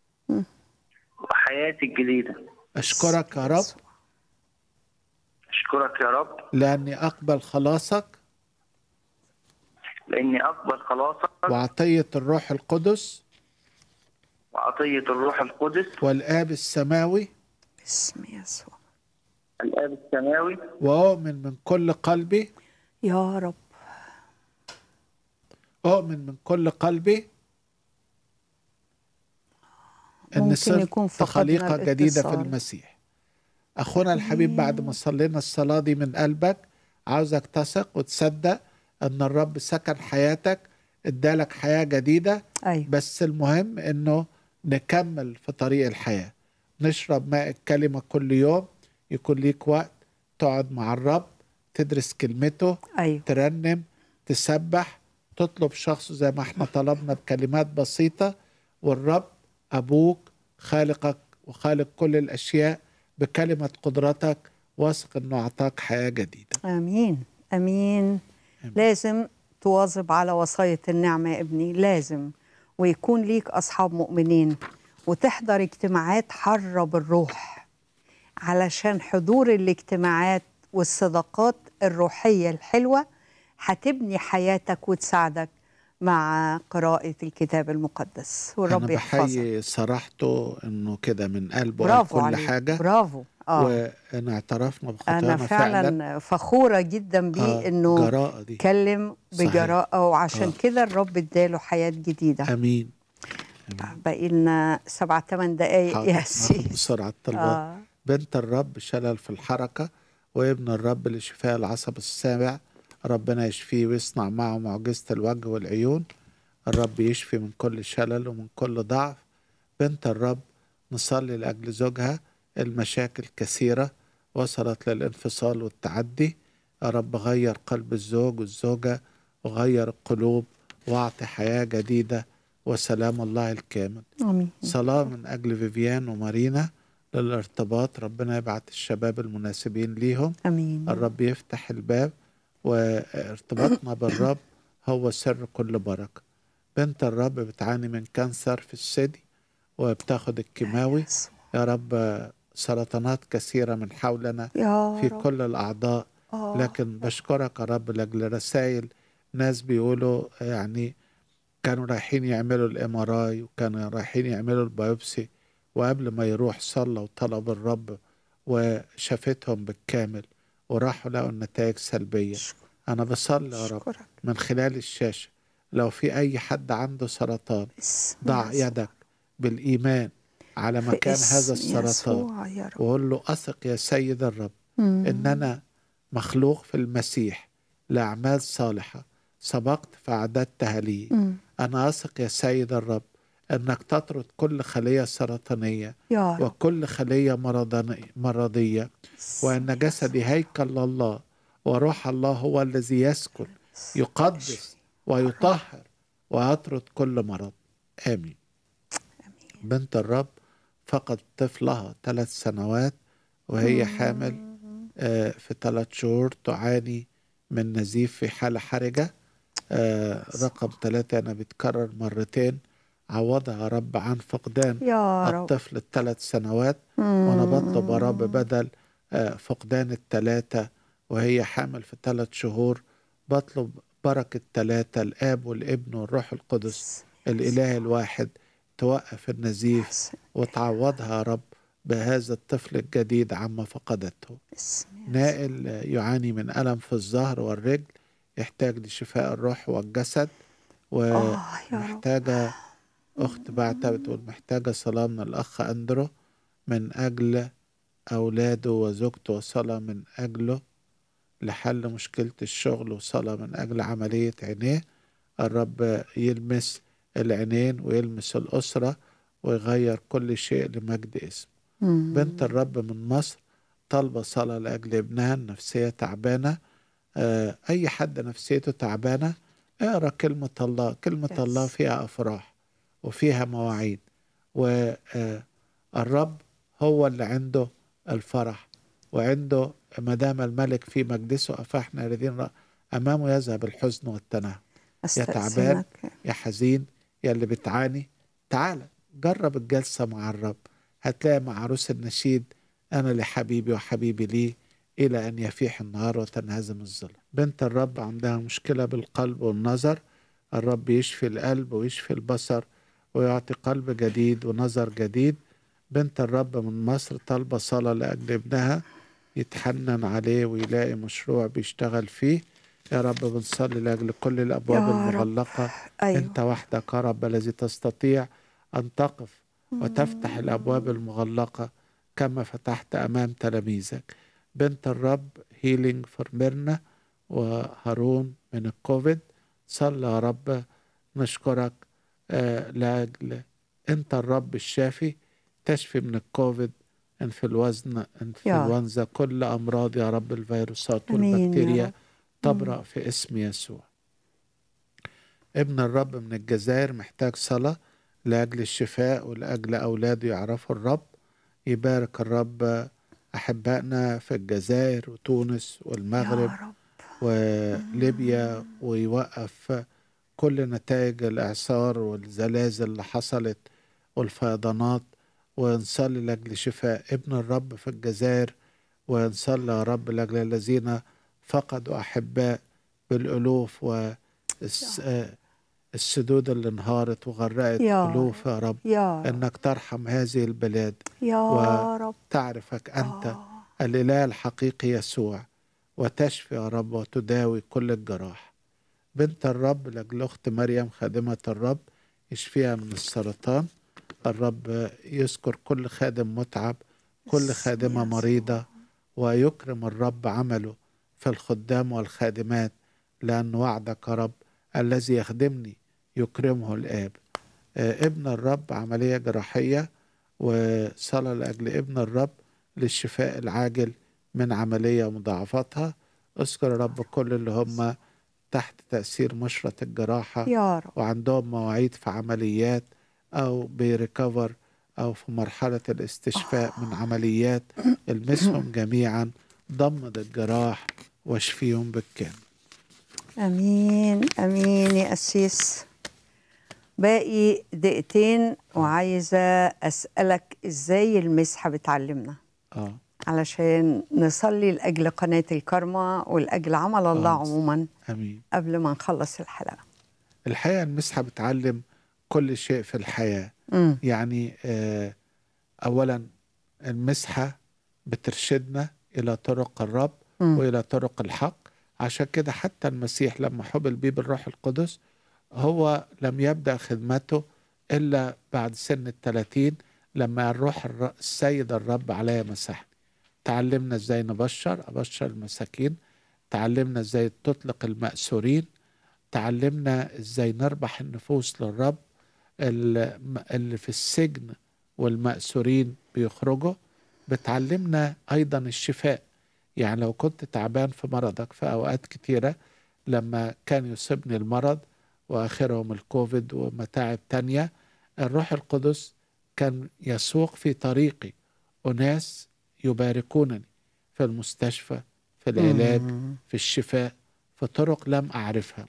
وحياتي الجديده أشكرك يا رب يسوع. اشكرك يا رب لأني أقبل خلاصك لاني اقبل خلاصك وعطية الروح القدس وعطيه الروح القدس والآب السماوي باسم يسوع الاب السماوي وأؤمن من كل قلبي يا رب أؤمن من كل قلبي أن ممكن صرت يكون فقدنا خليقة جديدة في الاتصال. المسيح أخونا الحبيب بعد ما صلينا الصلاة دي من قلبك عاوزك تثق وتصدق أن الرب سكن حياتك ادالك حياة جديدة ايوه بس المهم أنه نكمل في طريق الحياة نشرب ماء الكلمة كل يوم يكون ليك وقت تقعد مع الرب تدرس كلمته ايوه ترنم تسبح تطلب شخص زي ما احنا طلبنا بكلمات بسيطة والرب أبوك خالقك وخالق كل الأشياء بكلمة قدرتك واثق أنه أعطاك حياة جديدة امين امين لازم تواظب على وصاية النعمة يا ابني لازم ويكون ليك أصحاب مؤمنين وتحضر اجتماعات حرة بالروح علشان حضور الاجتماعات والصداقات الروحية الحلوة هتبني حياتك وتساعدك مع قراءة الكتاب المقدس انا والرب يحفظك بحيي صراحته انه كده من قلبه قال برافو كل عليك حاجه برافو اه وان اعترفنا بخطايانا انا فعلا فخوره جدا بيه آه، انه جراءة دي. اتكلم صحيح. بجراءه وعشان آه. كده الرب اداله حياه جديده امين باقي لنا سبع ثمان دقائق حاضر. يا ناخد سيدي بسرعه الطلبات آه. بنت الرب شلل في الحركه وابن الرب لشفاء العصب السابع ربنا يشفيه ويصنع معه معجزه الوجه والعيون الرب يشفي من كل شلل ومن كل ضعف بنت الرب نصلي لاجل زوجها المشاكل كثيره وصلت للانفصال والتعدي يا رب غير قلب الزوج والزوجه وغير القلوب واعطي حياه جديده وسلام الله الكامل امين صلاة من أجل فيفيان ومارينا للارتباط ربنا يبعت الشباب المناسبين ليهم امين الرب يفتح الباب وارتباطنا بالرب هو سر كل بركة بنت الرب بتعاني من كانسر في الثدي وبتاخد الكيماوي يا رب سرطانات كثيرة من حولنا يا في رب. كل الأعضاء آه. لكن بشكرك يا رب لأجل رسائل ناس بيقولوا يعني كانوا رايحين يعملوا الام ار اي وكانوا رايحين يعملوا البيوبسي وقبل ما يروح صلى وطلب الرب وشافتهم بالكامل وراحوا لقوا النتائج سلبية أنا بصلي يا رب من خلال الشاشة لو في أي حد عنده سرطان ضع يدك بالإيمان على في مكان اسم هذا السرطان يسوع يا رب. وقول له أثق يا سيد الرب مم. إن أنا مخلوق في المسيح لأعمال صالحة سبقت فأعددتها لي مم. أنا أثق يا سيد الرب أنك تطرد كل خلية سرطانية يا رب. وكل خلية مرضاني- مرضية وأن جسدي هيكل الله وروح الله هو الذي يسكن يقدس ويطهر ويطرد كل مرض آمين بنت الرب فقد طفلها ثلاث سنوات وهي حامل آه، في ثلاث شهور تعاني من نزيف في حالة حرجة آه، رقم ثلاثة أنا بتكرر مرتين عوضها يا رب عن فقدان يا رب. الطفل الثلاث سنوات مم. وأنا بطلب يا رب بدل آه، فقدان الثلاثة وهي حامل في ثلاث شهور بطلب بركة ثلاثة الآب والابن والروح القدس الإله الواحد توقف النزيف وتعوضها يا رب بهذا الطفل الجديد عما فقدته نائل يعاني من ألم في الظهر والرجل يحتاج لشفاء الروح والجسد ومحتاجة أخت بعتها بتقول محتاجة صلاة من الأخ أندرو من أجل أولاده وزوجته وصلاة من أجله لحل مشكلة الشغل وصلاة من أجل عملية عينيه الرب يلمس العينين ويلمس الأسرة ويغير كل شيء لمجد اسمه مم. بنت الرب من مصر طالبة صلاة لأجل ابنها النفسية تعبانة آه، أي حد نفسيته تعبانة اقرأ كلمة الله كلمة Yes. الله فيها أفراح وفيها مواعيد والرب هو اللي عنده الفرح وعنده ما دام الملك في مجلسه فاحنا الذين رأ- أمامه يذهب الحزن والتنهد يا تعبان أستأذنك. يا حزين يا اللي بتعاني تعال جرب الجلسة مع الرب هتلاقي مع عروس النشيد أنا لحبيبي وحبيبي لي إلى أن يفيح النهار وتنهزم الظلم بنت الرب عندها مشكلة بالقلب والنظر الرب يشفي القلب ويشفي البصر ويعطي قلب جديد ونظر جديد بنت الرب من مصر طالبة صلاة لأجل ابنها يتحنن عليه ويلاقي مشروع بيشتغل فيه يا رب بنصلي لأجل كل الأبواب يا رب. المغلقة أيوة. أنت وحدك يا رب الذي تستطيع أن تقف وتفتح الأبواب المغلقة كما فتحت أمام تلاميذك بنت الرب هيلينج فور ميرنا وهارون من الكوفيد صلى يا رب نشكرك آه لأجل أنت الرب الشافي تشفي من الكوفيد انفلوزنا انفلونزا كل أمراض يا رب الفيروسات آمين يا والبكتيريا رب. تبرأ في اسم يسوع ابن الرب من الجزائر محتاج صلاة لأجل الشفاء ولأجل أولاده يعرفوا الرب يبارك الرب أحبائنا في الجزائر وتونس والمغرب وليبيا ويوقف كل نتائج الإعصار والزلازل اللي حصلت والفيضانات ونصلي لاجل شفاء ابن الرب في الجزائر ونصلي يا رب لاجل الذين فقدوا احباء بالالوف والسدود اللي انهارت وغرقت يا الوف يا رب يا رب انك ترحم هذه البلاد يا رب وتعرفك انت الاله الحقيقي يسوع وتشفي يا رب وتداوي كل الجراح بنت الرب لاجل اخت مريم خادمه الرب يشفيها من السرطان الرب يذكر كل خادم متعب كل خادمه مريضه ويكرم الرب عمله في الخدام والخادمات لأن وعدك يا رب الذي يخدمني يكرمه الآب آه، ابن الرب عملية جراحية وصلاة لأجل ابن الرب للشفاء العاجل من عملية مضاعفاتها اذكر يا رب كل اللي هم تحت تأثير مشرة الجراحة يا رب وعندهم مواعيد في عمليات أو بيريكفر أو في مرحلة الاستشفاء من عمليات المسهم جميعا ضمد الجراح واشفيهم بالكامل امين امين يا قسيس باقي دقيقتين وعايزه اسالك ازاي المسحه بتعلمنا اه علشان نصلي لاجل قناه الكرمة ولاجل عمل الله آه. عموما امين قبل ما نخلص الحلقه الحقيقه المسحه بتعلم كل شيء في الحياه مم. يعني آه اولا المسحه بترشدنا الى طرق الرب مم. والى طرق الحق عشان كده حتى المسيح لما حبل بيه بالروح القدس هو لم يبدا خدمته الا بعد سن الثلاثين لما الروح الر- السيد الرب عليا مسحني تعلمنا ازاي نبشر ابشر المساكين تعلمنا ازاي تطلق المأسورين تعلمنا ازاي نربح النفوس للرب الم- اللي في السجن والمأسورين بيخرجوا بتعلمنا ايضا الشفاء يعني لو كنت تعبان في مرضك في اوقات كتيره لما كان يصيبني المرض واخرهم الكوفيد ومتاعب تانية الروح القدس كان يسوق في طريقي اناس يباركونني في المستشفى في العلاج مم. في الشفاء في طرق لم اعرفها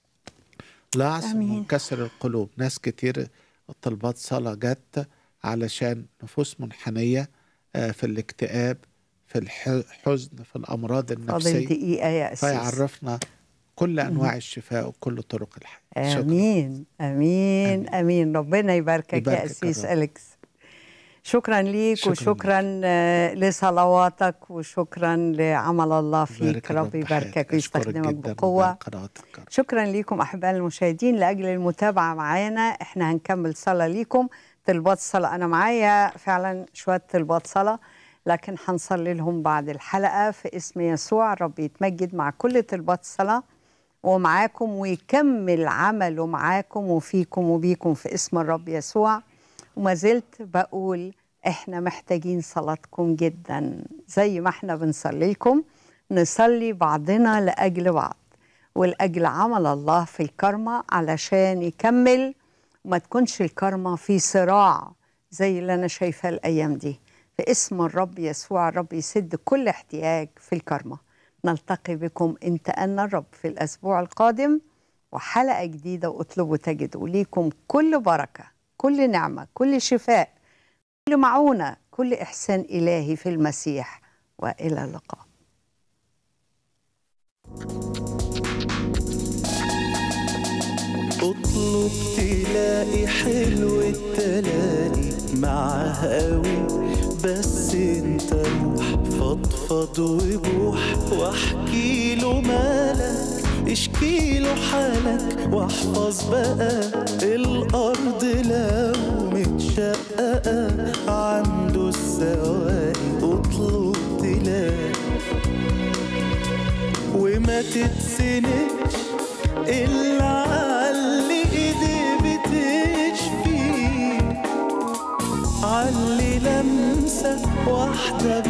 لا آمين. منكسر القلوب ناس كتير طلبات صلاة جت علشان نفوس منحنية آه، في الاكتئاب في الحزن في الأمراض فاضل النفسية دقيقه يا قسيس فيعرفنا كل أنواع الشفاء وكل طرق الحياة شكرا. امين امين امين ربنا يباركك, يا يباركك قسيس الرب. اليكس شكرا ليك شكراً وشكرا آه، لصلواتك وشكرا لعمل الله فيك يبارك الرب رب يباركك بحياتك. أشكرك ويستخدمك جداً بقوه ويبارك قنواتك. شكرا ليكم احبائي المشاهدين لاجل المتابعه معانا احنا هنكمل صلاه ليكم طلبات صلاه انا معايا فعلا شويه طلبات صلاه لكن هنصلي لهم بعد الحلقه في اسم يسوع رب يتمجد مع كل طلبات الصلاه ومعاكم ويكمل عمله معاكم وفيكم وبيكم في اسم الرب يسوع وما زلت بقول احنا محتاجين صلاتكم جدا زي ما احنا بنصلي لكم نصلي بعضنا لاجل بعض ولاجل عمل الله في الكرمة علشان يكمل وما تكونش الكرمة في صراع زي اللي انا شايفاه الايام دي في اسم الرب يسوع الرب يسد كل احتياج في الكرمة نلتقي بكم انت انا الرب في الاسبوع القادم وحلقة جديدة واطلبوا تجدوا ليكم كل بركة كل نعمة كل شفاء كل معونة كل إحسان إلهي في المسيح وإلى اللقاء اطلب تلاقي حلو التلاقي معاه قوي بس انت روح فضفض وبوح واحكي له مالك اشكي له حالك واحفظ بقى الارض لو متشققه عنده السواقي اطلب تلاقي وما تتسندش إلا علي إيدي بتشفي علي لمسة واحدة